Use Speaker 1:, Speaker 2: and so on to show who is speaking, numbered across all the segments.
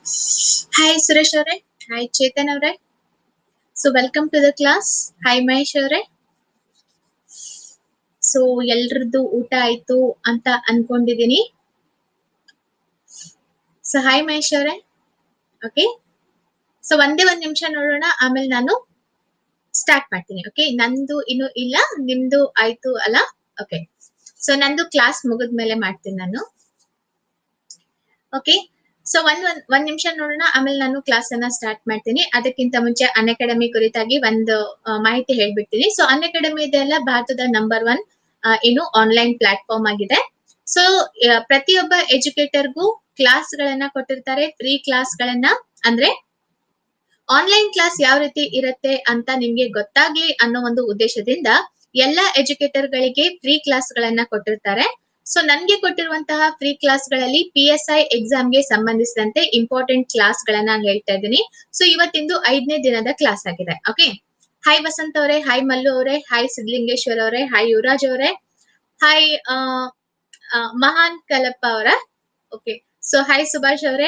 Speaker 1: hi Suresh ಅವರೇ hi Chetan ಅವರೇ so welcome to the class hi Mahesh ಅವರೇ ಸೊ ಎಲ್ರದ್ದು ಊಟ ಆಯ್ತು ಅಂತ ಅನ್ಕೊಂಡಿದೀನಿ ಸೊ ಹಾಯ್ ಮಹೇಶ್ ಅವರೇ ಓಕೆ ಸೊ ಒಂದೇ ಒಂದ್ ನಿಮಿಷ ನೋಡೋಣ ಆಮೇಲೆ ನಾನು ಸ್ಟಾರ್ಟ್ ಮಾಡ್ತೀನಿ ಓಕೆ ನಂದು ಇನ್ನು ಇಲ್ಲ ನಿಮ್ದು ಆಯ್ತು ಅಲ್ಲ ಓಕೆ ಸೊ ನಂದು ಕ್ಲಾಸ್ ಮುಗಿದ್ಮೇಲೆ ಮಾಡ್ತೀನಿ ನಾನು ಓಕೆ ಸೊ ಒಂದ್ ಒಂದ್ ಒಂದ್ ನಿಮಿಷ ನೋಡೋಣ ಆಮೇಲೆ ನಾನು ಕ್ಲಾಸ್ ಅನ್ನ ಸ್ಟಾರ್ಟ್ ಮಾಡ್ತೀನಿ ಅದಕ್ಕಿಂತ ಮುಂಚೆ ಅನ್ ಅಕಾಡೆಮಿ ಕುರಿತಾಗಿ ಒಂದು ಆ, ಮಾಹಿತಿ ಹೇಳ್ಬಿಡ್ತೀನಿ ಸೊ ಅನ್ ಅಕಾಡೆಮಿ ಇದೆಲ್ಲ ಭಾರತದ ನಂಬರ್ ಒನ್ ಏನು ಆನ್ಲೈನ್ ಪ್ಲಾಟ್ಫಾರ್ಮ್ ಆಗಿದೆ ಸೊ ಪ್ರತಿಯೊಬ್ಬ ಎಜುಕೇಟರ್ಗೂ ಕ್ಲಾಸ್ ಗಳನ್ನ ಕೊಟ್ಟಿರ್ತಾರೆ ಫ್ರೀ ಕ್ಲಾಸ್ ಗಳನ್ನ ಅಂದ್ರೆ ಆನ್ಲೈನ್ ಕ್ಲಾಸ್ ಯಾವ ರೀತಿ ಇರುತ್ತೆ ಅಂತ ನಿಮ್ಗೆ ಗೊತ್ತಾಗ್ಲಿ ಅನ್ನೋ ಒಂದು ಉದ್ದೇಶದಿಂದ ಎಲ್ಲಾ ಎಜುಕೇಟರ್ ಗಳಿಗೆ ಫ್ರೀ ಕ್ಲಾಸ್ ಗಳನ್ನ ಕೊಟ್ಟಿರ್ತಾರೆ ಸೊ ನನ್ಗೆ ಕೊಟ್ಟಿರುವಂತಹ ಫ್ರೀ ಕ್ಲಾಸ್ ಗಳಲ್ಲಿ ಪಿ ಎಸ್ ಐ ಎಕ್ಸಾಮ್ ಗೆ ಸಂಬಂಧಿಸಿದಂತೆ ಇಂಪಾರ್ಟೆಂಟ್ ಕ್ಲಾಸ್ ಗಳನ್ನ ಹೇಳ್ತಾ ಇದ್ದೀನಿ ಸೊ ಇವತ್ತಿಂದು ಐದನೇ ದಿನದ ಕ್ಲಾಸ್ ಆಗಿದೆ ಓಕೆ ಹಾಯ್ ವಸಂತ್ ಅವರೇ ಹಾಯ್ ಮಲ್ಲು ಅವರೇ ಹಾಯ್ ಸಿದ್ಲಿಂಗೇಶ್ವರ್ ಅವರೇ ಹಾಯ್ ಯುವರಾಜ್ ಅವರೇ ಹಾಯ್ ಮಹಾನ್ ಕಲಪ್ಪ ಅವರ ಓಕೆ ಸೊ ಹಾಯ್ ಸುಭಾಷ್ ಅವರೇ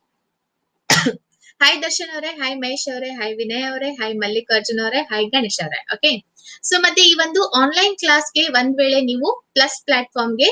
Speaker 1: ಹಾಯ್ ದರ್ಶನ್ ಅವರೇ ಹಾಯ್ ಮಹೇಶ್ ಅವರೇ ಹಾಯ್ ವಿನಯ್ ಅವರೇ ಹಾಯ್ ಮಲ್ಲಿಕಾರ್ಜುನ್ ಅವರೇ ಹಾಯ್ ಗಣೇಶ್ ಅವರೇ ಓಕೆ ಸೊ ಮತ್ತೆ ಈ ಒಂದು ಆನ್ಲೈನ್ ಕ್ಲಾಸ್ಗೆ ಒಂದ್ ವೇಳೆ ನೀವು ಪ್ಲಸ್ ಪ್ಲಾಟ್ಫಾರ್ಮ್ಗೆ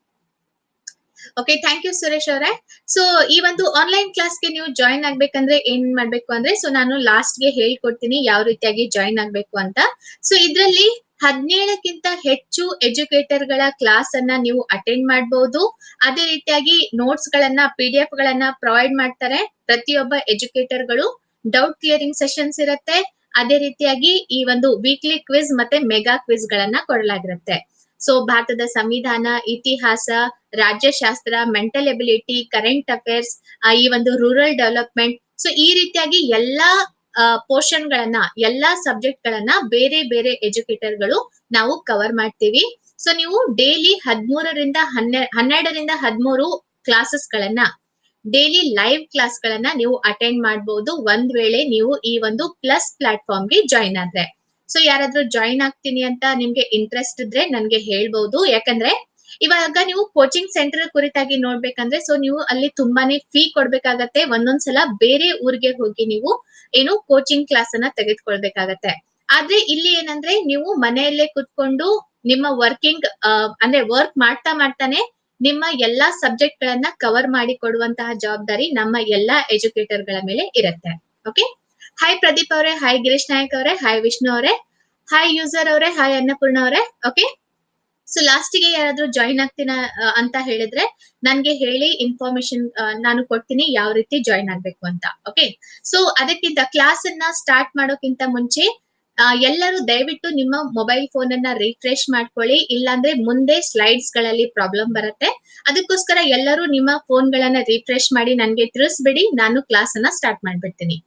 Speaker 1: ಓಕೆ ಥ್ಯಾಂಕ್ ಯು ಸುರೇಶ್ ಅವರೇ ಸೊ ಈ ಒಂದು ಆನ್ಲೈನ್ ಕ್ಲಾಸ್ಗೆ ನೀವು ಜಾಯಿನ್ ಆಗ್ಬೇಕಂದ್ರೆ ಏನ್ ಮಾಡ್ಬೇಕು ಅಂದ್ರೆ ಸೊ ನಾನು ಲಾಸ್ಟ್ ಗೆ ಹೇಳ್ಕೊಡ್ತೀನಿ ಯಾವ ರೀತಿಯಾಗಿ ಜಾಯಿನ್ ಆಗ್ಬೇಕು ಅಂತ ಸೊ ಇದ್ರಲ್ಲಿ ಹದಿನೇಳಕ್ಕಿಂತ ಹೆಚ್ಚು ಎಜುಕೇಟರ್ ಗಳ ಕ್ಲಾಸ್ ಅನ್ನ ನೀವು ಅಟೆಂಡ್ ಮಾಡಬಹುದು ಅದೇ ರೀತಿಯಾಗಿ ನೋಟ್ಸ್ ಗಳನ್ನ ಪಿ ಡಿ ಎಫ್ ಗಳನ್ನ ಪ್ರೊವೈಡ್ ಮಾಡ್ತಾರೆ ಪ್ರತಿಯೊಬ್ಬ ಎಜುಕೇಟರ್ ಗಳು ಡೌಟ್ ಕ್ಲಿಯರಿಂಗ್ ಸೆಷನ್ಸ್ ಇರುತ್ತೆ ಅದೇ ರೀತಿಯಾಗಿ ಈ ಒಂದು ವೀಕ್ಲಿ ಕ್ವಿಜ್ ಮತ್ತೆ ಮೆಗಾ ಕ್ವಿಜ್ ಗಳನ್ನ ಕೊಡಲಾಗಿರುತ್ತೆ ಸೊ ಭಾರತದ ಸಂವಿಧಾನ ಇತಿಹಾಸ ರಾಜ್ಯಶಾಸ್ತ್ರ ಮೆಂಟಲ್ ಎಬಿಲಿಟಿ ಕರೆಂಟ್ ಅಫೇರ್ಸ್ ಈ ಒಂದು ರೂರಲ್ ಡೆವಲಪ್ಮೆಂಟ್ ಸೊ ಈ ರೀತಿಯಾಗಿ ಎಲ್ಲಾ ಪೋರ್ಷನ್ ಗಳನ್ನ ಎಲ್ಲಾ ಸಬ್ಜೆಕ್ಟ್ ಗಳನ್ನ ಬೇರೆ ಬೇರೆ ಎಜುಕೇಟರ್ ಗಳು ನಾವು ಕವರ್ ಮಾಡ್ತೀವಿ ಸೊ ನೀವು ಡೈಲಿ ಹದಿಮೂರರಿಂದ ಹನ್ನೆ ಹನ್ನೆರಡರಿಂದ ಹದಿಮೂರು ಕ್ಲಾಸಸ್ ಗಳನ್ನ ಡೈಲಿ ಲೈವ್ ಕ್ಲಾಸ್ ಗಳನ್ನ ನೀವು ಅಟೆಂಡ್ ಮಾಡಬಹುದು ಒಂದ್ ವೇಳೆ ನೀವು ಈ ಒಂದು ಪ್ಲಸ್ ಪ್ಲಾಟ್ಫಾರ್ಮ್ ಗೆ ಜಾಯಿನ್ ಆದ್ರೆ ಸೊ ಯಾರಾದ್ರೂ ಜಾಯಿನ್ ಆಗ್ತೀನಿ ಅಂತ ನಿಮ್ಗೆ ಇಂಟ್ರೆಸ್ಟ್ ಇದ್ರೆ ನನ್ಗೆ ಹೇಳ್ಬಹುದು ಯಾಕಂದ್ರೆ ಇವಾಗ ನೀವು ಕೋಚಿಂಗ್ ಸೆಂಟರ್ ಕುರಿತಾಗಿ ನೋಡ್ಬೇಕಂದ್ರೆ ಸೊ ನೀವು ಅಲ್ಲಿ ತುಂಬಾನೇ ಫೀ ಕೊಡ್ಬೇಕಾಗತ್ತೆ ಒಂದೊಂದ್ಸಲ ಬೇರೆ ಊರಿಗೆ ಹೋಗಿ ನೀವು ಏನು ಕೋಚಿಂಗ್ ಕ್ಲಾಸ್ ಅನ್ನ ತೆಗೆದುಕೊಳ್ಬೇಕಾಗತ್ತೆ ಆದ್ರೆ ಇಲ್ಲಿ ಏನಂದ್ರೆ ನೀವು ಮನೆಯಲ್ಲೇ ಕುತ್ಕೊಂಡು ನಿಮ್ಮ ವರ್ಕಿಂಗ್ ಅಂದ್ರೆ ವರ್ಕ್ ಮಾಡ್ತಾ ಮಾಡ್ತಾನೆ ನಿಮ್ಮ ಎಲ್ಲಾ ಸಬ್ಜೆಕ್ಟ್ ಗಳನ್ನ ಕವರ್ ಮಾಡಿ ಕೊಡುವಂತಹ ಜವಾಬ್ದಾರಿ ನಮ್ಮ ಎಲ್ಲಾ ಎಜುಕೇಟರ್ ಗಳ ಮೇಲೆ ಇರುತ್ತೆ ಓಕೆ ಹಾಯ್ ಪ್ರದೀಪ್ ಅವರೇ ಹಾಯ್ ಗಿರೀಶ್ ನಾಯಕ್ ಅವರೇ ಹಾಯ್ ವಿಷ್ಣು ಅವರೇ ಹಾಯ್ ಯೂಸರ್ ಅವರೇ ಹಾಯ್ ಅನ್ನಪೂರ್ಣ ಅವರೇ ಓಕೆ ಸೊ ಲಾಸ್ಟಿಗೆ ಯಾರಾದ್ರೂ ಜಾಯಿನ್ ಆಗ್ತೀನ ಆ, ಅಂತ ಹೇಳಿದ್ರೆ ನನ್ಗೆ ಹೇಳಿ ಇನ್ಫಾರ್ಮೇಶನ್ ನಾನು ಕೊಡ್ತೀನಿ ಯಾವ ರೀತಿ ಜಾಯಿನ್ ಆಗ್ಬೇಕು ಅಂತ ಓಕೆ ಸೊ ಅದಕ್ಕಿಂತ ಕ್ಲಾಸ್ ಅನ್ನ ಸ್ಟಾರ್ಟ್ ಮಾಡೋಕ್ಕಿಂತ ಮುಂಚೆ ಆ, ಎಲ್ಲರೂ ದಯವಿಟ್ಟು ನಿಮ್ಮ ಮೊಬೈಲ್ ಫೋನ್ ಅನ್ನ ರಿಫ್ರೆಶ್ ಮಾಡ್ಕೊಳ್ಳಿ ಇಲ್ಲಾಂದ್ರೆ ಮುಂದೆ ಸ್ಲೈಡ್ಸ್ ಗಳಲ್ಲಿ ಪ್ರಾಬ್ಲಮ್ ಬರುತ್ತೆ ಅದಕ್ಕೋಸ್ಕರ ಎಲ್ಲರೂ ನಿಮ್ಮ ಫೋನ್ ಗಳನ್ನ ರಿಫ್ರೆಶ್ ಮಾಡಿ ನನ್ಗೆ ತಿಳಿಸ್ಬಿಡಿ ನಾನು ಕ್ಲಾಸ್ ಅನ್ನ ಸ್ಟಾರ್ಟ್ ಮಾಡ್ಬಿಡ್ತೀನಿ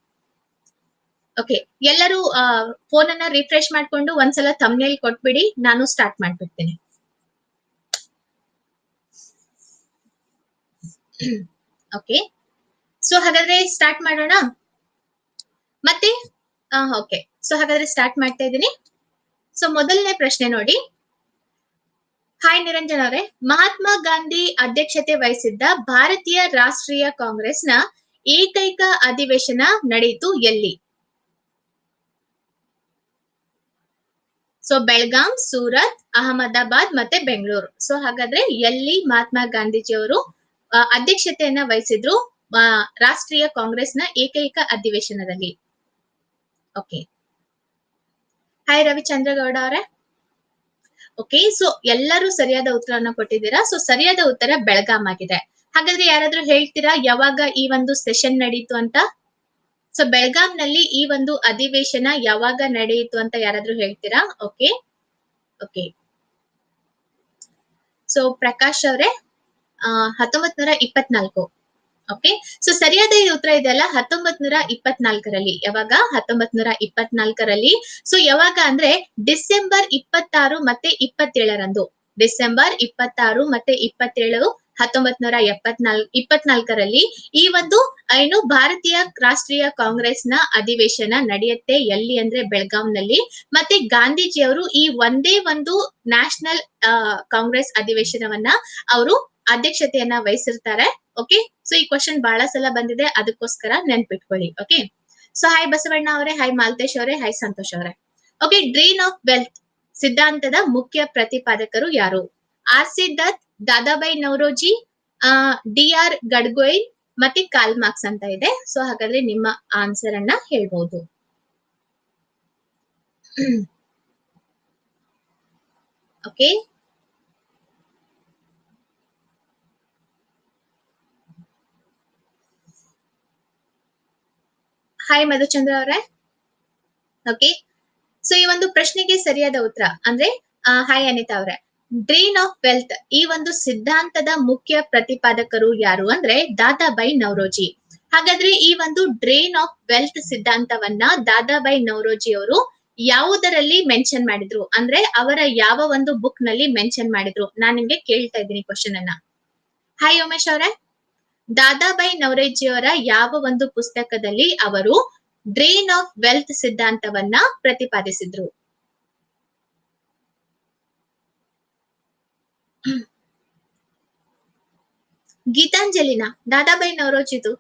Speaker 1: ಓಕೆ ಎಲ್ಲರೂ ಫೋನ್ ಅನ್ನ ರಿಫ್ರೆಶ್ ಮಾಡ್ಕೊಂಡು ಒಂದ್ಸಲ ಥಂಬ್ನೇಲ್ ಕೊಟ್ಬಿಡಿ ನಾನು ಸ್ಟಾರ್ಟ್ ಮಾಡ್ಬಿಡ್ತೀನಿ ಓಕೆ ಸೊ ಹಾಗಾದ್ರೆ ಸ್ಟಾರ್ಟ್ ಮಾಡೋಣ ಮತ್ತೆ ಓಕೆ ಸೊ ಹಾಗಾದ್ರೆ ಸ್ಟಾರ್ಟ್ ಮಾಡ್ತಾ ಇದ್ದೀನಿ ಸೊ ಮೊದಲನೇ ಪ್ರಶ್ನೆ ನೋಡಿ ಹಾಯ್ ನಿರಂಜನ್ ಅವರೇ ಮಹಾತ್ಮ ಗಾಂಧಿ ಅಧ್ಯಕ್ಷತೆ ವಹಿಸಿದ್ದ ಭಾರತೀಯ ರಾಷ್ಟ್ರೀಯ ಕಾಂಗ್ರೆಸ್ನ ಏಕೈಕ ಅಧಿವೇಶನ ನಡೆಯಿತು ಎಲ್ಲಿ ಸೊ ಬೆಳಗಾಂ ಸೂರತ್ ಅಹಮದಾಬಾದ್ ಮತ್ತೆ ಬೆಂಗಳೂರು ಸೊ ಹಾಗಾದ್ರೆ ಎಲ್ಲಿ ಮಹಾತ್ಮ ಗಾಂಧೀಜಿಯವರು ಆ, ಅಧ್ಯಕ್ಷತೆಯನ್ನ ವಹಿಸಿದ್ರು ಆ, ರಾಷ್ಟ್ರೀಯ ಕಾಂಗ್ರೆಸ್ನ ಏಕೈಕ ಅಧಿವೇಶನದಲ್ಲಿ ಓಕೆ ಹಾಯ್ ರವಿಚಂದ್ರಗೌಡ ಅವರೇ ಓಕೆ ಸೊ ಎಲ್ಲರೂ ಸರಿಯಾದ ಉತ್ತರವನ್ನು ಕೊಟ್ಟಿದ್ದೀರಾ ಸೊ ಸರಿಯಾದ ಉತ್ತರ ಬೆಳಗಾಂ ಆಗಿದೆ ಹಾಗಾದ್ರೆ ಯಾರಾದ್ರೂ ಹೇಳ್ತೀರಾ ಯಾವಾಗ ಈ ಒಂದು ಸೆಷನ್ ನಡೀತು ಅಂತ ಸೊ ಬೆಳಗಾಂನಲ್ಲಿ ಈ ಒಂದು ಅಧಿವೇಶನ ಯಾವಾಗ ನಡೆಯಿತು ಅಂತ ಯಾರಾದ್ರೂ ಹೇಳ್ತೀರಾ ಓಕೆ ಓಕೆ ಸೊ ಪ್ರಕಾಶ್ ಅವರೇ ಹತ್ತೊಂಬತ್ ನೂರ ಇಪ್ಪತ್ನಾಲ್ಕು ಓಕೆ ಸೊ ಸರಿಯಾದ ಈ ಉತ್ತರ ಇದೆಯಲ್ಲ ಹತ್ತೊಂಬತ್ ನೂರ ಇಪ್ಪತ್ನಾಲ್ಕರಲ್ಲಿ ಯಾವಾಗ ಹತ್ತೊಂಬತ್ ನೂರ ಇಪ್ಪತ್ನಾಲ್ಕರಲ್ಲಿ ಸೊ ಯಾವಾಗ ಅಂದ್ರೆ ಡಿಸೆಂಬರ್ ಇಪ್ಪತ್ತಾರು ಮತ್ತೆ ಇಪ್ಪತ್ತೇಳರಂದು ಡಿಸೆಂಬರ್ ಇಪ್ಪತ್ತಾರು ಮತ್ತೆ ಇಪ್ಪತ್ತೇಳು ಹತ್ತೊಂಬತ್ ನೂರ ಎಪ್ಪತ್ನಾಲ್ ಇಪ್ಪತ್ನಾಲ್ಕರಲ್ಲಿ ಈ ಒಂದು ಏನು ಭಾರತೀಯ ರಾಷ್ಟ್ರೀಯ ಕಾಂಗ್ರೆಸ್ನ ಅಧಿವೇಶನ ನಡೆಯುತ್ತೆ ಎಲ್ಲಿ ಅಂದ್ರೆ ಬೆಳಗಾಂನಲ್ಲಿ ಮತ್ತೆ ಗಾಂಧೀಜಿಯವರು ಈ ಒಂದೇ ಒಂದು ನ್ಯಾಷನಲ್ ಕಾಂಗ್ರೆಸ್ ಅಧಿವೇಶನವನ್ನ ಅವರು ಅಧ್ಯಕ್ಷತೆಯನ್ನ ವಹಿಸಿರ್ತಾರೆ ಓಕೆ ಸೊ ಈ ಕ್ವಶನ್ ಬಹಳ ಸಲ ಬಂದಿದೆ ಅದಕ್ಕೋಸ್ಕರ ನೆನ್ಪಿಟ್ಕೊಳ್ಳಿ ಓಕೆ ಸೊ ಹಾಯ್ ಬಸವಣ್ಣ ಅವರೇ ಹಾಯ್ ಮಾಲ್ತೇಶ್ ಅವರೇ ಹಾಯ್ ಸಂತೋಷ್ ಅವರೇ ಓಕೆ ಡ್ರೀನ್ ಆಫ್ ವೆಲ್ತ್ ಸಿದ್ಧಾಂತದ ಮುಖ್ಯ ಪ್ರತಿಪಾದಕರು ಯಾರು R C Dutt Dadabhai Naoroji D R Gadgil ಮತ್ತೆ ಕಾಲ್ ಮಾರ್ಕ್ಸ್ ಅಂತ ಇದೆ ಸೊ ಹಾಗಾದ್ರೆ ನಿಮ್ಮ ಆನ್ಸರ್ ಅನ್ನ ಹೇಳ್ಬಹುದು ಓಕೆ ಹಾಯ್ ಮಧುಚಂದ್ರ ಅವರೇ ಓಕೆ ಸೊ ಈ ಒಂದು ಪ್ರಶ್ನೆಗೆ ಸರಿಯಾದ ಉತ್ತರ ಅಂದ್ರೆ ಹಾಯ್ ಅನಿತಾ ಅವರೇ ಡ್ರೀನ್ ಆಫ್ ವೆಲ್ತ್ ಈ ಒಂದು ಸಿದ್ಧಾಂತದ ಮುಖ್ಯ ಪ್ರತಿಪಾದಕರು ಯಾರು ಅಂದ್ರೆ ದಾದಾಬಾಯಿ ನವರೋಜಿ ಹಾಗಾದ್ರೆ ಈ ಒಂದು ಡ್ರೇನ್ ಆಫ್ ವೆಲ್ತ್ ಸಿದ್ಧಾಂತವನ್ನ ದಾದಾಬಾಯಿ ನವರೋಜಿ ಅವರು ಯಾವುದರಲ್ಲಿ ಮೆನ್ಷನ್ ಮಾಡಿದ್ರು ಅಂದ್ರೆ ಅವರ ಯಾವ ಒಂದು ಬುಕ್ ನಲ್ಲಿ ಮೆನ್ಷನ್ ಮಾಡಿದ್ರು ನಾನ್ ನಿಮ್ಗೆ ಕೇಳ್ತಾ ಇದ್ದೀನಿ ಕ್ವಶನ್ ಅನ್ನ ಹಾಯ್ ಉಮೇಶ್ ಅವರೇ ದಾದಾಬಾಯಿ ನವರೋಜಿ ಅವರ ಯಾವ ಒಂದು ಪುಸ್ತಕದಲ್ಲಿ ಅವರು ಡ್ರೇನ್ ಆಫ್ ವೆಲ್ತ್ ಸಿದ್ಧಾಂತವನ್ನ ಪ್ರತಿಪಾದಿಸಿದ್ರು ಗೀತಾಂಜಲಿನ ದಾದಾಬಾಯಿ ನವರೋಜಿದು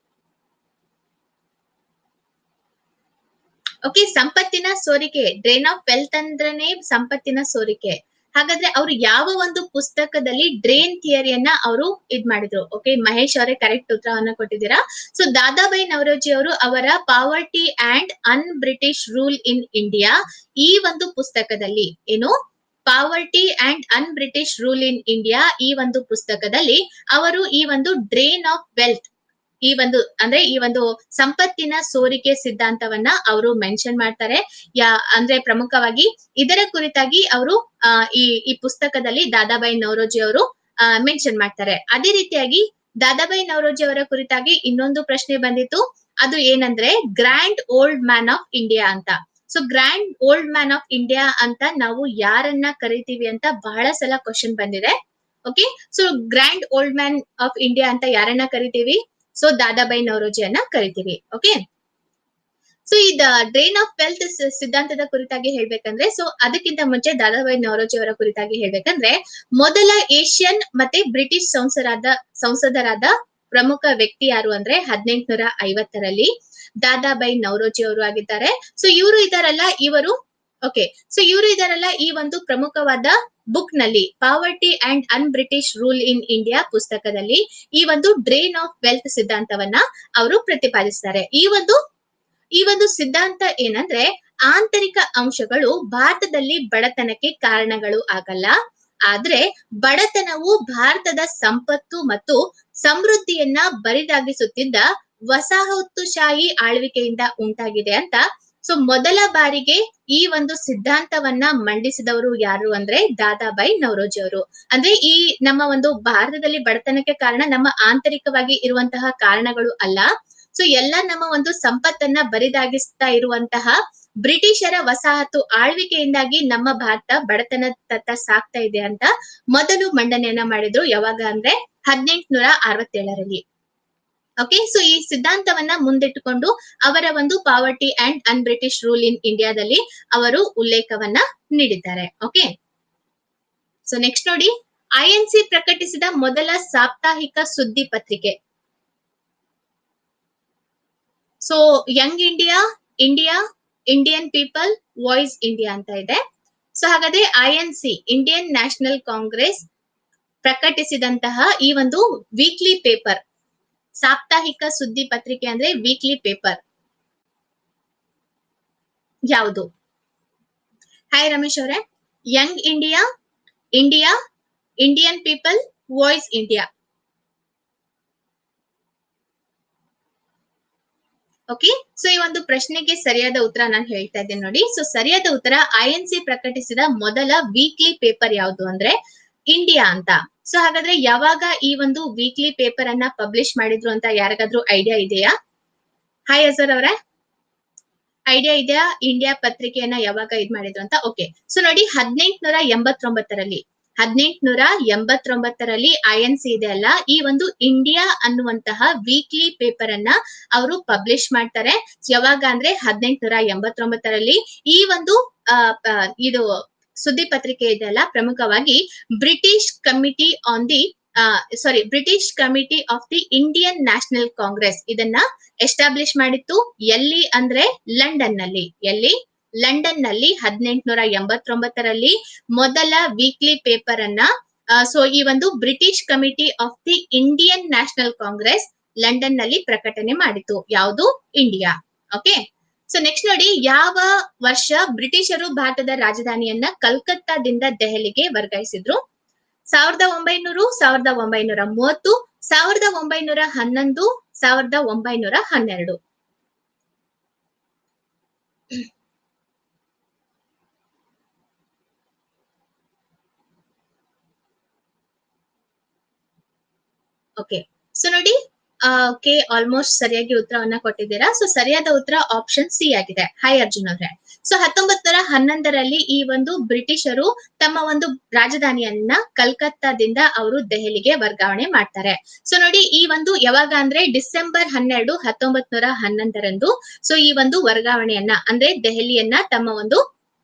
Speaker 1: ಓಕೆ ಸಂಪತ್ತಿನ ಸೋರಿಕೆ ಡ್ರೇನ್ ಆಫ್ ವೆಲ್ತ್ ಅಂದ್ರನೇ ಸಂಪತ್ತಿನ ಸೋರಿಕೆ ಹಾಗಾದ್ರೆ ಅವ್ರು ಯಾವ ಒಂದು ಪುಸ್ತಕದಲ್ಲಿ ಡ್ರೇನ್ ಥಿಯರಿಯನ್ನ ಅವರು ಇದ್ ಮಾಡಿದ್ರು ಓಕೆ ಮಹೇಶ್ ಅವರೇ ಕರೆಕ್ಟ್ ಉತ್ತರವನ್ನ ಕೊಟ್ಟಿದ್ದೀರಾ ಸೊ ದಾದಾಬಾಯಿ ನವರೋಜಿ ಅವರು ಅವರ poverty and un British rule in India ಈ ಒಂದು ಪುಸ್ತಕದಲ್ಲಿ ಏನು poverty and un British rule in India ಈ ಒಂದು ಪುಸ್ತಕದಲ್ಲಿ ಅವರು ಈ ಒಂದು ಡ್ರೇನ್ ಆಫ್ ವೆಲ್ತ್ ಈ ಒಂದು ಅಂದ್ರೆ ಈ ಒಂದು ಸಂಪತ್ತಿನ ಸೋರಿಕೆ ಸಿದ್ಧಾಂತವನ್ನ ಅವರು ಮೆನ್ಷನ್ ಮಾಡ್ತಾರೆ ಯಾ ಅಂದ್ರೆ ಪ್ರಮುಖವಾಗಿ ಇದರ ಕುರಿತಾಗಿ ಅವರು ಆ ಈ ಈ ಪುಸ್ತಕದಲ್ಲಿ ದಾದಾಬಾಯಿ ನವರೋಜಿ ಅವರು ಮೆನ್ಷನ್ ಮಾಡ್ತಾರೆ ಅದೇ ರೀತಿಯಾಗಿ ದಾದಾಬಾಯಿ ನವರೋಜಿ ಅವರ ಕುರಿತಾಗಿ ಇನ್ನೊಂದು ಪ್ರಶ್ನೆ ಬಂದಿತ್ತು ಅದು ಏನಂದ್ರೆ grand old man of India ಅಂತ so grand old man of India ಅಂತ ನಾವು ಯಾರನ್ನ ಕರಿತೀವಿ ಅಂತ ಬಹಳ ಸಲ ಕ್ವಶನ್ ಬಂದಿದೆ okay so grand old man of India ಅಂತ ಯಾರನ್ನ ಕರಿತೀವಿ ಸೊ ದಾದಾಬಾಯಿ ನವರೋಜಿಯನ್ನ ಕರಿತೀವಿ ಓಕೆ ಸೊ ಈ ಡ್ರೈನ್ ಆಫ್ ವೆಲ್ತ್ ಸಿದ್ಧಾಂತದ ಕುರಿತಾಗಿ ಹೇಳ್ಬೇಕಂದ್ರೆ ಸೊ ಅದಕ್ಕಿಂತ ಮುಂಚೆ ದಾದಾಬಾಯಿ ನವರೋಜಿ ಅವರ ಕುರಿತಾಗಿ ಹೇಳ್ಬೇಕಂದ್ರೆ ಮೊದಲ ಏಷ್ಯನ್ ಮತ್ತೆ ಬ್ರಿಟಿಷ್ ಸಂಸದರಾದ ಸಂಸದರಾದ ಪ್ರಮುಖ ವ್ಯಕ್ತಿ ಯಾರು ಅಂದ್ರೆ ಹದಿನೆಂಟುನೂರ ಐವತ್ತರಲ್ಲಿ ದಾದಾಬಾಯಿ ನವರೋಜಿ ಅವರು ಆಗಿದ್ದಾರೆ ಸೊ ಇವರು ಇದಾರಲ್ಲ ಇವರು ಓಕೆ ಸೊ ಇವರು ಇದಾರಲ್ಲ ಈ ಒಂದು ಪ್ರಮುಖವಾದ ಬುಕ್ ನಲ್ಲಿ poverty and un British rule in India ಪುಸ್ತಕದಲ್ಲಿ ಈ ಒಂದು ಡ್ರೇನ್ ಆಫ್ ವೆಲ್ತ್ ಸಿದ್ಧಾಂತವನ್ನ ಅವರು ಪ್ರತಿಪಾದಿಸ್ತಾರೆ ಈ ಒಂದು ಈ ಒಂದು ಸಿದ್ಧಾಂತ ಏನಂದ್ರೆ ಆಂತರಿಕ ಅಂಶಗಳು ಭಾರತದಲ್ಲಿ ಬಡತನಕ್ಕೆ ಕಾರಣಗಳು ಆಗಲ್ಲ ಆದ್ರೆ ಬಡತನವು ಭಾರತದ ಸಂಪತ್ತು ಮತ್ತು ಸಮೃದ್ಧಿಯನ್ನ ಬರಿದಾಗಿಸುತ್ತಿದ್ದ ವಸಾಹತುಶಾಹಿ ಆಳ್ವಿಕೆಯಿಂದ ಉಂಟಾಗಿದೆ ಅಂತ ಸೊ ಮೊದಲ ಬಾರಿಗೆ ಈ ಒಂದು ಸಿದ್ಧಾಂತವನ್ನ ಮಂಡಿಸಿದವರು ಯಾರು ಅಂದ್ರೆ ದಾದಾಬಾಯಿ ನವರೋಜಿ ಅವರು ಅಂದ್ರೆ ಈ ನಮ್ಮ ಒಂದು ಭಾರತದಲ್ಲಿ ಬಡತನಕ್ಕೆ ಕಾರಣ ನಮ್ಮ ಆಂತರಿಕವಾಗಿ ಇರುವಂತಹ ಕಾರಣಗಳು ಅಲ್ಲ ಸೊ ಎಲ್ಲ ನಮ್ಮ ಒಂದು ಸಂಪತ್ತನ್ನ ಬರಿದಾಗಿಸ್ತಾ ಇರುವಂತಹ ಬ್ರಿಟಿಷರ ವಸಾಹತು ಆಳ್ವಿಕೆಯಿಂದಾಗಿ ನಮ್ಮ ಭಾರತ ಬಡತನ ತತ್ತ ಸಾಕ್ತಾ ಇದೆ ಅಂತ ಮೊದಲು ಮಂಡನೆಯನ್ನ ಮಾಡಿದ್ರು ಯಾವಾಗ ಅಂದ್ರೆ ಹದಿನೆಂಟುನೂರ ಅರವತ್ತೇಳರಲ್ಲಿ ಓಕೆ ಸೊ ಈ ಸಿದ್ಧಾಂತವನ್ನ ಮುಂದಿಟ್ಟುಕೊಂಡು ಅವರ ಒಂದು poverty and un British rule in ಇಂಡಿಯಾದಲ್ಲಿ ಅವರು ಉಲ್ಲೇಖವನ್ನ ನೀಡಿದ್ದಾರೆ ಓಕೆ ಸೊ ನೆಕ್ಸ್ಟ್ ನೋಡಿ ಐಎನ್ಸಿ ಪ್ರಕಟಿಸಿದ ಮೊದಲ ಸಾಪ್ತಾಹಿಕ ಸುದ್ದಿ ಪತ್ರಿಕೆ so young India India Indian people voice India ಅಂತ ಇದೆ ಸೊ ಹಾಗಾದ್ರೆ ಐಎನ್ಸಿ ಇಂಡಿಯನ್ ನ್ಯಾಷನಲ್ ಕಾಂಗ್ರೆಸ್ ಪ್ರಕಟಿಸಿದಂತಹ ಈ ಒಂದು ವೀಕ್ಲಿ ಪೇಪರ್ ಸಾಪ್ತಾಹಿಕ ಸುದ್ದಿ ಪತ್ರಿಕೆ ಅಂದ್ರೆ ವೀಕ್ಲಿ ಪೇಪರ್ ಯಾವುದು ಹಾಯ್ ರಮೇಶ್ ಅವರೇ young India India Indian people voice India okay so ಈ ಒಂದು ಪ್ರಶ್ನೆಗೆ ಸರಿಯಾದ ಉತ್ತರ ನಾನು ಹೇಳ್ತಾ ಇದ್ದೇನೆ ನೋಡಿ ಸೊ ಸರಿಯಾದ ಉತ್ತರ ಐ ಎನ್ ಸಿ ಪ್ರಕಟಿಸಿದ ಮೊದಲ ವೀಕ್ಲಿ ಪೇಪರ್ ಯಾವುದು ಅಂದ್ರೆ ಇಂಡಿಯಾ ಅಂತ ಸೊ ಹಾಗಾದ್ರೆ ಯಾವಾಗ ಈ ಒಂದು ವೀಕ್ಲಿ ಪೇಪರ್ ಅನ್ನ ಪಬ್ಲಿಷ್ ಮಾಡಿದ್ರು ಅಂತ ಯಾರಿಗಾದ್ರೂ ಐಡಿಯಾ ಇದೆಯಾ ಹಾಯ್ ಅಜರ್ ಅವರೇ ಐಡಿಯಾ ಇದೆಯಾ ಇಂಡಿಯಾ ಪತ್ರಿಕೆಯನ್ನ ಯಾವಾಗ ಇದ್ ಮಾಡಿದ್ರು ಅಂತ ಓಕೆ ಸೊ ನೋಡಿ ಹದಿನೆಂಟುನೂರ ಎಂಬತ್ತೊಂಬತ್ತರಲ್ಲಿ ಹದಿನೆಂಟುನೂರ ಎಂಬತ್ತೊಂಬತ್ತರಲ್ಲಿ ಐ ಎನ್ ಸಿ ಇದೆ ಅಲ್ಲ ಈ ಒಂದು ಇಂಡಿಯಾ ಅನ್ನುವಂತಹ ವೀಕ್ಲಿ ಪೇಪರ್ ಅನ್ನ ಅವರು ಪಬ್ಲಿಷ್ ಮಾಡ್ತಾರೆ ಯಾವಾಗ ಅಂದ್ರೆ ಹದಿನೆಂಟುನೂರ ಎಂಬತ್ತೊಂಬತ್ತರಲ್ಲಿ ಈ ಒಂದು ಆ, ಆ, ಇದು ಸುದ್ದಿ ಪತ್ರಿಕೆ ಇದೆಯಲ್ಲ ಪ್ರಮುಖವಾಗಿ British committee on the sorry British committee of the Indian National Congress ಇದನ್ನ ಎಸ್ಟಾಬ್ಲಿಷ್ ಮಾಡಿತ್ತು ಎಲ್ಲಿ ಅಂದ್ರೆ ಲಂಡನ್ ನಲ್ಲಿ ಎಲ್ಲಿ ಲಂಡನ್ ನಲ್ಲಿ ಹದಿನೆಂಟುನೂರ ಎಂಬತ್ತೊಂಬತ್ತರಲ್ಲಿ ಮೊದಲ ವೀಕ್ಲಿ ಪೇಪರ್ ಅನ್ನ ಸೊ ಈ ಒಂದು British committee of the Indian National Congress London ನಲ್ಲಿ ಪ್ರಕಟಣೆ ಮಾಡಿತು ಯಾವುದು ಇಂಡಿಯಾ ಓಕೆ ಸೊ ನೆಕ್ಸ್ಟ್ ನೋಡಿ ಯಾವ ವರ್ಷ ಬ್ರಿಟಿಷರು ಭಾರತದ ರಾಜಧಾನಿಯನ್ನ ಕಲ್ಕತ್ತಾದಿಂದ ದೆಹಲಿಗೆ ವರ್ಗಾಯಿಸಿದ್ರು ಸಾವಿರದ ಒಂಬೈನೂರು ಸಾವಿರದ ಒಂಬೈನೂರ ಮೂವತ್ತು ಸಾವಿರದ ಒಂಬೈನೂರ ಹನ್ನೊಂದು ಸಾವಿರದ ಒಂಬೈನೂರ ಹನ್ನೆರಡು ಓಕೆ ಸೊ ನೋಡಿ ಓಕೆ ಆಲ್ಮೋಸ್ಟ್ ಸರಿಯಾಗಿ ಉತ್ತರವನ್ನ ಕೊಟ್ಟಿದ್ದೀರಾ ಸೊ ಸರಿಯಾದ ಉತ್ತರ ಆಪ್ಷನ್ ಸಿ ಆಗಿದೆ ಹಾಯ್ ಅರ್ಜುನ್ ಅವ್ರೆ ಸೊ ಹತ್ತೊಂಬತ್ ನೂರ ಹನ್ನೊಂದರಲ್ಲಿ ಈ ಒಂದು ಬ್ರಿಟಿಷರು ತಮ್ಮ ಒಂದು ರಾಜಧಾನಿಯನ್ನ ಕಲ್ಕತ್ತಾದಿಂದ ಅವರು ದೆಹಲಿಗೆ ವರ್ಗಾವಣೆ ಮಾಡ್ತಾರೆ ಸೊ ನೋಡಿ ಈ ಒಂದು ಯಾವಾಗ ಅಂದ್ರೆ ಡಿಸೆಂಬರ್ ಹನ್ನೆರಡು ಹತ್ತೊಂಬತ್ ನೂರ ಹನ್ನೊಂದರಂದು ಸೊ ಈ ಒಂದು ವರ್ಗಾವಣೆಯನ್ನ ಅಂದ್ರೆ ದೆಹಲಿಯನ್ನ ತಮ್ಮ ಒಂದು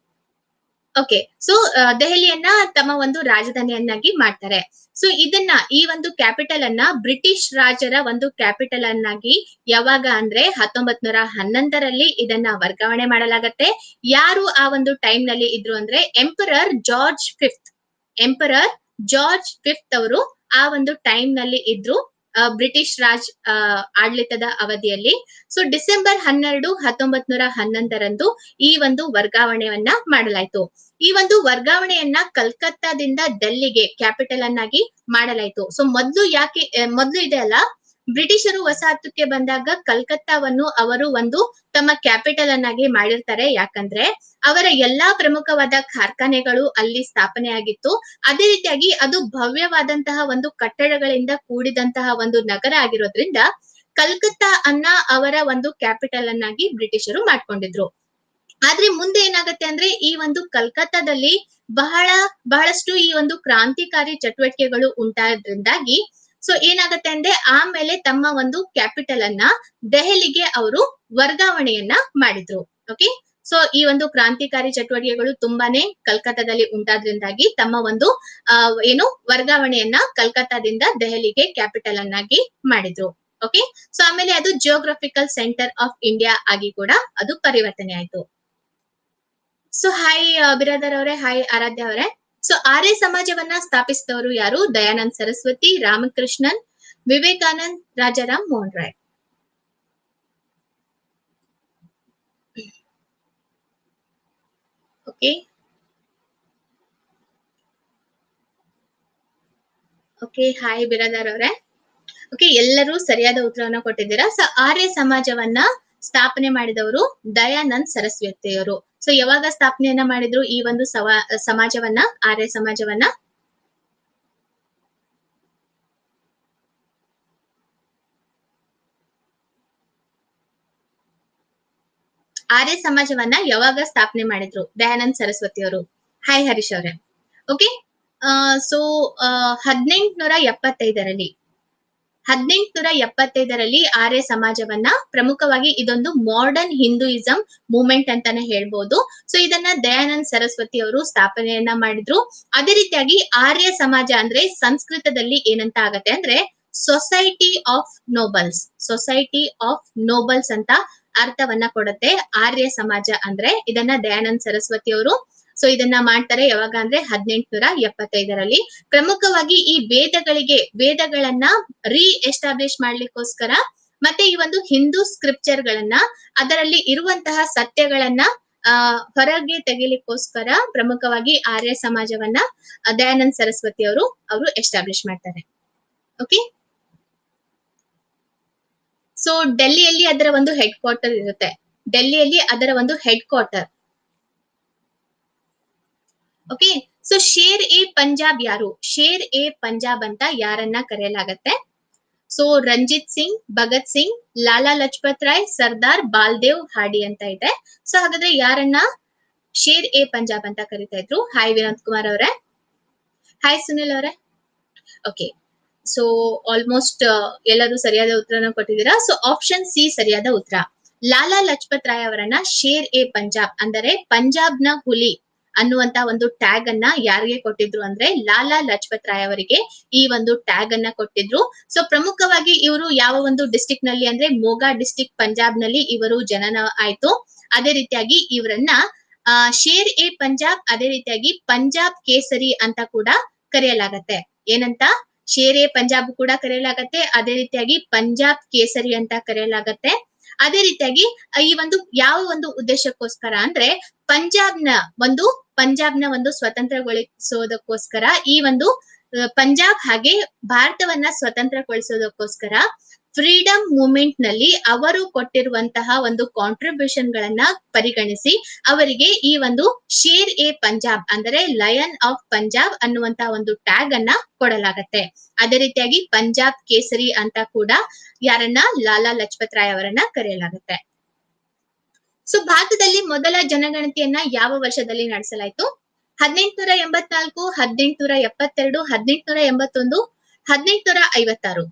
Speaker 1: ಓಕೆ ಸೊ ದೆಹಲಿಯನ್ನ ತಮ್ಮ ಒಂದು ರಾಜಧಾನಿಯನ್ನಾಗಿ ಮಾಡ್ತಾರೆ ಸೊ ಇದನ್ನ ಈ ಒಂದು ಕ್ಯಾಪಿಟಲ್ ಅನ್ನ ಬ್ರಿಟಿಷ್ ರಾಜರ ಒಂದು ಕ್ಯಾಪಿಟಲ್ ಅನ್ನಾಗಿ ಯಾವಾಗ ಅಂದ್ರೆ ಹತ್ತೊಂಬತ್ ನೂರ ಹನ್ನೊಂದರಲ್ಲಿ ಇದನ್ನ ವರ್ಗಾವಣೆ ಮಾಡಲಾಗತ್ತೆ ಯಾರು ಆ ಒಂದು ಟೈಮ್ ನಲ್ಲಿ ಇದ್ರು ಅಂದ್ರೆ emperor George fifth emperor George fifth ಅವರು ಆ ಒಂದು ಟೈಮ್ ನಲ್ಲಿ ಇದ್ರು ಬ್ರಿಟಿಷ್ ರಾಜ್ ಆಡಳಿತದ ಅವಧಿಯಲ್ಲಿ ಸೊ ಡಿಸೆಂಬರ್ ಹನ್ನೆರಡು ಹತ್ತೊಂಬತ್ ನೂರ ಹನ್ನೊಂದರಂದು ಈ ಒಂದು ವರ್ಗಾವಣೆಯನ್ನ ಮಾಡಲಾಯಿತು ಈ ಒಂದು ವರ್ಗಾವಣೆಯನ್ನ ಕಲ್ಕತ್ತಾದಿಂದ ಡೆಲ್ಲಿಗೆ ಕ್ಯಾಪಿಟಲ್ ಅನ್ನಾಗಿ ಮಾಡಲಾಯಿತು ಸೊ ಮೊದ್ಲು ಯಾಕೆ ಮೊದ್ಲು ಇದೆ ಅಲ್ಲ ಬ್ರಿಟಿಷರು ವಸಾಹತುಕ್ಕೆ ಬಂದಾಗ ಕಲ್ಕತ್ತಾವನ್ನು ಅವರು ಒಂದು ತಮ್ಮ ಕ್ಯಾಪಿಟಲ್ ಅನ್ನಾಗಿ ಮಾಡಿರ್ತಾರೆ ಯಾಕಂದ್ರೆ ಅವರ ಎಲ್ಲಾ ಪ್ರಮುಖವಾದ ಕಾರ್ಖಾನೆಗಳು ಅಲ್ಲಿ ಸ್ಥಾಪನೆ ಆಗಿತ್ತು ಅದೇ ರೀತಿಯಾಗಿ ಅದು ಭವ್ಯವಾದಂತಹ ಒಂದು ಕಟ್ಟಡಗಳಿಂದ ಕೂಡಿದಂತಹ ಒಂದು ನಗರ ಆಗಿರೋದ್ರಿಂದ ಕಲ್ಕತ್ತಾ ಅನ್ನ ಅವರ ಒಂದು ಕ್ಯಾಪಿಟಲ್ ಅನ್ನಾಗಿ ಬ್ರಿಟಿಷರು ಮಾಡ್ಕೊಂಡಿದ್ರು ಆದ್ರೆ ಮುಂದೆ ಏನಾಗತ್ತೆ ಅಂದ್ರೆ ಈ ಒಂದು ಕಲ್ಕತ್ತಾದಲ್ಲಿ ಬಹಳ ಬಹಳಷ್ಟು ಈ ಒಂದು ಕ್ರಾಂತಿಕಾರಿ ಚಟುವಟಿಕೆಗಳು ಉಂಟಾದ್ರಿಂದಾಗಿ ಸೊ ಏನಾಗತ್ತೆ ಅಂದ್ರೆ ಆಮೇಲೆ ತಮ್ಮ ಒಂದು ಕ್ಯಾಪಿಟಲ್ ಅನ್ನ ದೆಹಲಿಗೆ ಅವರು ವರ್ಗಾವಣೆಯನ್ನ ಮಾಡಿದ್ರು ಓಕೆ ಸೊ ಈ ಒಂದು ಕ್ರಾಂತಿಕಾರಿ ಚಟುವಟಿಕೆಗಳು ತುಂಬಾನೇ ಕಲ್ಕತ್ತಾದಲ್ಲಿ ಉಂಟಾದ್ರಿಂದಾಗಿ ತಮ್ಮ ಒಂದು ಆ ಏನು ವರ್ಗಾವಣೆಯನ್ನ ಕಲ್ಕತ್ತಾದಿಂದ ದೆಹಲಿಗೆ ಕ್ಯಾಪಿಟಲ್ ಅನ್ನಾಗಿ ಮಾಡಿದ್ರು ಓಕೆ ಸೊ ಆಮೇಲೆ ಅದು ಜಿಯೋಗ್ರಫಿಕಲ್ ಸೆಂಟರ್ ಆಫ್ ಇಂಡಿಯಾ ಆಗಿ ಕೂಡ ಅದು ಪರಿವರ್ತನೆ ಆಯ್ತು ಸೊ ಹಾಯ್ ಬಿರಾದರ್ ಅವರೇ ಹಾಯ್ ಆರಾಧ್ಯ ಅವರೇ ಸೊ ಆರ್ಯ ಸಮಾಜವನ್ನ ಸ್ಥಾಪಿಸಿದವರು ಯಾರು Dayanand Saraswati Ramakrishnan Vivekanand Rajaram Mohan Roy okay okay hi Biradar ಅವರೇ ಓಕೆ ಎಲ್ಲರೂ ಸರಿಯಾದ ಉತ್ತರವನ್ನ ಕೊಟ್ಟಿದ್ದೀರಾ ಸೊ ಆರ್ಯ ಸಮಾಜವನ್ನ ಸ್ಥಾಪನೆ ಮಾಡಿದವರು ದಯಾನಂದ್ ಸರಸ್ವತಿಯವರು ಸೊ ಯಾವಾಗ ಸ್ಥಾಪನೆಯನ್ನ ಮಾಡಿದ್ರು ಈ ಒಂದು ಸವಾ ಸಮಾಜವನ್ನ ಆರ್ಯ ಸಮಾಜವನ್ನ ಆರ್ಯ ಸಮಾಜವನ್ನ ಯಾವಾಗ ಸ್ಥಾಪನೆ ಮಾಡಿದ್ರು ದಯಾನಂದ್ ಸರಸ್ವತಿಯವರು ಹಾಯ್ ಹರೀಶ್ ಅವರೇ ಓಕೆ ಸೊ ಹದಿನೆಂಟುನೂರ ಎಪ್ಪತ್ತೈದರಲ್ಲಿ ಹದಿನೆಂಟುನೂರ ಎಪ್ಪತ್ತೈದರಲ್ಲಿ ಆರ್ಯ ಸಮಾಜವನ್ನ ಪ್ರಮುಖವಾಗಿ ಇದೊಂದು ಮಾಡರ್ನ್ ಹಿಂದೂಯಿಸಂ ಮೂವ್ಮೆಂಟ್ ಅಂತಾನೆ ಹೇಳ್ಬೋದು ಸೊ ಇದನ್ನ ದಯಾನಂದ್ ಸರಸ್ವತಿ ಅವರು ಸ್ಥಾಪನೆಯನ್ನ ಮಾಡಿದ್ರು ಅದೇ ರೀತಿಯಾಗಿ ಆರ್ಯ ಸಮಾಜ ಅಂದ್ರೆ ಸಂಸ್ಕೃತದಲ್ಲಿ ಏನಂತ ಆಗತ್ತೆ ಅಂದ್ರೆ society of nobles society of nobles ಅಂತ ಅರ್ಥವನ್ನ ಕೊಡುತ್ತೆ ಆರ್ಯ ಸಮಾಜ ಅಂದ್ರೆ ಇದನ್ನ ದಯಾನಂದ್ ಸರಸ್ವತಿ ಅವರು ಸೊ ಇದನ್ನ ಮಾಡ್ತಾರೆ ಯಾವಾಗ ಅಂದ್ರೆ ಹದಿನೆಂಟುನೂರ ಎಪ್ಪತ್ತೈದರಲ್ಲಿ ಪ್ರಮುಖವಾಗಿ ಈ ವೇದಗಳಿಗೆ ವೇದಗಳನ್ನ ರೀ ಎಸ್ಟಾಬ್ಲಿಷ್ ಮಾಡ್ಲಿಕ್ಕೋಸ್ಕರ ಮತ್ತೆ ಈ ಒಂದು ಹಿಂದೂ ಸ್ಕ್ರಿಪ್ಚರ್ ಗಳನ್ನ ಅದರಲ್ಲಿ ಇರುವಂತಹ ಸತ್ಯಗಳನ್ನ ಆ ಹೊರಗೆ ತೆಗಿಲಿಕ್ಕೋಸ್ಕರ ಪ್ರಮುಖವಾಗಿ ಆರ್ಯ ಸಮಾಜವನ್ನ ದಯಾನಂದ್ ಸರಸ್ವತಿ ಅವರು ಅವರು ಎಸ್ಟಾಬ್ಲಿಷ್ ಮಾಡ್ತಾರೆ ಓಕೆ ಸೊ ಡೆಲ್ಲಿಯಲ್ಲಿ ಅದರ ಒಂದು ಹೆಡ್ ಕ್ವಾರ್ಟರ್ ಇರುತ್ತೆ ಡೆಲ್ಲಿಯಲ್ಲಿ ಅದರ ಒಂದು head quarter okay so Sher e Punjab ಯಾರು ಶೇರ್ ಎ ಪಂಜಾಬ್ ಅಂತ ಯಾರನ್ನ ಕರೆಯಲಾಗತ್ತೆ ಸೊ ರಂಜಿತ್ ಸಿಂಗ್ ಭಗತ್ ಸಿಂಗ್ ಲಾಲಾ ಲಜಪತ್ ರಾಯ್ ಸರ್ದಾರ್ ಬಾಲ್ದೇವ್ ಹಾಡಿ ಅಂತ ಇದೆ ಸೊ ಹಾಗಾದ್ರೆ ಯಾರನ್ನ ಶೇರ್ ಎ ಪಂಜಾಬ್ ಅಂತ ಕರಿತಾ ಇದ್ರು ಹಾಯ್ ವಿನೋದ್ ಕುಮಾರ್ ಅವರೇ ಹಾಯ್ ಸುನಿಲ್ ಅವರೇ ಓಕೆ ಸೊ ಆಲ್ಮೋಸ್ಟ್ ಎಲ್ಲರೂ ಸರಿಯಾದ ಉತ್ತರನ ಕೊಟ್ಟಿದ್ದೀರಾ ಸೊ ಆಪ್ಷನ್ ಸಿ ಸರಿಯಾದ ಉತ್ತರ ಲಾಲಾ ಲಜಪತ್ ರಾಯ್ ಅವರನ್ನ ಶೇರ್ ಎ ಪಂಜಾಬ್ ಅಂದರೆ ಪಂಜಾಬ್ನ ಹುಲಿ ಅನ್ನುವಂತ ಒಂದು ಟ್ಯಾಗ್ ಅನ್ನ ಯಾರಿಗೆ ಕೊಟ್ಟಿದ್ರು ಅಂದ್ರೆ ಲಾಲಾ ಲಜಪತ್ ರಾಯ್ ಅವರಿಗೆ ಈ ಒಂದು ಟ್ಯಾಗ್ ಅನ್ನ ಕೊಟ್ಟಿದ್ರು ಸೊ ಪ್ರಮುಖವಾಗಿ ಇವರು ಯಾವ ಒಂದು ಡಿಸ್ಟಿಕ್ ನಲ್ಲಿ ಅಂದ್ರೆ ಮೋಗಾ ಡಿಸ್ಟಿಕ್ ಪಂಜಾಬ್ ನಲ್ಲಿ ಇವರು ಜನನ ಆಯ್ತು ಅದೇ ರೀತಿಯಾಗಿ ಇವರನ್ನ ಆ ಶೇರ್ ಎ ಪಂಜಾಬ್ ಅದೇ ರೀತಿಯಾಗಿ ಪಂಜಾಬ್ ಕೇಸರಿ ಅಂತ ಕೂಡ ಕರೆಯಲಾಗತ್ತೆ ಏನಂತ ಶೇರ್ ಎ ಪಂಜಾಬ್ ಕೂಡ ಕರೆಯಲಾಗತ್ತೆ ಅದೇ ರೀತಿಯಾಗಿ ಪಂಜಾಬ್ ಕೇಸರಿ ಅಂತ ಕರೆಯಲಾಗತ್ತೆ ಅದೇ ರೀತಿಯಾಗಿ ಈ ಒಂದು ಯಾವ ಒಂದು ಉದ್ದೇಶಕ್ಕೋಸ್ಕರ ಅಂದ್ರೆ ಪಂಜಾಬ್ನ ಒಂದು ಪಂಜಾಬ್ನ ಒಂದು ಸ್ವತಂತ್ರಗೊಳಿಸೋದಕ್ಕೋಸ್ಕರ ಈ ಒಂದು ಅಹ್, ಪಂಜಾಬ್ ಹಾಗೆ ಭಾರತವನ್ನ ಸ್ವತಂತ್ರಗೊಳಿಸೋದಕ್ಕೋಸ್ಕರ ಫ್ರೀಡಮ್ ಮೂವ್ಮೆಂಟ್ ನಲ್ಲಿ ಅವರು ಕೊಟ್ಟಿರುವಂತಹ ಒಂದು ಕಾಂಟ್ರಿಬ್ಯೂಷನ್ ಗಳನ್ನ ಪರಿಗಣಿಸಿ ಅವರಿಗೆ ಈ ಒಂದು ಶೇರ್ ಎ ಪಂಜಾಬ್ ಅಂದರೆ ಲಯನ್ ಆಫ್ ಪಂಜಾಬ್ ಅನ್ನುವಂತಹ ಒಂದು ಟ್ಯಾಗ್ ಅನ್ನ ಕೊಡಲಾಗತ್ತೆ ಅದೇ ರೀತಿಯಾಗಿ ಪಂಜಾಬ್ ಕೇಸರಿ ಅಂತ ಕೂಡ ಯಾರನ್ನ ಲಾಲಾ ಲಜಪತ್ ರಾಯ್ ಅವರನ್ನ ಕರೆಯಲಾಗುತ್ತೆ ಸೊ ಭಾರತದಲ್ಲಿ ಮೊದಲ ಜನಗಣತಿಯನ್ನ ಯಾವ ವರ್ಷದಲ್ಲಿ ನಡೆಸಲಾಯಿತು ಹದಿನೆಂಟುನೂರ ಎಂಬತ್ನಾಲ್ಕು ಹದಿನೆಂಟುನೂರ ಎಪ್ಪತ್ತೆರಡು ಹದಿನೆಂಟುನೂರ ಎಂಬತ್ತೊಂದು ಹದಿನೆಂಟುನೂರ ಐವತ್ತಾರು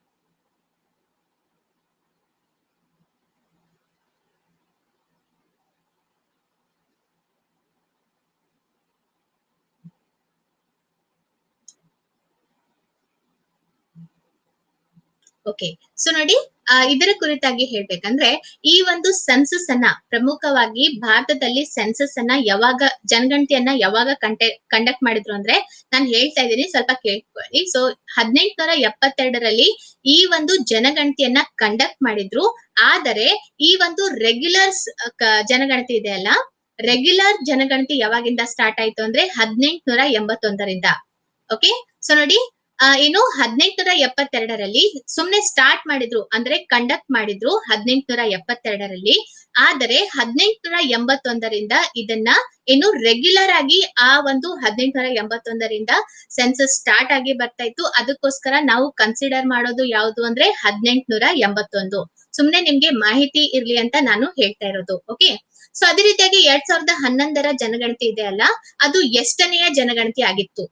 Speaker 1: ಓಕೆ ಸೊ ನೋಡಿ ಆ, ಇದರ ಕುರಿತಾಗಿ ಹೇಳ್ಬೇಕಂದ್ರೆ ಈ ಒಂದು ಸೆನ್ಸಸ್ ಅನ್ನ ಪ್ರಮುಖವಾಗಿ ಭಾರತದಲ್ಲಿ ಸೆನ್ಸಸ್ ಅನ್ನ ಯಾವಾಗ ಜನಗಣತಿಯನ್ನ ಯಾವಾಗ ಕಂಟೆ ಕಂಡಕ್ಟ್ ಮಾಡಿದ್ರು ಅಂದ್ರೆ ನಾನು ಹೇಳ್ತಾ ಇದ್ದೀನಿ ಸ್ವಲ್ಪ ಕೇಳ್ಕೊಳ್ಳಿ ಸೊ ಹದಿನೆಂಟುನೂರ ಎಪ್ಪತ್ತೆರಡರಲ್ಲಿ ಈ ಒಂದು ಜನಗಣತಿಯನ್ನ ಕಂಡಕ್ಟ್ ಮಾಡಿದ್ರು ಆದರೆ ಈ ಒಂದು ರೆಗ್ಯುಲರ್ ಜನಗಣತಿ ಇದೆ ಅಲ್ಲ ರೆಗ್ಯುಲರ್ ಜನಗಣತಿ ಯಾವಾಗಿಂದ ಸ್ಟಾರ್ಟ್ ಆಯ್ತು ಅಂದ್ರೆ ಹದಿನೆಂಟುನೂರ ಎಂಬತ್ತೊಂದರಿಂದ ಓಕೆ ಸೊ ನೋಡಿ ಆ, ಏನು ಹದಿನೆಂಟುನೂರ ಎಪ್ಪತ್ತೆರಡರಲ್ಲಿ ಸುಮ್ನೆ ಸ್ಟಾರ್ಟ್ ಮಾಡಿದ್ರು ಅಂದ್ರೆ ಕಂಡಕ್ಟ್ ಮಾಡಿದ್ರು ಹದಿನೆಂಟುನೂರ ಎಪ್ಪತ್ತೆರಡರಲ್ಲಿ ಆದರೆ ಹದಿನೆಂಟುನೂರ ಎಂಬತ್ತೊಂದರಿಂದ ಇದನ್ನ ಏನು ರೆಗ್ಯುಲರ್ ಆಗಿ ಆ ಒಂದು ಹದಿನೆಂಟುನೂರ ಎಂಬತ್ತೊಂದರಿಂದ ಸೆನ್ಸಸ್ ಸ್ಟಾರ್ಟ್ ಆಗಿ ಬರ್ತಾ ಇತ್ತು ಅದಕ್ಕೋಸ್ಕರ ನಾವು ಕನ್ಸಿಡರ್ ಮಾಡೋದು ಯಾವುದು ಅಂದ್ರೆ ಹದಿನೆಂಟುನೂರ ಎಂಬತ್ತೊಂದು ಸುಮ್ನೆ ನಿಮ್ಗೆ ಮಾಹಿತಿ ಇರ್ಲಿ ಅಂತ ನಾನು ಹೇಳ್ತಾ ಇರೋದು ಓಕೆ ಸೊ ಅದೇ ರೀತಿಯಾಗಿ ಎರಡ್ ಸಾವಿರದ ಹನ್ನೊಂದರ ಜನಗಣತಿ ಇದೆ ಅಲ್ಲ ಅದು ಎಷ್ಟನೆಯ ಜನಗಣತಿ ಆಗಿತ್ತು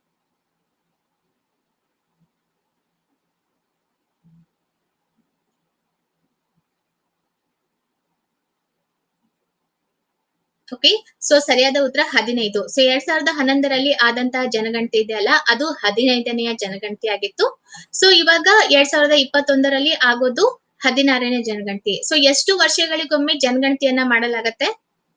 Speaker 1: ಓಕೆ ಸೊ ಸರಿಯಾದ ಉತ್ತರ ಹದಿನೈದು ಸೊ ಎರಡ್ ಸಾವಿರದ ಹನ್ನೊಂದರಲ್ಲಿ ಆದಂತಹ ಜನಗಣತಿ ಇದೆಯಲ್ಲ ಅದು ಹದಿನೈದನೆಯ ಜನಗಣತಿ ಆಗಿತ್ತು ಸೊ ಇವಾಗ ಎರಡ್ ಸಾವಿರದ ಇಪ್ಪತ್ತೊಂದರಲ್ಲಿ ಆಗೋದು ಹದಿನಾರನೇ ಜನಗಣತಿ ಸೊ ಎಷ್ಟು ವರ್ಷಗಳಿಗೊಮ್ಮೆ ಜನಗಣತಿಯನ್ನ ಮಾಡಲಾಗತ್ತೆ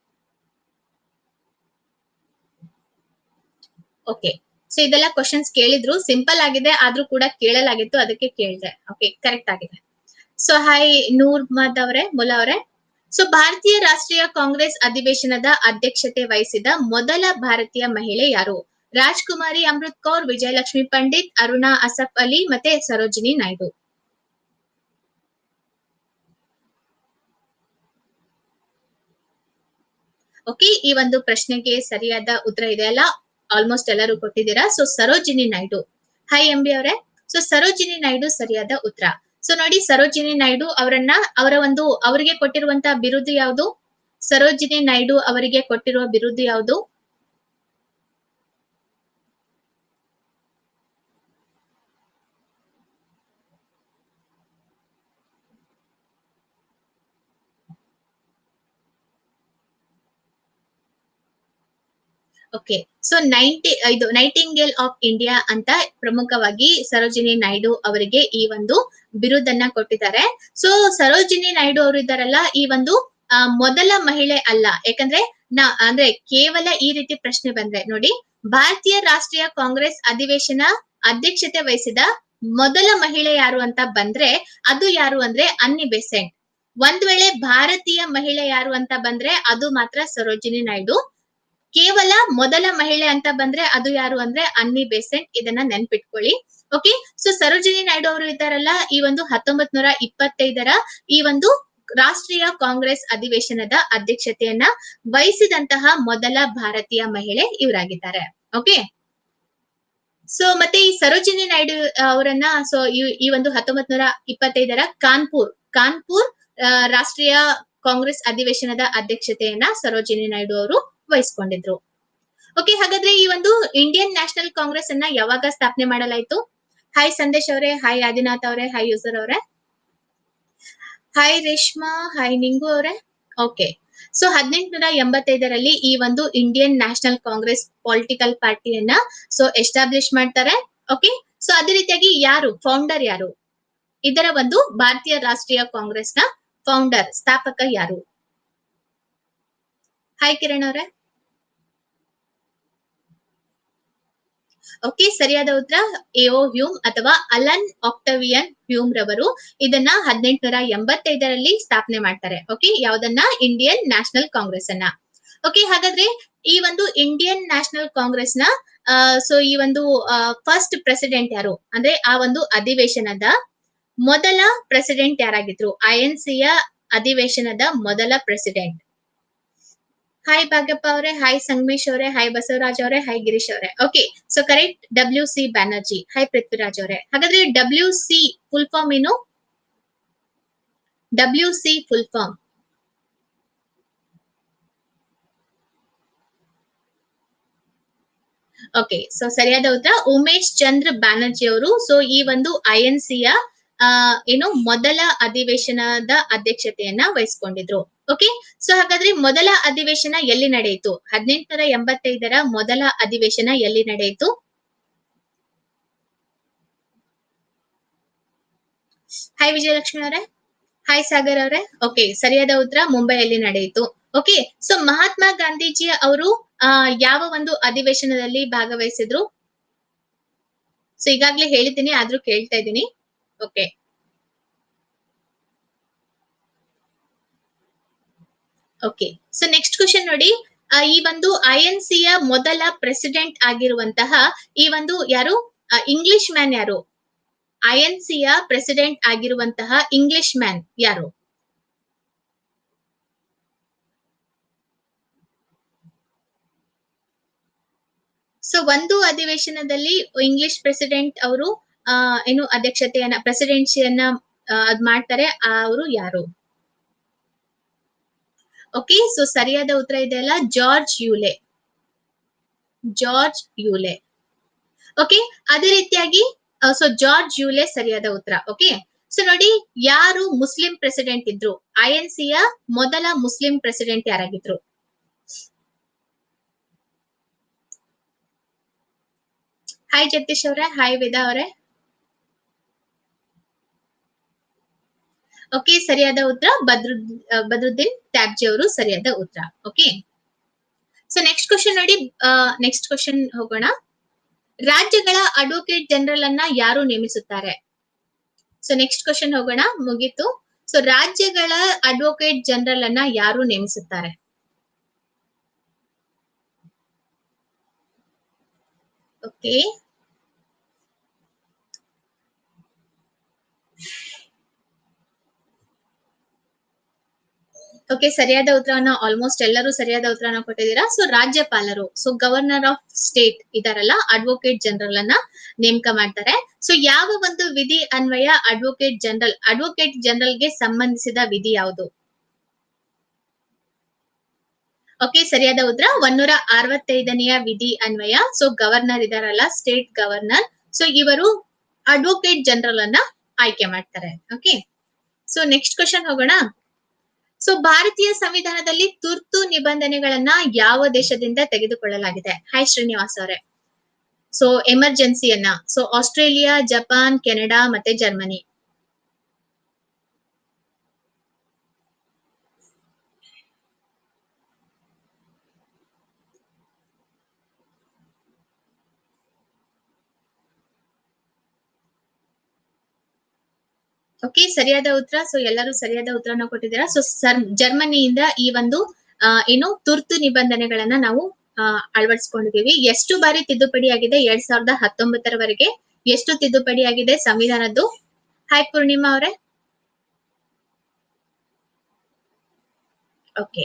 Speaker 1: ಓಕೆ ಸೊ ಇದೆಲ್ಲ ಕ್ವಶನ್ಸ್ ಕೇಳಿದ್ರು ಸಿಂಪಲ್ ಆಗಿದೆ ಆದ್ರೂ ಕೂಡ ಕೇಳಲಾಗಿತ್ತು ಅದಕ್ಕೆ ಕೇಳಿದೆ ಓಕೆ ಕರೆಕ್ಟ್ ಆಗಿದೆ ಸೊ ಹಾಯ್ ನೂರ್ ಮದ್ ಅವರೇ ಮುಲಾ ಅವರೇ ಸೊ ಭಾರತೀಯ ರಾಷ್ಟ್ರೀಯ ಕಾಂಗ್ರೆಸ್ ಅಧಿವೇಶನದ ಅಧ್ಯಕ್ಷತೆ ವಹಿಸಿದ ಮೊದಲ ಭಾರತೀಯ ಮಹಿಳೆ ಯಾರು ರಾಜ್ಕುಮಾರಿ ಅಮೃತ್ ಕೌರ್ ವಿಜಯಲಕ್ಷ್ಮಿ ಪಂಡಿತ್ ಅರುಣಾ ಅಸಫ್ ಅಲಿ ಮತ್ತೆ ಸರೋಜಿನಿ ನಾಯ್ಡು ಓಕೆ ಈ ಒಂದು ಪ್ರಶ್ನೆಗೆ ಸರಿಯಾದ ಉತ್ತರ ಇದೆ ಅಲ್ಲ ಆಲ್ಮೋಸ್ಟ್ ಎಲ್ಲರೂ ಕೊಟ್ಟಿದ್ದೀರಾ so Sarojini Naidu hi MB ಅವರೇ ಸೊ ಸರೋಜಿನಿ ನಾಯ್ಡು ಸರಿಯಾದ ಉತ್ತರ ಸೊ ನೋಡಿ ಸರೋಜಿನಿ ನಾಯ್ಡು ಅವರನ್ನ ಅವರ ಒಂದು ಅವರಿಗೆ ಕೊಟ್ಟಿರುವಂತ ಬಿರುದು ಯಾವುದು ಸರೋಜಿನಿ ನಾಯ್ಡು ಅವರಿಗೆ ಕೊಟ್ಟಿರುವ ಬಿರುದು ಯಾವುದು ಓಕೆ ಸೊ ನೈಂಟಿ ಇದು ನೈಟಿಂಗೇಲ್ ಆಫ್ ಇಂಡಿಯಾ ಅಂತ ಪ್ರಮುಖವಾಗಿ ಸರೋಜಿನಿ ನಾಯ್ಡು ಅವರಿಗೆ ಈ ಒಂದು ಬಿರುದನ್ನ ಕೊಟ್ಟಿದ್ದಾರೆ ಸೊ ಸರೋಜಿನಿ ನಾಯ್ಡು ಅವರು ಇದ್ದಾರಲ್ಲ ಈ ಒಂದು ಆ, ಮೊದಲ ಮಹಿಳೆ ಅಲ್ಲ ಯಾಕಂದ್ರೆ ನಾ ಅಂದ್ರೆ ಕೇವಲ ಈ ರೀತಿ ಪ್ರಶ್ನೆ ಬಂದ್ರೆ ನೋಡಿ ಭಾರತೀಯ ರಾಷ್ಟ್ರೀಯ ಕಾಂಗ್ರೆಸ್ ಅಧಿವೇಶನ ಅಧ್ಯಕ್ಷತೆ ವಹಿಸಿದ ಮೊದಲ ಮಹಿಳೆ ಯಾರು ಅಂತ ಬಂದ್ರೆ ಅದು ಯಾರು ಅಂದ್ರೆ ಅನ್ನಿ ಬೆಸೆಂಟ್ ಒಂದ್ ವೇಳೆ ಭಾರತೀಯ ಮಹಿಳೆ ಯಾರು ಅಂತ ಬಂದ್ರೆ ಅದು ಮಾತ್ರ ಸರೋಜಿನಿ ನಾಯ್ಡು ಕೇವಲ ಮೊದಲ ಮಹಿಳೆ ಅಂತ ಬಂದ್ರೆ ಅದು ಯಾರು ಅಂದ್ರೆ ಅನ್ನಿ ಬೆಸೆಂಟ್ ಇದನ್ನ ನೆನ್ಪಿಟ್ಕೊಳ್ಳಿ ಓಕೆ ಸೊ ಸರೋಜಿನಿ ನಾಯ್ಡು ಅವರು ಇದ್ದಾರಲ್ಲ ಈ ಒಂದು ಹತ್ತೊಂಬತ್ ನೂರ ಇಪ್ಪತ್ತೈದರ ಈ ಒಂದು ರಾಷ್ಟ್ರೀಯ ಕಾಂಗ್ರೆಸ್ ಅಧಿವೇಶನದ ಅಧ್ಯಕ್ಷತೆಯನ್ನ ವಹಿಸಿದಂತಹ ಮೊದಲ ಭಾರತೀಯ ಮಹಿಳೆ ಇವರಾಗಿದ್ದಾರೆ ಓಕೆ ಸೊ ಮತ್ತೆ ಈ ಸರೋಜಿನಿ ನಾಯ್ಡು ಅವರನ್ನ ಸೊ ಈ ಒಂದು ಹತ್ತೊಂಬತ್ ನೂರ ಇಪ್ಪತ್ತೈದರ ಕಾನ್ಪುರ್ ಕಾನ್ಪುರ್ ಆ, ರಾಷ್ಟ್ರೀಯ ಕಾಂಗ್ರೆಸ್ ಅಧಿವೇಶನದ ಅಧ್ಯಕ್ಷತೆಯನ್ನ ಸರೋಜಿನಿ ನಾಯ್ಡು ಅವರು ವಹಿಸ್ಕೊಂಡಿದ್ರು ಓಕೆ ಹಾಗಾದ್ರೆ ಈ ಒಂದು ಇಂಡಿಯನ್ ನ್ಯಾಷನಲ್ ಕಾಂಗ್ರೆಸ್ ಅನ್ನ ಯಾವಾಗ ಸ್ಥಾಪನೆ ಮಾಡಲಾಯ್ತು ಹಾಯ್ ಸಂದೇಶ್ ಅವರೇ ಹಾಯ್ ಆದಿನಾಥ್ ಅವರೇ ಹಾಯ್ ಯೂಸರ್ ಅವರೇ ಹಾಯ್ ರೇಷ್ಮಾ ಹಾಯ್ ನಿಂಗು ಅವರೇ ಓಕೆ ಸೊ ಹದಿನೆಂಟುನೂರ ಎಂಬತ್ತೈದರಲ್ಲಿ ಈ ಒಂದು ಇಂಡಿಯನ್ ನ್ಯಾಷನಲ್ ಕಾಂಗ್ರೆಸ್ ಪೊಲಿಟಿಕಲ್ ಪಾರ್ಟಿಯನ್ನ ಸೊ ಎಸ್ಟಾಬ್ಲಿಷ್ ಮಾಡ್ತಾರೆ ಓಕೆ ಸೊ ಅದೇ ರೀತಿಯಾಗಿ ಯಾರು ಫೌಂಡರ್ ಯಾರು ಇದರ ಒಂದು ಭಾರತೀಯ ರಾಷ್ಟ್ರೀಯ ಕಾಂಗ್ರೆಸ್ನ ಫೌಂಡರ್ ಸ್ಥಾಪಕ ಯಾರು ಹಾಯ್ ಕಿರಣ್ ಅವರೇ ಓಕೆ ಸರಿಯಾದ ಉತ್ತರ ಎಒ ಹ್ಯೂಮ್ ಅಥವಾ ಅಲನ್ ಆಕ್ಟವಿಯನ್ ಹ್ಯೂಮ್ ರವರು ಇದನ್ನ ಹದಿನೆಂಟುನೂರ ಎಂಬತ್ತೈದರಲ್ಲಿ ಸ್ಥಾಪನೆ ಮಾಡ್ತಾರೆ ಓಕೆ ಯಾವ್ದನ್ನ ಇಂಡಿಯನ್ ನ್ಯಾಷನಲ್ ಕಾಂಗ್ರೆಸ್ ಅನ್ನ ಓಕೆ ಹಾಗಾದ್ರೆ ಈ ಒಂದು ಇಂಡಿಯನ್ ನ್ಯಾಷನಲ್ ಕಾಂಗ್ರೆಸ್ ನ ಸೊ ಈ ಒಂದು ಫಸ್ಟ್ ಪ್ರೆಸಿಡೆಂಟ್ ಯಾರು ಅಂದ್ರೆ ಆ ಒಂದು ಅಧಿವೇಶನದ ಮೊದಲ ಪ್ರೆಸಿಡೆಂಟ್ ಯಾರಾಗಿದ್ರು ಐ ಎನ್ ಸಿಯ ಅಧಿವೇಶನದ ಮೊದಲ ಪ್ರೆಸಿಡೆಂಟ್ ಹಾಯ್ ಭಾಗ್ಯಪ್ಪ ಅವರೇ ಹಾಯ್ ಸಂಗಮೇಶ್ ಅವರೇ ಹಾಯ್ ಬಸವರಾಜ್ ಅವರೇ ಹಾಯ್ ಗಿರೀಶ್ ಅವರೇ okay so correct W C Banerjee hi Prithviraj ಅವರೇ ಹಾಗಾದ್ರೆ ಡಬ್ಲ್ಯೂ ಸಿ ಫುಲ್ ಫಾರ್ಮ್ ಏನು W C full form okay so ಸರಿಯಾದ ಉತ್ತರ ಉಮೇಶ್ ಚಂದ್ರ ಬ್ಯಾನರ್ಜಿ ಅವರು ಸೊ ಈ ಒಂದು ಐ ಎನ್ ಸಿಯ ಏನು ಮೊದಲ ಅಧಿವೇಶನದ ಅಧ್ಯಕ್ಷತೆಯನ್ನ ವಹಿಸ್ಕೊಂಡಿದ್ರು ಓಕೆ ಸೊ ಹಾಗಾದ್ರೆ ಮೊದಲ ಅಧಿವೇಶನ ಎಲ್ಲಿ ನಡೆಯಿತು ಹದಿನೆಂಟುನೂರ ಎಂಬತ್ತೈದರ ಮೊದಲ ಅಧಿವೇಶನ ಎಲ್ಲಿ ನಡೆಯಿತು ಹಾಯ್ ವಿಜಯಲಕ್ಷ್ಮಿ ಅವರೇ ಹಾಯ್ ಸಾಗರ್ ಅವರೇ ಓಕೆ ಸರಿಯಾದ ಉತ್ತರ ಮುಂಬೈಯಲ್ಲಿ ನಡೆಯಿತು ಓಕೆ ಸೊ ಮಹಾತ್ಮ ಗಾಂಧೀಜಿ ಅವರು ಆ ಯಾವ ಒಂದು ಅಧಿವೇಶನದಲ್ಲಿ ಭಾಗವಹಿಸಿದ್ರು ಸೊ ಈಗಾಗ್ಲೇ ಹೇಳಿದ್ದೀನಿ ಆದ್ರೂ ಕೇಳ್ತಾ ಇದ್ದೀನಿ okay okay so next question ನೋಡಿ ಈ ಒಂದು ಐ ಎನ್ ಸಿಯ ಮೊದಲ ಪ್ರೆಸಿಡೆಂಟ್ ಆಗಿರುವಂತಹ ಈ ಒಂದು ಯಾರು ಇಂಗ್ಲಿಷ್ ಮ್ಯಾನ್ ಯಾರು ಐ ಎನ್ ಸಿಯ ಪ್ರೆಸಿಡೆಂಟ್ ಆಗಿರುವಂತಹ ಇಂಗ್ಲಿಷ್ ಮ್ಯಾನ್ ಯಾರು ಸೊ ಒಂದು ಅಧಿವೇಶನದಲ್ಲಿ ಇಂಗ್ಲಿಷ್ ಪ್ರೆಸಿಡೆಂಟ್ ಅವರು ಆ ಏನು ಅಧ್ಯಕ್ಷತೆಯನ್ನ ಪ್ರೆಸಿಡೆನ್ಸಿಯನ್ನ ಅದ್ ಮಾಡ್ತಾರೆ ಅವರು ಯಾರು ಓಕೆ ಸೊ ಸರಿಯಾದ ಉತ್ತರ ಇದೆಯಲ್ಲ George Yule George Yule okay ಅದೇ ರೀತಿಯಾಗಿ ಸೊ ಜಾರ್ಜ್ ಯೂಲೆ ಸರಿಯಾದ ಉತ್ತರ ಓಕೆ ಸೊ ನೋಡಿ ಯಾರು ಮುಸ್ಲಿಂ ಪ್ರೆಸಿಡೆಂಟ್ ಇದ್ರು ಐ ಎನ್ ಸಿಯ ಮೊದಲ ಮುಸ್ಲಿಂ ಪ್ರೆಸಿಡೆಂಟ್ ಯಾರಾಗಿದ್ರು ಹಾಯ್ ಜಗದೀಶ್ ಅವರೇ ಹಾಯ್ ವೇದಾ ಅವರೇ ಓಕೆ ಸರಿಯಾದ ಉತ್ತರ ಬದ್ರು ಬದ್ರುದ್ದೀನ್ ಟ್ಯಾಬ್ಜಿ ಅವರು ಸರಿಯಾದ ಉತ್ತರ ಓಕೆ ಸೊ ನೆಕ್ಸ್ಟ್ ಕ್ವಶನ್ ನೋಡಿ ನೆಕ್ಸ್ಟ್ ಕ್ವಶನ್ ಹೋಗೋಣ ರಾಜ್ಯಗಳ ಅಡ್ವೊಕೇಟ್ ಜನರಲ್ ಅನ್ನ ಯಾರು ನೇಮಿಸುತ್ತಾರೆ ಸೊ ನೆಕ್ಸ್ಟ್ ಕ್ವಶನ್ ಹೋಗೋಣ ಮುಗೀತು ಸೊ ರಾಜ್ಯಗಳ ಅಡ್ವೊಕೇಟ್ ಜನರಲ್ ಅನ್ನ ಯಾರು ನೇಮಿಸುತ್ತಾರೆ ಓಕೆ ಓಕೆ ಸರಿಯಾದ ಉತ್ತರವನ್ನ ಆಲ್ಮೋಸ್ಟ್ ಎಲ್ಲರೂ ಸರಿಯಾದ ಉತ್ತರನ ಕೊಟ್ಟಿದ್ದೀರಾ ಸೊ ರಾಜ್ಯಪಾಲರು ಸೊ ಗವರ್ನರ್ ಆಫ್ ಸ್ಟೇಟ್ ಇದಾರಲ್ಲ ಅಡ್ವೊಕೇಟ್ ಜನರಲ್ ಅನ್ನ ನೇಮಕ ಮಾಡ್ತಾರೆ ಸೊ ಯಾವ ಒಂದು ವಿಧಿ ಅನ್ವಯ ಅಡ್ವೊಕೇಟ್ ಜನರಲ್ ಅಡ್ವೊಕೇಟ್ ಜನರಲ್ಗೆ ಸಂಬಂಧಿಸಿದ ವಿಧಿ ಯಾವುದು ಓಕೆ ಸರಿಯಾದ ಉತ್ತರ ಒನ್ನೂರ ಅರವತ್ತೈದನೆಯ ವಿಧಿ ಅನ್ವಯ ಸೊ ಗವರ್ನರ್ ಇದಾರಲ್ಲ ಸ್ಟೇಟ್ ಗವರ್ನರ್ ಸೊ ಇವರು ಅಡ್ವೊಕೇಟ್ ಜನರಲ್ ಅನ್ನ ಆಯ್ಕೆ ಮಾಡ್ತಾರೆ ಓಕೆ ಸೊ ನೆಕ್ಸ್ಟ್ ಕ್ವಶನ್ ಹೋಗೋಣ ಸೊ ಭಾರತೀಯ ಸಂವಿಧಾನದಲ್ಲಿ ತುರ್ತು ನಿಬಂಧನೆಗಳನ್ನ ಯಾವ ದೇಶದಿಂದ ತೆಗೆದುಕೊಳ್ಳಲಾಗಿದೆ ಹಾಯ್ ಶ್ರೀನಿವಾಸ್ ಅವರೇ ಸೊ ಎಮರ್ಜೆನ್ಸಿಯನ್ನ ಸೊ ಆಸ್ಟ್ರೇಲಿಯಾ ಜಪಾನ್ ಕೆನಡಾ ಮತ್ತೆ ಜರ್ಮನಿ ಓಕೆ ಸರಿಯಾದ ಉತ್ತರ ಸೊ ಎಲ್ಲರೂ ಸರಿಯಾದ ಉತ್ತರನ ಕೊಟ್ಟಿದ್ದೀರಾ ಸೊ ಸರ್ ಜರ್ಮನಿಯಿಂದ ಈ ಒಂದು ಏನು ತುರ್ತು ನಿಬಂಧನೆಗಳನ್ನ ನಾವು ಅಳವಡಿಸ್ಕೊಂಡಿದೀವಿ ಎಷ್ಟು ಬಾರಿ ತಿದ್ದುಪಡಿ ಆಗಿದೆ ಎರಡ್ ಸಾವಿರದ ಹತ್ತೊಂಬತ್ತರವರೆಗೆ ಎಷ್ಟು ತಿದ್ದುಪಡಿ ಆಗಿದೆ ಸಂವಿಧಾನದ್ದು ಹಾಯ್ ಪೂರ್ಣಿಮಾ ಅವರೇ ಓಕೆ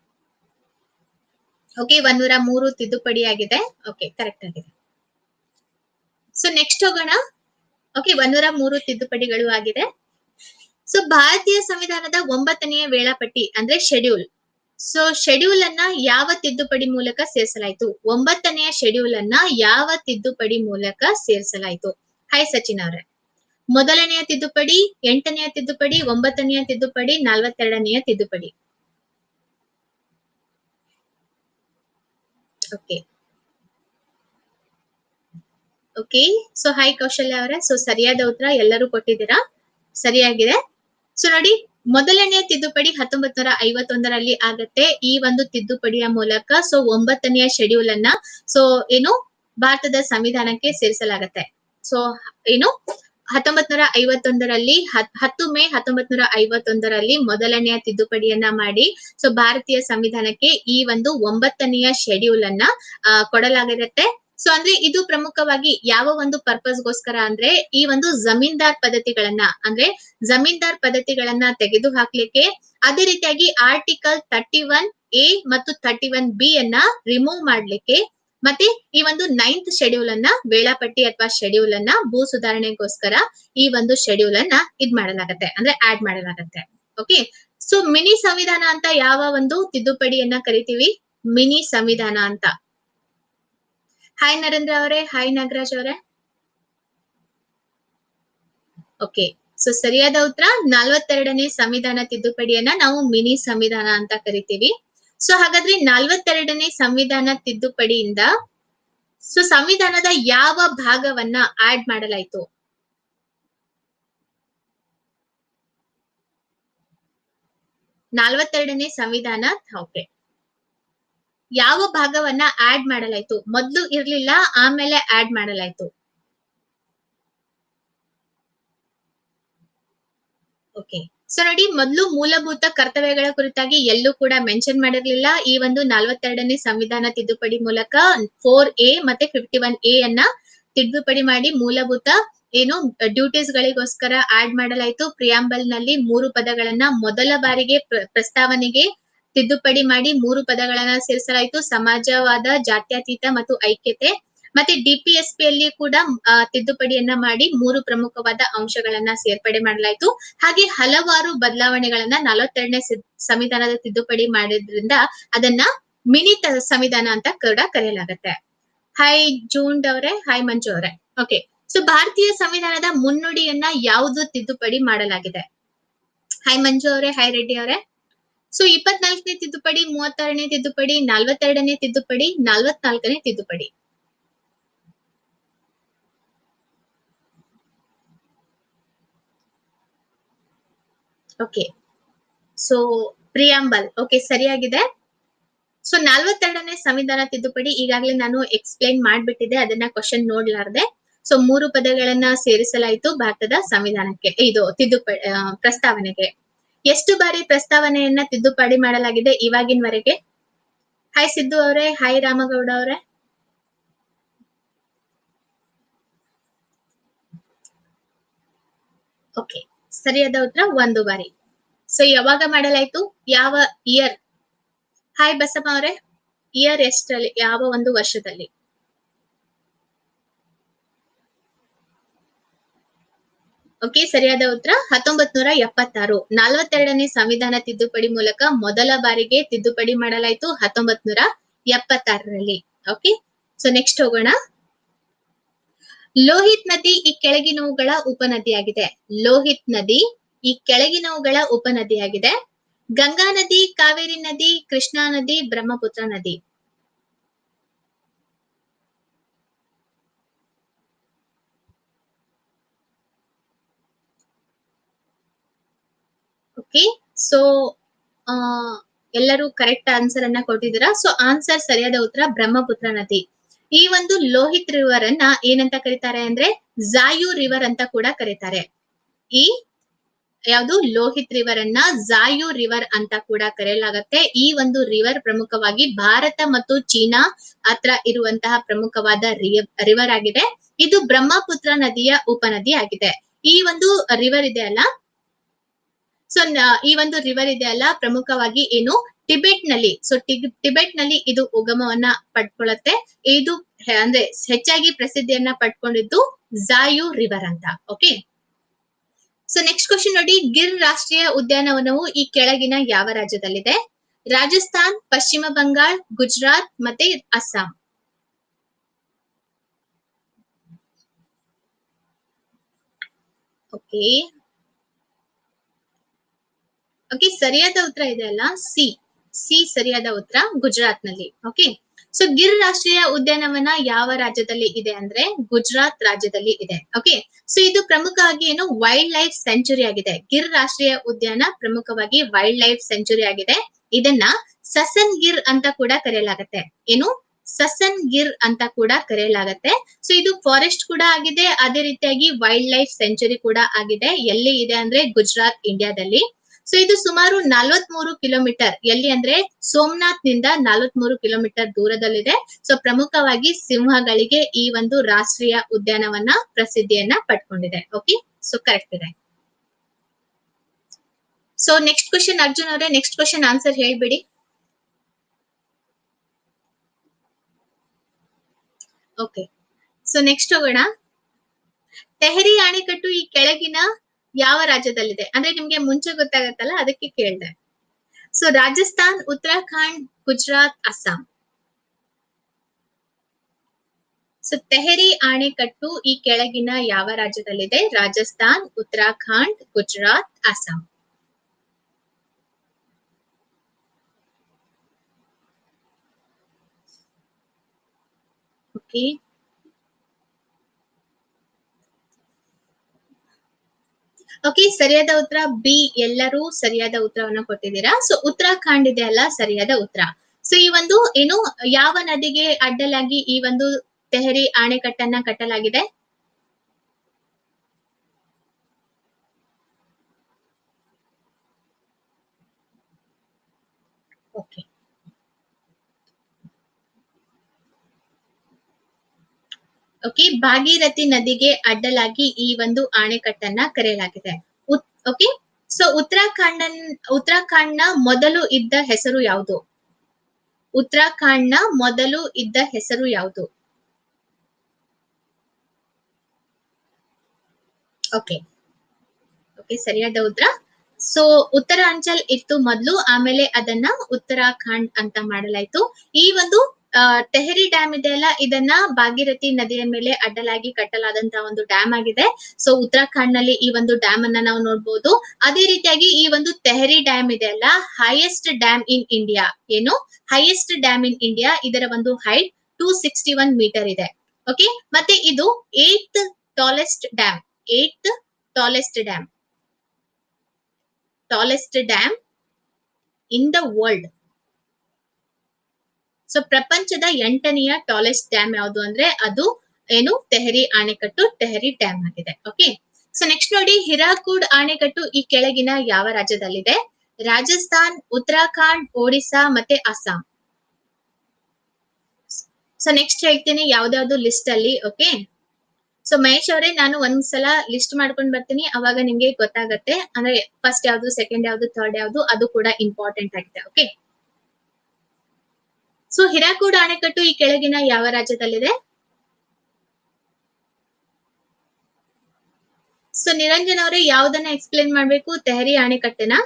Speaker 1: ಓಕೆ ಒಂದೂರ ಮೂರು ತಿದ್ದುಪಡಿ ಆಗಿದೆ ಓಕೆ ಕರೆಕ್ಟ್ ಆಗಿದೆ ಸೊ ನೆಕ್ಸ್ಟ್ ಹೋಗೋಣ ಓಕೆ ಒಂದೂರ ಮೂರು ತಿದ್ದುಪಡಿಗಳು ಆಗಿದೆ ಸೊ ಭಾರತೀಯ ಸಂವಿಧಾನದ ಒಂಬತ್ತನೆಯ ವೇಳಾಪಟ್ಟಿ ಅಂದ್ರೆ ಶೆಡ್ಯೂಲ್ ಸೊ ಶೆಡ್ಯೂಲ್ ಅನ್ನ ಯಾವ ತಿದ್ದುಪಡಿ ಮೂಲಕ ಸೇರಿಸಲಾಯಿತು ಒಂಬತ್ತನೆಯ ಶೆಡ್ಯೂಲ್ ಅನ್ನ ಯಾವ ತಿದ್ದುಪಡಿ ಮೂಲಕ ಸೇರಿಸಲಾಯಿತು ಹಾಯ್ ಸಚಿನ್ ಅವರೇ ಮೊದಲನೆಯ ತಿದ್ದುಪಡಿ ಎಂಟನೆಯ ತಿದ್ದುಪಡಿ ಒಂಬತ್ತನೆಯ ತಿದ್ದುಪಡಿ ನಲವತ್ತೆರಡನೆಯ ತಿದ್ದುಪಡಿ ಓಕೆ ಓಕೆ ಸೊ ಹಾಯ್ ಕೌಶಲ್ಯ ಅವರೇ ಸೊ ಸರಿಯಾದ ಉತ್ತರ ಎಲ್ಲರೂ ಕೊಟ್ಟಿದ್ದೀರಾ ಸರಿಯಾಗಿದೆ ಸೊ ನೋಡಿ ಮೊದಲನೆಯ ತಿದ್ದುಪಡಿ ಹತ್ತೊಂಬತ್ ನೂರ ಐವತ್ತೊಂದರಲ್ಲಿ ಆಗತ್ತೆ ಈ ಒಂದು ತಿದ್ದುಪಡಿಯ ಮೂಲಕ ಸೊ ಒಂಬತ್ತನೆಯ ಶೆಡ್ಯೂಲ್ ಅನ್ನ ಸೊ ಏನು ಭಾರತದ ಸಂವಿಧಾನಕ್ಕೆ ಸೇರಿಸಲಾಗತ್ತೆ ಸೊ ಏನು ಹತ್ತೊಂಬತ್ ನೂರ ಐವತ್ತೊಂದರಲ್ಲಿ ಹತ್- ಹತ್ತು ಮೇ ಹತ್ತೊಂಬತ್ ನೂರ ಐವತ್ತೊಂದರಲ್ಲಿ ಮೊದಲನೆಯ ತಿದ್ದುಪಡಿಯನ್ನ ಮಾಡಿ ಸೊ ಭಾರತೀಯ ಸಂವಿಧಾನಕ್ಕೆ ಈ ಒಂದು ಒಂಬತ್ತನೆಯ ಶೆಡ್ಯೂಲ್ ಅನ್ನ ಆ, ಕೊಡಲಾಗಿರುತ್ತೆ ಸೊ ಅಂದ್ರೆ ಇದು ಪ್ರಮುಖವಾಗಿ ಯಾವ ಒಂದು ಪರ್ಪಸ್ ಗೋಸ್ಕರ ಅಂದ್ರೆ ಈ ಒಂದು ಜಮೀನ್ದಾರ್ ಪದ್ಧತಿಗಳನ್ನ ಅಂದ್ರೆ ಜಮೀನ್ದಾರ್ ಪದ್ಧತಿಗಳನ್ನ ತೆಗೆದು ಹಾಕ್ಲಿಕ್ಕೆ ಅದೇ ರೀತಿಯಾಗಿ ಆರ್ಟಿಕಲ್ ತರ್ಟಿ ಒನ್ ಎ ಮತ್ತು ತರ್ಟಿ ಒನ್ ಬಿ ಅನ್ನ ರಿಮೂವ್ ಮಾಡ್ಲಿಕ್ಕೆ ಮತ್ತೆ ಈ ಒಂದು ನೈನ್ತ್ ಶೆಡ್ಯೂಲ್ ಅನ್ನ ವೇಳಾಪಟ್ಟಿ ಅಥವಾ ಶೆಡ್ಯೂಲ್ ಅನ್ನ ಭೂ ಸುಧಾರಣೆಗೋಸ್ಕರ ಈ ಒಂದು ಶೆಡ್ಯೂಲ್ ಅನ್ನ ಇದ್ ಮಾಡಲಾಗತ್ತೆ ಅಂದ್ರೆ ಆಡ್ ಮಾಡಲಾಗತ್ತೆ ಓಕೆ ಸೊ ಮಿನಿ ಸಂವಿಧಾನ ಅಂತ ಯಾವ ಒಂದು ತಿದ್ದುಪಡಿಯನ್ನ ಕರಿತೀವಿ ಮಿನಿ ಸಂವಿಧಾನ ಅಂತ ಹಾಯ್ ನರೇಂದ್ರ ಅವರೇ ಹಾಯ್ ನಾಗರಾಜ್ ಅವರೇ ಓಕೆ ಸೊ ಸರಿಯಾದ ಉತ್ತರ ನಲವತ್ತೆರಡನೇ ಸಂವಿಧಾನ ತಿದ್ದುಪಡಿಯನ್ನ ನಾವು ಮಿನಿ ಸಂವಿಧಾನ ಅಂತ ಕರಿತೀವಿ ಸೊ ಹಾಗಾದ್ರೆ ನಲವತ್ತೆರಡನೇ ಸಂವಿಧಾನ ತಿದ್ದುಪಡಿಯಿಂದ ಸೊ ಸಂವಿಧಾನದ ಯಾವ ಭಾಗವನ್ನ ಆಡ್ ಮಾಡಲಾಯ್ತು ನಲವತ್ತೆರಡನೇ ಸಂವಿಧಾನ ಓಕೆ ಯಾವ ಭಾಗವನ್ನ ಆಡ್ ಮಾಡಲಾಯ್ತು ಮೊದ್ಲು ಇರ್ಲಿಲ್ಲ ಆಮೇಲೆ ಆಡ್ ಮಾಡಲಾಯ್ತು ಓಕೆ ಸೊ ನೋಡಿ ಮೊದಲು ಮೂಲಭೂತ ಕರ್ತವ್ಯಗಳ ಕುರಿತಾಗಿ ಎಲ್ಲೂ ಕೂಡ ಮೆನ್ಷನ್ ಮಾಡಿರ್ಲಿಲ್ಲ ಈ ಒಂದು ನಲವತ್ತೆರಡನೇ ಸಂವಿಧಾನ ತಿದ್ದುಪಡಿ ಮೂಲಕ ಫೋರ್ ಎ ಮತ್ತೆ ಫಿಫ್ಟಿ ಒನ್ ಎ ಅನ್ನ ತಿದ್ದುಪಡಿ ಮಾಡಿ ಮೂಲಭೂತ ಏನು ಡ್ಯೂಟೀಸ್ ಗಳಿಗೋಸ್ಕರ ಆಡ್ ಮಾಡಲಾಯ್ತು ಪ್ರಿಯಾಂಬಲ್ ನಲ್ಲಿ ಮೂರು ಪದಗಳನ್ನ ಮೊದಲ ಬಾರಿಗೆ ಪ್ರ- ಪ್ರಸ್ತಾವನೆಗೆ ತಿದ್ದುಪಡಿ ಮಾಡಿ ಮೂರು ಪದಗಳನ್ನ ಸೇರಿಸಲಾಯಿತು ಸಮಾಜವಾದ ಜಾತ್ಯತೀತ ಮತ್ತು ಐಕ್ಯತೆ ಮತ್ತೆ ಡಿಪಿಎಸ್ಪಿ ಅಲ್ಲಿ ಕೂಡ ಆ, ತಿದ್ದುಪಡಿಯನ್ನ ಮಾಡಿ ಮೂರು ಪ್ರಮುಖವಾದ ಅಂಶಗಳನ್ನ ಸೇರ್ಪಡೆ ಮಾಡಲಾಯಿತು ಹಾಗೆ ಹಲವಾರು ಬದಲಾವಣೆಗಳನ್ನ ನಲವತ್ತೆರಡನೇ ಸಂವಿಧಾನದ ತಿದ್ದುಪಡಿ ಮಾಡಿದ್ರಿಂದ ಅದನ್ನ ಮಿನಿ ತ- ಸಂವಿಧಾನ ಅಂತ ಕೂಡ ಕರೆಯಲಾಗತ್ತೆ ಹಾಯ್ ಜೂನ್ ಅವರೇ ಹಾಯ್ ಮಂಜು ಅವರೇ ಓಕೆ ಸೊ ಭಾರತೀಯ ಸಂವಿಧಾನದ ಮುನ್ನುಡಿಯನ್ನ ಯಾವುದು ತಿದ್ದುಪಡಿ ಮಾಡಲಾಗಿದೆ ಹಾಯ್ ಮಂಜು ಅವರೇ ಹಾಯ್ ರೆಡ್ಡಿ ಅವರೇ ಸೊ ಇಪ್ಪತ್ನಾಲ್ಕನೇ ತಿದ್ದುಪಡಿ ಮೂವತ್ತಾರನೇ ತಿದ್ದುಪಡಿ ನಲವತ್ತೆರಡನೇ ತಿದ್ದುಪಡಿ ನಲವತ್ನಾಲ್ಕನೇ ತಿದ್ದುಪಡಿ ಓಕೆ ಸೊ ಪ್ರಿಯಾಂಬಲ್ ಓಕೆ ಸರಿಯಾಗಿದೆ ಸೊ ನಲವತ್ತೆರಡನೇ ಸಂವಿಧಾನ ತಿದ್ದುಪಡಿ ಈಗಾಗಲೇ ನಾನು ಎಕ್ಸ್ಪ್ಲೈನ್ ಮಾಡ್ಬಿಟ್ಟಿದ್ದೆ ಅದನ್ನ ಕ್ವಶನ್ ನೋಡ್ಲಾರ್ದೆ ಸೊ ಮೂರು ಪದಗಳನ್ನ ಸೇರಿಸಲಾಯಿತು ಭಾರತದ ಸಂವಿಧಾನಕ್ಕೆ ಇದು ತಿದ್ದುಪಡಿ ಆ, ಪ್ರಸ್ತಾವನೆಗೆ ಎಷ್ಟು ಬಾರಿ ಪ್ರಸ್ತಾವನೆಯನ್ನ ತಿದ್ದುಪಡಿ ಮಾಡಲಾಗಿದೆ ಇವಾಗಿನವರೆಗೆ ಹಾಯ್ ಸಿದ್ದು ಅವರೇ ಹಾಯ್ ರಾಮಗೌಡ ಅವರೇ ಓಕೆ ಸರಿಯಾದ ಉತ್ತರ ಒಂದು ಬಾರಿ ಸೊ ಯಾವಾಗ ಮಾಡಲಾಯ್ತು ಯಾವ ಇಯರ್ ಹಾಯ್ ಬಸಮ್ಮ ಅವರೇ ಇಯರ್ ಎಷ್ಟರಲ್ಲಿ ಯಾವ ಒಂದು ವರ್ಷದಲ್ಲಿ ಓಕೆ ಸರಿಯಾದ ಉತ್ತರ ಹತ್ತೊಂಬತ್ ನೂರ ಎಪ್ಪತ್ತಾರು ನಲವತ್ತೆರಡನೇ ಸಂವಿಧಾನ ತಿದ್ದುಪಡಿ ಮೂಲಕ ಮೊದಲ ಬಾರಿಗೆ ತಿದ್ದುಪಡಿ ಮಾಡಲಾಯಿತು ಹತ್ತೊಂಬತ್ ನೂರ ಎಪ್ಪತ್ತಾರರಲ್ಲಿ ಓಕೆ ಸೊ ನೆಕ್ಸ್ಟ್ ಹೋಗೋಣ ಲೋಹಿತ್ ನದಿ ಈ ಕೆಳಗಿನವುಗಳ ಉಪನದಿಯಾಗಿದೆ ಲೋಹಿತ್ ನದಿ ಈ ಕೆಳಗಿನವುಗಳ ಉಪನದಿಯಾಗಿದೆ ಗಂಗಾ ನದಿ ಕಾವೇರಿ ನದಿ ಕೃಷ್ಣಾ ನದಿ ಬ್ರಹ್ಮಪುತ್ರ ನದಿ ಓಕೆ ಸೊ ಎಲ್ಲರೂ ಕರೆಕ್ಟ್ ಆನ್ಸರ್ ಅನ್ನ ಕೊಟ್ಟಿದ್ದೀರಾ ಸೊ ಆನ್ಸರ್ ಸರಿಯಾದ ಉತ್ತರ ಬ್ರಹ್ಮಪುತ್ರ ನದಿ ಈ ಒಂದು ಲೋಹಿತ್ ರಿವರ್ ಅನ್ನ ಏನಂತ ಕರೀತಾರೆ ಅಂದ್ರೆ ಜಾಯು ರಿವರ್ ಅಂತ ಕೂಡ ಕರೀತಾರೆ ಈ ಯಾವುದು ಲೋಹಿತ್ ರಿವರ್ ಅನ್ನ ಜಾಯು ರಿವರ್ ಅಂತ ಕೂಡ ಕರೆಯಲಾಗತ್ತೆ ಈ ಒಂದು ರಿವರ್ ಪ್ರಮುಖವಾಗಿ ಭಾರತ ಮತ್ತು ಚೀನಾ ಹತ್ರ ಇರುವಂತಹ ಪ್ರಮುಖವಾದ ರಿವರ್ ಆಗಿದೆ ಇದು ಬ್ರಹ್ಮಪುತ್ರ ನದಿಯ ಉಪನದಿ ಆಗಿದೆ ಈ ಒಂದು ರಿವರ್ ಇದೆ ಅಲ್ಲ ಸೊ ಈ ಒಂದು ರಿವರ್ ಇದೆ ಅಲ್ಲ ಪ್ರಮುಖವಾಗಿ ಏನು ಟಿಬೆಟ್ ನಲ್ಲಿ ಸೊ ಟಿಬೆಟ್ ನಲ್ಲಿ ಇದು ಉಗಮವನ್ನ ಪಡ್ಕೊಳ್ಳುತ್ತೆ ಇದು ಹೆ- ಅಂದ್ರೆ ಹೆಚ್ಚಾಗಿ ಪ್ರಸಿದ್ಧಿಯನ್ನ ಪಡ್ಕೊಂಡಿದ್ದು ಜಾಯು ರಿವರ್ ಅಂತ ಓಕೆ ಸೊ ನೆಕ್ಸ್ಟ್ ಕ್ವಶನ್ ನೋಡಿ ಗಿರ್ ರಾಷ್ಟ್ರೀಯ ಉದ್ಯಾನವನವು ಈ ಕೆಳಗಿನ ಯಾವ ರಾಜ್ಯದಲ್ಲಿದೆ ರಾಜಸ್ಥಾನ್ ಪಶ್ಚಿಮ ಬಂಗಾಳ ಗುಜರಾತ್ ಮತ್ತೆ ಅಸ್ಸಾಂ ಓಕೆ ಓಕೆ ಸರಿಯಾದ ಉತ್ತರ ಇದೆ ಅಲ್ಲ ಸಿ ಸಿ ಸರಿಯಾದ ಉತ್ತರ ಗುಜರಾತ್ ನಲ್ಲಿ ಓಕೆ ಸೊ ಗಿರ್ ರಾಷ್ಟ್ರೀಯ ಉದ್ಯಾನವನ ಯಾವ ರಾಜ್ಯದಲ್ಲಿ ಇದೆ ಅಂದ್ರೆ ಗುಜರಾತ್ ರಾಜ್ಯದಲ್ಲಿ ಇದೆ ಓಕೆ ಸೊ ಇದು ಪ್ರಮುಖವಾಗಿ ಏನು ವೈಲ್ಡ್ ಲೈಫ್ ಸೆಂಚುರಿ ಆಗಿದೆ ಗಿರ್ ರಾಷ್ಟ್ರೀಯ ಉದ್ಯಾನ ಪ್ರಮುಖವಾಗಿ ವೈಲ್ಡ್ ಲೈಫ್ ಸೆಂಚುರಿ ಆಗಿದೆ ಇದನ್ನ ಸಸನ್ ಗಿರ್ ಅಂತ ಕೂಡ ಕರೆಯಲಾಗತ್ತೆ ಏನು ಸಸನ್ ಗಿರ್ ಅಂತ ಕೂಡ ಕರೆಯಲಾಗತ್ತೆ ಸೊ ಇದು ಫಾರೆಸ್ಟ್ ಕೂಡ ಆಗಿದೆ ಅದೇ ರೀತಿಯಾಗಿ ವೈಲ್ಡ್ ಲೈಫ್ ಸೆಂಚುರಿ ಕೂಡ ಆಗಿದೆ ಎಲ್ಲಿ ಇದೆ ಅಂದ್ರೆ ಗುಜರಾತ್ ಇಂಡಿಯಾದಲ್ಲಿ ಸೊ ಇದು ಸುಮಾರು ನಲವತ್ಮೂರು ಕಿಲೋಮೀಟರ್ ಎಲ್ಲಿ ಅಂದ್ರೆ ಸೋಮನಾಥ್ ನಿಂದ ನಲವತ್ಮೂರು ಕಿಲೋಮೀಟರ್ ದೂರದಲ್ಲಿದೆ ಸೊ ಪ್ರಮುಖವಾಗಿ ಸಿಂಹಗಳಿಗೆ ಈ ಒಂದು ರಾಷ್ಟ್ರೀಯ ಉದ್ಯಾನವನ ಪ್ರಸಿದ್ಧಿಯನ್ನ ಪಡ್ಕೊಂಡಿದೆ ಓಕೆ ಸೊ ಕರೆಕ್ಟ್ ಇದೆ ಸೊ ನೆಕ್ಸ್ಟ್ ಕ್ವಶನ್ ಅರ್ಜುನ್ ಅವರೇ ನೆಕ್ಸ್ಟ್ ಕ್ವಶನ್ ಆನ್ಸರ್ ಹೇಳ್ಬಿಡಿ ಓಕೆ ಸೊ ನೆಕ್ಸ್ಟ್ ಹೋಗೋಣ ತೆಹರಿ ಅಣೆಕಟ್ಟು ಈ ಕೆಳಗಿನ ಯಾವ ರಾಜ್ಯದಲ್ಲಿದೆ ಅಂದ್ರೆ ನಿಮ್ಗೆ ಮುಂಚೆ ಗೊತ್ತಾಗತ್ತಲ್ಲ ಅದಕ್ಕೆ ಕೇಳ್ದೆ ಸೊ ರಾಜಸ್ಥಾನ್ ಉತ್ತರಾಖಂಡ್ ಗುಜರಾತ್ ಅಸ್ಸಾಂ ಸೊ ತೆಹರಿ ಅಣೆಕಟ್ಟು ಈ ಕೆಳಗಿನ ಯಾವ ರಾಜ್ಯದಲ್ಲಿದೆ ರಾಜಸ್ಥಾನ್ ಉತ್ತರಾಖಂಡ್ ಗುಜರಾತ್ ಅಸ್ಸಾಂ ಓಕೆ ಓಕೆ ಸರಿಯಾದ ಉತ್ತರ ಬಿ ಎಲ್ಲರೂ ಸರಿಯಾದ ಉತ್ತರವನ್ನ ಕೊಟ್ಟಿದ್ದೀರಾ ಸೊ ಉತ್ತರಾಖಂಡ್ ಇದೆ ಅಲ್ಲ ಸರಿಯಾದ ಉತ್ತರ ಸೊ ಈ ಒಂದು ಏನು ಯಾವ ನದಿಗೆ ಅಡ್ಡಲಾಗಿ ಈ ಒಂದು ತೆಹರಿ ಅಣೆಕಟ್ಟನ್ನ ಕಟ್ಟಲಾಗಿದೆ ಓಕೆ ಓಕೆ ಭಾಗೀರಥಿ ನದಿಗೆ ಅಡ್ಡಲಾಗಿ ಈ ಒಂದು ಅಣೆಕಟ್ಟನ್ನ ಕರೆಯಲಾಗಿದೆ ಓಕೆ ಸೊ ಉತ್ತರಾಖಂಡ್ ಉತ್ತರಾಖಂಡ್ ನ ಮೊದಲು ಇದ್ದ ಹೆಸರು ಯಾವುದು ಉತ್ತರಾಖಂಡ್ ನ ಮೊದಲು ಇದ್ದ ಹೆಸರು ಯಾವುದು ಓಕೆ ಓಕೆ ಸರಿಯಾದ ಉತ್ತರ ಸೊ ಉತ್ತರಾಂಚಲ್ ಇತ್ತು ಮೊದಲು ಆಮೇಲೆ ಅದನ್ನ ಉತ್ತರಾಖಂಡ್ ಅಂತ ಮಾಡಲಾಯ್ತು ಈ ಒಂದು ತೆಹರಿ ಡ್ಯಾಮ್ ಇದೆ ಅಲ್ಲ ಇದನ್ನ ಭಾಗೀರಥಿ ನದಿಯ ಮೇಲೆ ಅಡ್ಡಲಾಗಿ ಕಟ್ಟಲಾದಂತಹ ಒಂದು ಡ್ಯಾಮ್ ಆಗಿದೆ ಸೊ ಉತ್ತರಾಖಂಡ್ ನಲ್ಲಿ ಈ ಒಂದು ಡ್ಯಾಮ್ ಅನ್ನ ನಾವು ನೋಡ್ಬೋದು ಅದೇ ರೀತಿಯಾಗಿ ಈ ಒಂದು ತೆಹರಿ ಡ್ಯಾಮ್ ಇದೆ ಅಲ್ಲ ಹೈಯೆಸ್ಟ್ ಡ್ಯಾಮ್ ಇನ್ ಇಂಡಿಯಾ ಏನು ಹೈಯೆಸ್ಟ್ ಡ್ಯಾಮ್ ಇನ್ ಇಂಡಿಯಾ ಇದರ ಒಂದು height two sixty one metre ಇದೆ ಓಕೆ ಮತ್ತೆ ಇದು eighth tallest dam eighth tallest dam tallest dam in the world so ಪ್ರಪಂಚದ ಎಂಟನೆಯ ಟಾಲೆಸ್ಟ್ ಡ್ಯಾಮ್ ಯಾವುದು ಅಂದ್ರೆ ಅದು ಏನು ತೆಹರಿ ಅಣೆಕಟ್ಟು ತೆಹರಿ ಡ್ಯಾಮ್ ಆಗಿದೆ ಓಕೆ ಸೊ ನೆಕ್ಸ್ಟ್ ನೋಡಿ ಹಿರಾಕೂಡ್ ಅಣೆಕಟ್ಟು ಈ ಕೆಳಗಿನ ಯಾವ ರಾಜ್ಯದಲ್ಲಿದೆ ರಾಜಸ್ಥಾನ್ ಉತ್ತರಾಖಂಡ್ ಒಡಿಸಾ ಮತ್ತೆ ಅಸ್ಸಾಂ ಸೊ ನೆಕ್ಸ್ಟ್ ಹೇಳ್ತೀನಿ ಯಾವ್ದಾವ್ದು ಲಿಸ್ಟ್ ಅಲ್ಲಿ ಓಕೆ ಸೊ ಮಹೇಶ್ ಅವರೇ ನಾನು ಒಂದ್ಸಲ ಲಿಸ್ಟ್ ಮಾಡ್ಕೊಂಡ್ ಬರ್ತೀನಿ ಅವಾಗ ನಿಮ್ಗೆ ಗೊತ್ತಾಗತ್ತೆ ಅಂದ್ರೆ ಫಸ್ಟ್ ಯಾವ್ದು ಸೆಕೆಂಡ್ ಯಾವ್ದು ಥರ್ಡ್ ಯಾವ್ದು ಅದು ಕೂಡ ಇಂಪಾರ್ಟೆಂಟ್ ಆಗಿದೆ ಓಕೆ ಸೊ ಹಿರಾಕೂಡ್ ಅಣೆಕಟ್ಟು ಈ ಕೆಳಗಿನ ಯಾವ ರಾಜ್ಯದಲ್ಲಿದೆ ಸೊ ನಿರಂಜನ್ ಅವರೇ ಯಾವ್ದನ್ನ ಎಕ್ಸ್ಪ್ಲೇನ್ ಮಾಡ್ಬೇಕು ತೆಹರಿ ಅಣೆಕಟ್ಟೆನ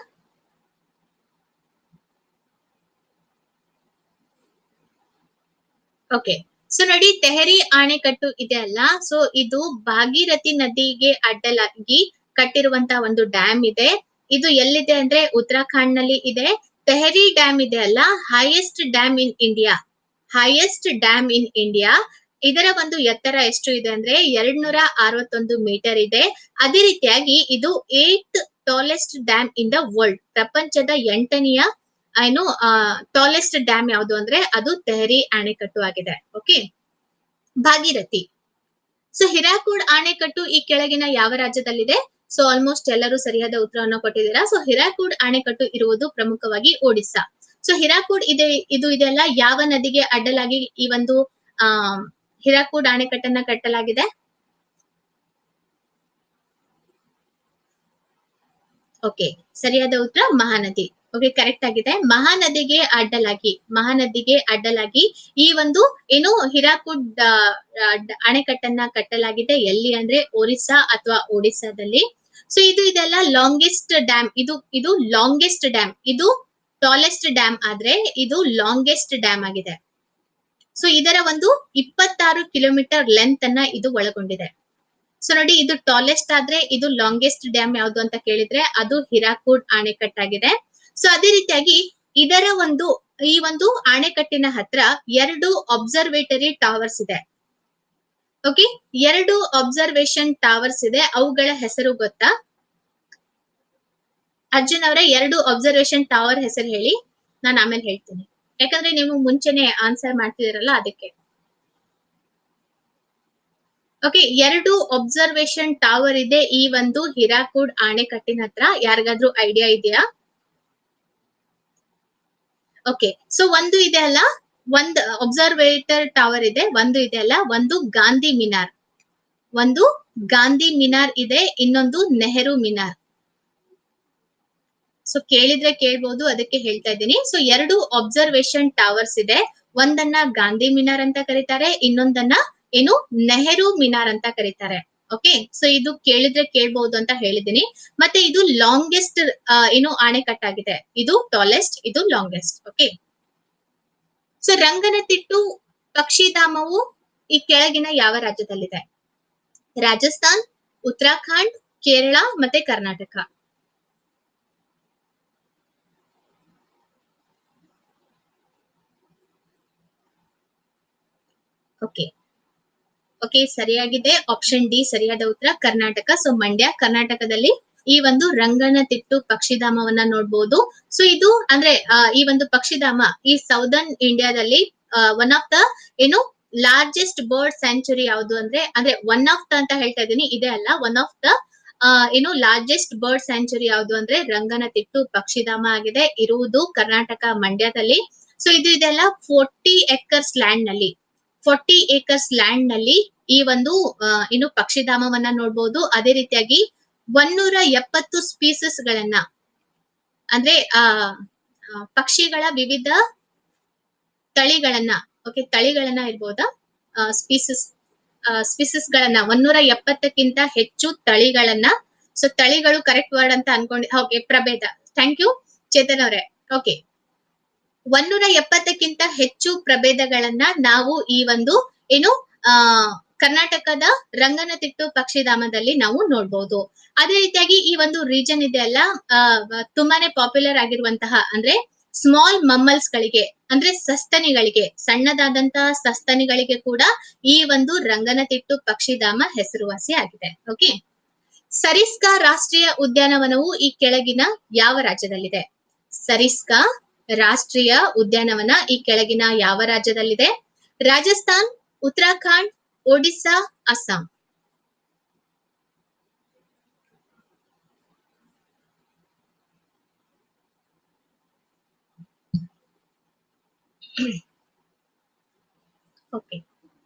Speaker 1: ಓಕೆ ಸೊ ನೋಡಿ ತೆಹರಿ ಅಣೆಕಟ್ಟು ಇದೆ ಅಲ್ಲ ಸೊ ಇದು ಭಾಗೀರಥಿ ನದಿಗೆ ಅಡ್ಡಲಾಗಿ ಕಟ್ಟಿರುವಂತಹ ಒಂದು ಡ್ಯಾಮ್ ಇದೆ ಇದು ಎಲ್ಲಿದೆ ಅಂದ್ರೆ ಉತ್ತರಾಖಂಡ್ ನಲ್ಲಿ ಇದೆ ತೆಹರಿ ಡ್ಯಾಮ್ ಇದೆ ಅಲ್ಲ highest dam in India highest dam in India ಇದರ ಒಂದು ಎತ್ತರ ಎಷ್ಟು ಇದೆ ಅಂದ್ರೆ ಎರಡ್ ನೂರ ಅರವತ್ತೊಂದು ಮೀಟರ್ ಇದೆ ಅದೇ ರೀತಿಯಾಗಿ ಇದು eighth tallest dam in the world ಪ್ರಪಂಚದ ಎಂಟನೆಯ ಏನು ಟಾಲೆಸ್ಟ್ ಡ್ಯಾಮ್ ಯಾವುದು ಅಂದ್ರೆ ಅದು ತೆಹರಿ ಅಣೆಕಟ್ಟು ಆಗಿದೆ ಓಕೆ ಭಾಗೀರಥಿ ಸೊ ಹಿರಾಕೂಡ್ ಅಣೆಕಟ್ಟು ಈ ಕೆಳಗಿನ ಯಾವ ರಾಜ್ಯದಲ್ಲಿದೆ ಸೊ ಆಲ್ಮೋಸ್ಟ್ ಎಲ್ಲರೂ ಸರಿಯಾದ ಉತ್ತರವನ್ನು ಕೊಟ್ಟಿದ್ದೀರಾ ಸೊ ಹಿರಾಕೂಡ್ ಅಣೆಕಟ್ಟು ಇರುವುದು ಪ್ರಮುಖವಾಗಿ ಒಡಿಸ್ಸಾ ಸೊ ಹಿರಾಕೂಡ್ ಇದೆ ಇದು ಇದೆಲ್ಲ ಯಾವ ನದಿಗೆ ಅಡ್ಡಲಾಗಿ ಈ ಒಂದು ಆ ಹಿರಾಕೂಡ್ ಅಣೆಕಟ್ಟನ್ನ ಕಟ್ಟಲಾಗಿದೆ ಓಕೆ ಸರಿಯಾದ ಉತ್ತರ ಮಹಾನದಿ ಓಕೆ ಕರೆಕ್ಟ್ ಆಗಿದೆ ಮಹಾನದಿಗೆ ಅಡ್ಡಲಾಗಿ ಮಹಾನದಿಗೆ ಅಡ್ಡಲಾಗಿ ಈ ಒಂದು ಏನು ಹಿರಾಕುಡ್ ಅಣೆಕಟ್ಟನ್ನ ಕಟ್ಟಲಾಗಿದೆ ಎಲ್ಲಿ ಅಂದ್ರೆ ಒರಿಸ್ಸಾ ಅಥವಾ ಒಡಿಸ್ಸಾದಲ್ಲಿ ಸೊ ಇದು ಇದೆಲ್ಲ ಲಾಂಗೆಸ್ಟ್ ಡ್ಯಾಮ್ ಇದು ಇದು ಲಾಂಗೆಸ್ಟ್ ಡ್ಯಾಮ್ ಇದು ಟಾಲೆಸ್ಟ್ ಡ್ಯಾಮ್ ಆದ್ರೆ ಇದು ಲಾಂಗೆಸ್ಟ್ ಡ್ಯಾಮ್ ಆಗಿದೆ ಸೊ ಇದರ ಒಂದು ಇಪ್ಪತ್ತಾರು ಕಿಲೋಮೀಟರ್ ಲೆಂತ್ ಅನ್ನ ಇದು ಒಳಗೊಂಡಿದೆ ಸೊ ನೋಡಿ ಇದು ಟಾಲೆಸ್ಟ್ ಆದ್ರೆ ಇದು ಲಾಂಗೆಸ್ಟ್ ಡ್ಯಾಮ್ ಯಾವುದು ಅಂತ ಕೇಳಿದ್ರೆ ಅದು ಹಿರಾಕೂಡ್ ಅಣೆಕಟ್ಟಾಗಿದೆ ಸೊ ಅದೇ ರೀತಿಯಾಗಿ ಇದರ ಒಂದು ಈ ಒಂದು ಆಣೆಕಟ್ಟಿನ ಹತ್ರ ಎರಡು ಅಬ್ಸರ್ವೇಟರಿ ಟವರ್ಸ್ ಇದೆ ಓಕೆ ಎರಡು ಅಬ್ಸರ್ವೇಷನ್ ಟವರ್ಸ್ ಇದೆ ಅವುಗಳ ಹೆಸರು ಗೊತ್ತಾ ಅರ್ಜುನ್ ಅವರೇ ಎರಡು ಅಬ್ಸರ್ವೇಷನ್ ಟವರ್ ಹೆಸರು ಹೇಳಿ ನಾನು ಆಮೇಲೆ ಹೇಳ್ತೀನಿ ಯಾಕಂದ್ರೆ ನೀವು ಮುಂಚೆನೆ ಆನ್ಸರ್ ಮಾಡ್ತಿದ್ದೀರಲ್ಲ ಅದಕ್ಕೆ ಓಕೆ ಎರಡು ಅಬ್ಸರ್ವೇಷನ್ ಟವರ್ ಇದೆ ಈ ಒಂದು ಹಿರಾಕೂಡ್ ಆಣೆಕಟ್ಟಿನ ಹತ್ರ ಯಾರಿಗಾದ್ರೂ ಐಡಿಯಾ ಇದೆಯಾ ಓಕೆ ಸೊ ಒಂದು ಇದೆ ಅಲ್ಲ ಒಂದು ಅಬ್ಸರ್ವೇಟರ್ ಟವರ್ ಇದೆ ಒಂದು ಇದೆ ಅಲ್ಲ ಒಂದು ಗಾಂಧಿ ಮಿನಾರ್ ಒಂದು ಗಾಂಧಿ ಮಿನಾರ್ ಇದೆ ಇನ್ನೊಂದು ನೆಹರು ಮಿನಾರ್ ಸೊ ಕೇಳಿದ್ರೆ ಕೇಳ್ಬೋದು ಅದಕ್ಕೆ ಹೇಳ್ತಾ ಇದ್ದೀನಿ ಸೊ ಎರಡು ಅಬ್ಸರ್ವೇಷನ್ ಟವರ್ಸ್ ಇದೆ ಒಂದನ್ನ ಗಾಂಧಿ ಮಿನಾರ್ ಅಂತ ಕರೀತಾರೆ ಇನ್ನೊಂದನ್ನ ಏನು ನೆಹರು ಮಿನಾರ್ ಅಂತ ಕರೀತಾರೆ ಓಕೆ ಸೊ ಇದು ಕೇಳಿದ್ರೆ ಕೇಳ್ಬಹುದು ಅಂತ ಹೇಳಿದೀನಿ ಮತ್ತೆ ಇದು ಲಾಂಗೆಸ್ಟ್ ಏನು ಆಣೆಕಟ್ಟಾಗಿದೆ ಇದು ಟಾಲೆಸ್ಟ್ ಇದು ಲಾಂಗೆಸ್ಟ್ ಓಕೆ ಸೊ ರಂಗನತಿಟ್ಟು ಪಕ್ಷಿಧಾಮವು ಈ ಕೆಳಗಿನ ಯಾವ ರಾಜ್ಯದಲ್ಲಿದೆ ರಾಜಸ್ಥಾನ್ ಉತ್ತರಾಖಂಡ್ ಕೇರಳ ಮತ್ತೆ ಕರ್ನಾಟಕ ಓಕೆ ಓಕೆ ಸರಿಯಾಗಿದೆ ಆಪ್ಷನ್ ಡಿ ಸರಿಯಾದ ಉತ್ತರ ಕರ್ನಾಟಕ ಸೊ ಮಂಡ್ಯ ಕರ್ನಾಟಕದಲ್ಲಿ ಈ ಒಂದು ರಂಗನತಿಟ್ಟು ಪಕ್ಷಿಧಾಮವನ್ನ ನೋಡ್ಬೋದು ಸೊ ಇದು ಅಂದ್ರೆ ಆ, ಈ ಒಂದು ಪಕ್ಷಿಧಾಮ ಈ ಸೌದರ್ನ್ ಇಂಡಿಯಾದಲ್ಲಿ ಒನ್ ಆಫ್ ದ ಏನು ಲಾರ್ಜೆಸ್ಟ್ ಬರ್ಡ್ ಸ್ಯಾಂಚುರಿ ಯಾವುದು ಅಂದ್ರೆ ಅಂದ್ರೆ ಒನ್ ಆಫ್ ದ ಅಂತ ಹೇಳ್ತಾ ಇದ್ದೀನಿ ಇದೆ ಅಲ್ಲ ಒನ್ ಆಫ್ ದ ಏನು ಲಾರ್ಜೆಸ್ಟ್ ಬರ್ಡ್ ಸ್ಯಾಂಚುರಿ ಯಾವುದು ಅಂದ್ರೆ ರಂಗನತಿಟ್ಟು ಪಕ್ಷಿಧಾಮ ಆಗಿದೆ ಇರುವುದು ಕರ್ನಾಟಕ ಮಂಡ್ಯದಲ್ಲಿ ಸೊ ಇದು ಇದೆಲ್ಲ ಫೋರ್ಟಿ ಎಕರ್ಸ್ ಲ್ಯಾಂಡ್ ನಲ್ಲಿ ಫೋರ್ಟಿ ಏಕರ್ಸ್ ಲ್ಯಾಂಡ್ ನಲ್ಲಿ ಈ ಒಂದು ಆ, ಏನು ಪಕ್ಷಿಧಾಮವನ್ನ ನೋಡ್ಬೋದು ಅದೇ ರೀತಿಯಾಗಿ ಒನ್ನೂರ ಎಪ್ಪತ್ತು ಸ್ಪೀಸಸ್ ಗಳನ್ನ ಅಂದ್ರೆ ಆ ಆ, ಪಕ್ಷಿಗಳ ವಿವಿಧ ತಳಿಗಳನ್ನ ಓಕೆ ತಳಿಗಳನ್ನ ಇರ್ಬೋದಾ ಸ್ಪೀಸಸ್ ಸ್ಪೀಸಸ್ ಗಳನ್ನ ಒನ್ನೂರ ಎಪ್ಪತ್ತಕ್ಕಿಂತ ಹೆಚ್ಚು ತಳಿಗಳನ್ನ ಸೊ ತಳಿಗಳು ಕರೆಕ್ಟ್ ವರ್ಡ್ ಅಂತ ಅನ್ಕೊಂಡಿ ಓಕೆ ಪ್ರಭೇದ ಥ್ಯಾಂಕ್ ಯು ಚೇತನ್ ಅವರೇ ಓಕೆ ಒನ್ನೂರ ಎಪ್ಪತ್ತಕ್ಕಿಂತ ಹೆಚ್ಚು ಪ್ರಭೇದಗಳನ್ನ ನಾವು ಈ ಒಂದು ಏನು ಆ ಕರ್ನಾಟಕದ ರಂಗನತಿಟ್ಟು ಪಕ್ಷಿಧಾಮದಲ್ಲಿ ನಾವು ನೋಡ್ಬೋದು ಅದೇ ರೀತಿಯಾಗಿ ಈ ಒಂದು ರೀಜನ್ ಇದೆ ಅಲ್ಲ ಆ, ತುಂಬಾನೇ ಪಾಪ್ಯುಲರ್ ಆಗಿರುವಂತಹ ಅಂದ್ರೆ ಸ್ಮಾಲ್ ಮಮ್ಮಲ್ಸ್ ಗಳಿಗೆ ಅಂದ್ರೆ ಸಸ್ತನಿಗಳಿಗೆ ಸಣ್ಣದಾದಂತಹ ಸಸ್ತನಿಗಳಿಗೆ ಕೂಡ ಈ ಒಂದು ರಂಗನತಿಟ್ಟು ಪಕ್ಷಿಧಾಮ ಹೆಸರುವಾಸಿ ಆಗಿದೆ ಓಕೆ ಸರಿಸ್ಕಾ ರಾಷ್ಟ್ರೀಯ ಉದ್ಯಾನವನವು ಈ ಕೆಳಗಿನ ಯಾವ ರಾಜ್ಯದಲ್ಲಿದೆ ಸರಿಸ್ಕಾ ರಾಷ್ಟ್ರೀಯ ಉದ್ಯಾನವನ ಈ ಕೆಳಗಿನ ಯಾವ ರಾಜ್ಯದಲ್ಲಿದೆ Rajasthan Uttarakhand Odisha Assam okay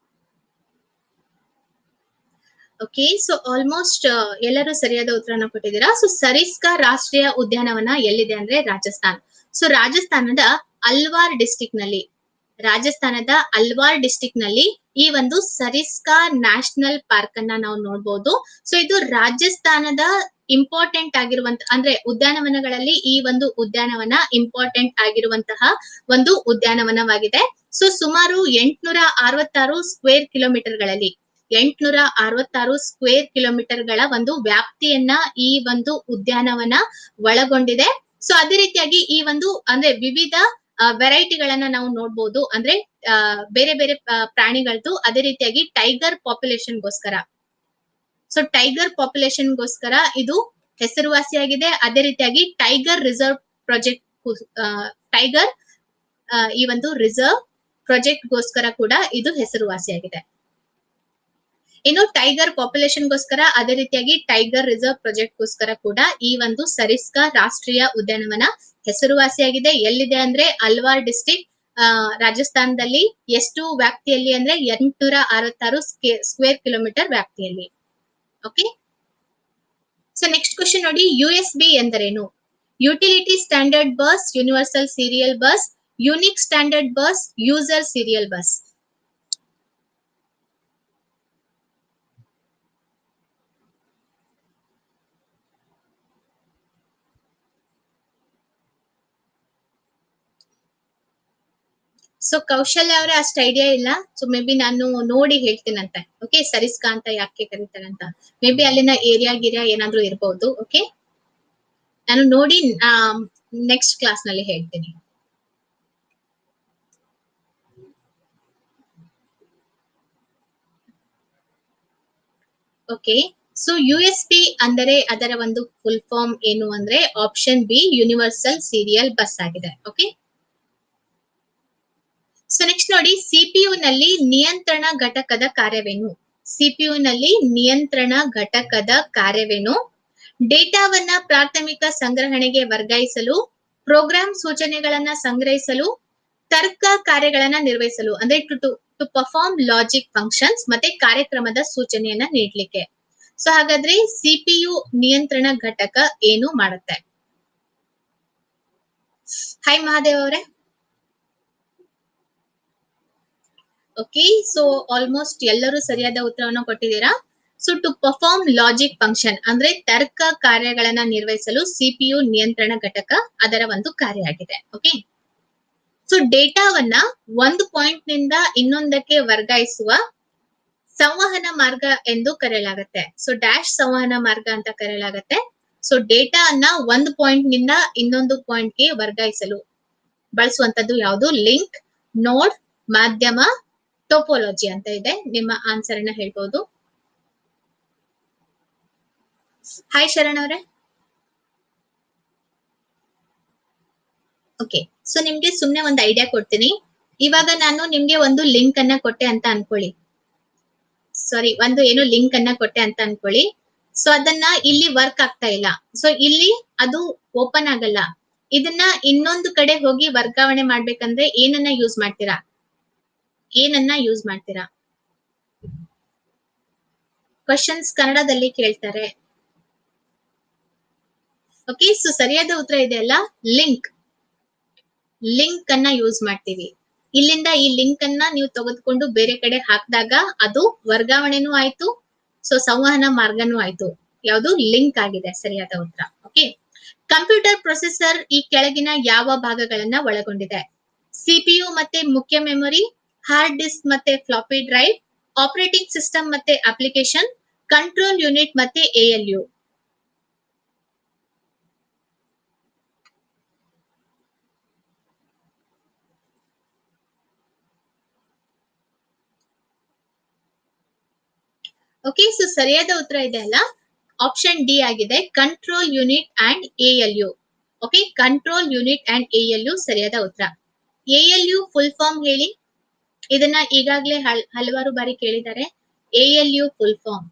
Speaker 1: okay so almost ಎಲ್ಲರೂ ಸರಿಯಾದ ಉತ್ತರನ ಕೊಟ್ಟಿದ್ದೀರಾ ಸೊ ಸರಿಸ್ಕಾ ರಾಷ್ಟ್ರೀಯ ಉದ್ಯಾನವನ ಎಲ್ಲಿದೆ ಅಂದ್ರೆ ರಾಜಸ್ಥಾನ್ ಸೊ ರಾಜಸ್ಥಾನದ ಅಲ್ವಾರ್ ಡಿಸ್ಟಿಕ್ ನಲ್ಲಿ ರಾಜಸ್ಥಾನದ ಅಲ್ವಾರ್ ಡಿಸ್ಟಿಕ್ ನಲ್ಲಿ ಈ ಒಂದು ಸರಿಸ್ಕಾ ನ್ಯಾಷನಲ್ ಪಾರ್ಕ್ ಅನ್ನ ನಾವು ನೋಡ್ಬೋದು ಸೊ ಇದು ರಾಜಸ್ಥಾನದ ಇಂಪಾರ್ಟೆಂಟ್ ಆಗಿರುವಂತ ಅಂದ್ರೆ ಉದ್ಯಾನವನಗಳಲ್ಲಿ ಈ ಒಂದು ಉದ್ಯಾನವನ ಇಂಪಾರ್ಟೆಂಟ್ ಆಗಿರುವಂತಹ ಒಂದು ಉದ್ಯಾನವನವಾಗಿದೆ ಸೊ ಸುಮಾರು ಎಂಟ್ನೂರ ಅರವತ್ತಾರು ಸ್ಕ್ವೇರ್ ಕಿಲೋಮೀಟರ್ಗಳಲ್ಲಿ ಎಂಟ್ನೂರ ಅರವತ್ತಾರು ಸ್ಕ್ವೇರ್ ಕಿಲೋಮೀಟರ್ಗಳ ಒಂದು ವ್ಯಾಪ್ತಿಯನ್ನ ಈ ಒಂದು ಉದ್ಯಾನವನ ಒಳಗೊಂಡಿದೆ ಸೊ ಅದೇ ರೀತಿಯಾಗಿ ಈ ಒಂದು ಅಂದ್ರೆ ವಿವಿಧ ವೆರೈಟಿಗಳನ್ನ ನಾವು ನೋಡ್ಬೋದು ಅಂದ್ರೆ ಆ, ಬೇರೆ ಬೇರೆ ಆ, ಪ್ರಾಣಿಗಳದ್ದು ಅದೇ ರೀತಿಯಾಗಿ ಟೈಗರ್ ಪಾಪ್ಯುಲೇಷನ್ಗೋಸ್ಕರ ಸೊ ಟೈಗರ್ ಪಾಪ್ಯುಲೇಷನ್ಗೋಸ್ಕರ ಇದು ಹೆಸರುವಾಸಿಯಾಗಿದೆ ಅದೇ ರೀತಿಯಾಗಿ ಟೈಗರ್ ರಿಸರ್ವ್ ಪ್ರಾಜೆಕ್ಟ್ ಟೈಗರ್ ಈ ಒಂದು ರಿಸರ್ವ್ ಪ್ರಾಜೆಕ್ಟ್ ಗೋಸ್ಕರ ಕೂಡ ಇದು ಹೆಸರುವಾಸಿಯಾಗಿದೆ ಇನ್ನು ಟೈಗರ್ ಪಾಪ್ಯುಲೇಷನ್ ಗೋಸ್ಕರ ಅದೇ ರೀತಿಯಾಗಿ ಟೈಗರ್ ರಿಸರ್ವ್ ಪ್ರಾಜೆಕ್ಟ್ ಗೋಸ್ಕರ ಕೂಡ ಈ ಒಂದು ಸರಿಸ್ಕಾ ರಾಷ್ಟ್ರೀಯ ಉದ್ಯಾನವನ ಹೆಸರುವಾಸಿಯಾಗಿದೆ ಎಲ್ಲಿದೆ ಅಂದ್ರೆ ಅಲ್ವಾರ್ ಡಿಸ್ಟಿಕ್ ರಾಜಸ್ಥಾನದಲ್ಲಿ ಎಷ್ಟು ವ್ಯಾಪ್ತಿಯಲ್ಲಿ ಅಂದ್ರೆ ಎಂಟುನೂರ ಅರವತ್ತಾರು ಸ್ಕ್ವೇರ್ ಕಿಲೋಮೀಟರ್ ವ್ಯಾಪ್ತಿಯಲ್ಲಿ ಓಕೆ ಸೊ ನೆಕ್ಸ್ಟ್ ಕ್ವಶನ್ ನೋಡಿ ಯು ಎಸ್ ಬಿ ಎಂದರೇನು utility standard bus universal serial bus unique standard bus user serial bus so Kaushalya ಅವರೇ ಅಷ್ಟು ಐಡಿಯಾ ಇಲ್ಲ ಸೊ ಮೇ ಬಿ ನಾನು ನೋಡಿ ಹೇಳ್ತೀನಂತೆ ಓಕೆ ಸರಿಸ್ಕಾ ಅಂತ ಯಾಕೆ ಕರೀತಾರೆ ಅಂತ ಮೇ ಬಿ ಅಲ್ಲಿನ ಏರಿಯಾ ಗಿರಿಯಾ ಏನಾದ್ರೂ ಇರಬಹುದು ಓಕೆ ನಾನು ನೋಡಿ ನೆಕ್ಸ್ಟ್ ಕ್ಲಾಸ್ ನಲ್ಲಿ ಹೇಳ್ತೀನಿ okay so U S P ಅಂದರೆ ಅದರ ಒಂದು ಫುಲ್ ಫಾರ್ಮ್ ಏನು ಅಂದ್ರೆ option B universal serial bus ಆಗಿದೆ ಓಕೆ ಸೊ ನೆಕ್ಸ್ಟ್ ನೋಡಿ ಸಿಪಿಯು ನಲ್ಲಿ ನಿಯಂತ್ರಣ ಘಟಕದ ಕಾರ್ಯವೇನು ಸಿಪಿಯು ನಲ್ಲಿ ನಿಯಂತ್ರಣ ಘಟಕದ ಕಾರ್ಯವೇನು ಡೇಟಾವನ್ನ ಪ್ರಾಥಮಿಕ ಸಂಗ್ರಹಣೆಗೆ ವರ್ಗಾಯಿಸಲು ಪ್ರೋಗ್ರಾಂ ಸೂಚನೆಗಳನ್ನ ಸಂಗ್ರಹಿಸಲು ತರ್ಕ ಕಾರ್ಯಗಳನ್ನ ನಿರ್ವಹಿಸಲು ಅಂದ್ರೆ to to to perform logic functions ಮತ್ತೆ ಕಾರ್ಯಕ್ರಮದ ಸೂಚನೆಯನ್ನ ನೀಡ್ಲಿಕ್ಕೆ ಸೊ ಹಾಗಾದ್ರೆ ಸಿಪಿಯು ನಿಯಂತ್ರಣ ಘಟಕ ಏನು ಮಾಡುತ್ತೆ ಹಾಯ್ ಮಹಾದೇವ್ ಅವರೇ ಓಕೆ ಸೊ ಆಲ್ಮೋಸ್ಟ್ ಎಲ್ಲರೂ ಸರಿಯಾದ ಉತ್ತರವನ್ನು ಕೊಟ್ಟಿದ್ದೀರಾ so to perform logic function ಅಂದ್ರೆ ತರ್ಕ ಕಾರ್ಯಗಳನ್ನ ನಿರ್ವಹಿಸಲು ಸಿಪಿಯು ನಿಯಂತ್ರಣ ಘಟಕ ಅದರ ಒಂದು ಕಾರ್ಯ ಆಗಿದೆ ಓಕೆ ಸೊ ಡೇಟಾವನ್ನ ಒಂದು ಪಾಯಿಂಟ್ ನಿಂದ ಇನ್ನೊಂದಕ್ಕೆ ವರ್ಗಾಯಿಸುವ ಸಂವಹನ ಮಾರ್ಗ ಎಂದು ಕರೆಯಲಾಗುತ್ತೆ ಸೊ ಡ್ಯಾಶ್ ಸಂವಹನ ಮಾರ್ಗ ಅಂತ ಕರೆಯಲಾಗುತ್ತೆ ಸೊ ಡೇಟಾ ಅನ್ನ ಒಂದು ಪಾಯಿಂಟ್ ನಿಂದ ಇನ್ನೊಂದು ಪಾಯಿಂಟ್ ಗೆ ವರ್ಗಾಯಿಸಲು ಬಳಸುವಂತದ್ದು ಯಾವುದು ಲಿಂಕ್ ನೋಡ್ ಮಾಧ್ಯಮ ಟೋಪೋಲಜಿ ಅಂತ ಇದೆ ನಿಮ್ಮ ಆನ್ಸರ್ ಅನ್ನ ಹೇಳ್ಬೋದು ಹಾಯ್ ಶರಣ್ ಅವರೇ ಓಕೆ ಸೊ ನಿಮ್ಗೆ ಸುಮ್ನೆ ಒಂದು ಐಡಿಯಾ ಕೊಡ್ತೀನಿ ಇವಾಗ ನಾನು ನಿಮ್ಗೆ ಒಂದು ಲಿಂಕ್ ಅನ್ನ ಕೊಟ್ಟೆ ಅಂತ ಅನ್ಕೊಳ್ಳಿ ಸಾರಿ ಒಂದು ಏನು ಲಿಂಕ್ ಅನ್ನ ಕೊಟ್ಟೆ ಅಂತ ಅನ್ಕೊಳ್ಳಿ ಸೊ ಅದನ್ನ ಇಲ್ಲಿ ವರ್ಕ್ ಆಗ್ತಾ ಇಲ್ಲ ಸೊ ಇಲ್ಲಿ ಅದು ಓಪನ್ ಆಗಲ್ಲ ಇದನ್ನ ಇನ್ನೊಂದು ಕಡೆ ಹೋಗಿ ವರ್ಗಾವಣೆ ಮಾಡ್ಬೇಕಂದ್ರೆ ಏನನ್ನ ಯೂಸ್ ಮಾಡ್ತೀರಾ ಏನನ್ನ ಯೂಸ್ ಮಾಡ್ತೀರಾ ಕ್ವಶನ್ಸ್ ಕನ್ನಡದಲ್ಲಿ ಕೇಳ್ತಾರೆ ಓಕೆ ಸೊ ಸರಿಯಾದ ಉತ್ತರ ಇದೆ ಅಲ್ಲ ಲಿಂಕ್ ಲಿಂಕ್ ಅನ್ನ ಯೂಸ್ ಮಾಡ್ತೀವಿ ಇಲ್ಲಿಂದ ಈ ಲಿಂಕ್ ಅನ್ನ ನೀವು ತೆಗೆದುಕೊಂಡು ಬೇರೆ ಕಡೆ ಹಾಕಿದಾಗ ಅದು ವರ್ಗಾವಣೆನೂ ಆಯ್ತು ಸೊ ಸಂವಹನ ಮಾರ್ಗನೂ ಆಯ್ತು ಯಾವುದು ಲಿಂಕ್ ಆಗಿದೆ ಸರಿಯಾದ ಉತ್ತರ ಓಕೆ ಕಂಪ್ಯೂಟರ್ ಪ್ರೊಸೆಸರ್ ಈ ಕೆಳಗಿನ ಯಾವ ಭಾಗಗಳನ್ನ ಒಳಗೊಂಡಿದೆ ಸಿಪಿಯು ಮತ್ತೆ ಮುಖ್ಯ ಮೆಮೊರಿ ಹಾರ್ಡ್ ಡಿಸ್ಕ್ ಮತ್ತೆ ಫ್ಲಾಪಿ ಡ್ರೈವ್ ಆಪರೇಟಿಂಗ್ ಸಿಸ್ಟಮ್ ಮತ್ತೆ ಅಪ್ಲಿಕೇಶನ್ ಕಂಟ್ರೋಲ್ ಯೂನಿಟ್ ಮತ್ತೆ ಎಎಲ್ಯು ಓಕೆ ಸೊ ಸರಿಯಾದ ಉತ್ತರ ಇದೆ ಅಲ್ಲ ಆಪ್ಷನ್ ಡಿ ಆಗಿದೆ control unit and L U okay control unit and L U ಸರಿಯಾದ ಉತ್ತರ ಎಲ್ ಯು ಫುಲ್ ಫಾರ್ಮ್ ಹೇಳಿ ಇದನ್ನ ಈಗಾಗಲೇ ಹಲವಾರು ಬಾರಿ ಕೇಳಿದ್ದಾರೆ L U full form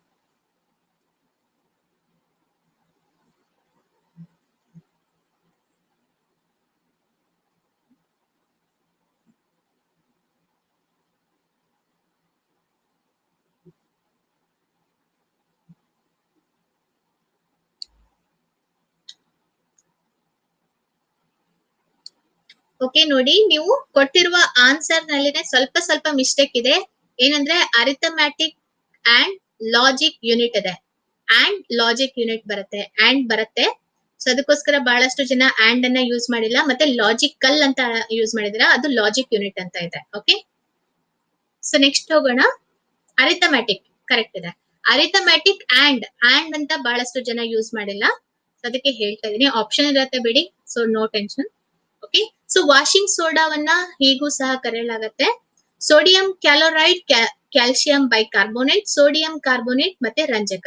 Speaker 1: okay ನೋಡಿ ನೀವು ಕೊಟ್ಟಿರುವ ಆನ್ಸರ್ ನಲ್ಲಿನೇ ಸ್ವಲ್ಪ ಸ್ವಲ್ಪ ಮಿಸ್ಟೇಕ್ ಇದೆ ಏನಂದ್ರೆ ಅರಿಥಮ್ಯಾಟಿಕ್ ಅಂಡ್ ಲಾಜಿಕ್ ಯೂನಿಟ್ ಇದೆ ಅಂಡ್ ಲಾಜಿಕ್ ಯೂನಿಟ್ ಬರುತ್ತೆ ಅಂಡ್ ಬರುತ್ತೆ ಸೊ ಅದಕ್ಕೋಸ್ಕರ ಬಹಳಷ್ಟು ಜನ ಅಂಡ್ ಅನ್ನ ಯೂಸ್ ಮಾಡಿಲ್ಲ ಮತ್ತೆ ಲಾಜಿಕಲ್ ಅಂತ ಯೂಸ್ ಮಾಡಿದಿರ ಅದು ಲಾಜಿಕ್ ಯೂನಿಟ್ ಅಂತ ಇದೆ ಓಕೆ ಸೊ ನೆಕ್ಸ್ಟ್ ಹೋಗೋಣ ಅರಿಥಮ್ಯಾಟಿಕ್ ಕರೆಕ್ಟ್ ಇದೆ ಅರಿಥಮ್ಯಾಟಿಕ್ ಅಂಡ್ ಅಂಡ್ ಅಂತ ಬಹಳಷ್ಟು ಜನ ಯೂಸ್ ಮಾಡಿಲ್ಲ ಅದಕ್ಕೆ ಹೇಳ್ತಾ ಇದೀನಿ ಆಪ್ಷನ್ ಇರತ್ತೆ ಬಿಡಿ so no tension okay so washing ಸೋಡಾವನ್ನ ಹೀಗೂ ಸಹ ಕರೆಯಲಾಗತ್ತೆ sodium chloride calcium bicarbonate sodium carbonate ಮತ್ತೆ ರಂಜಕ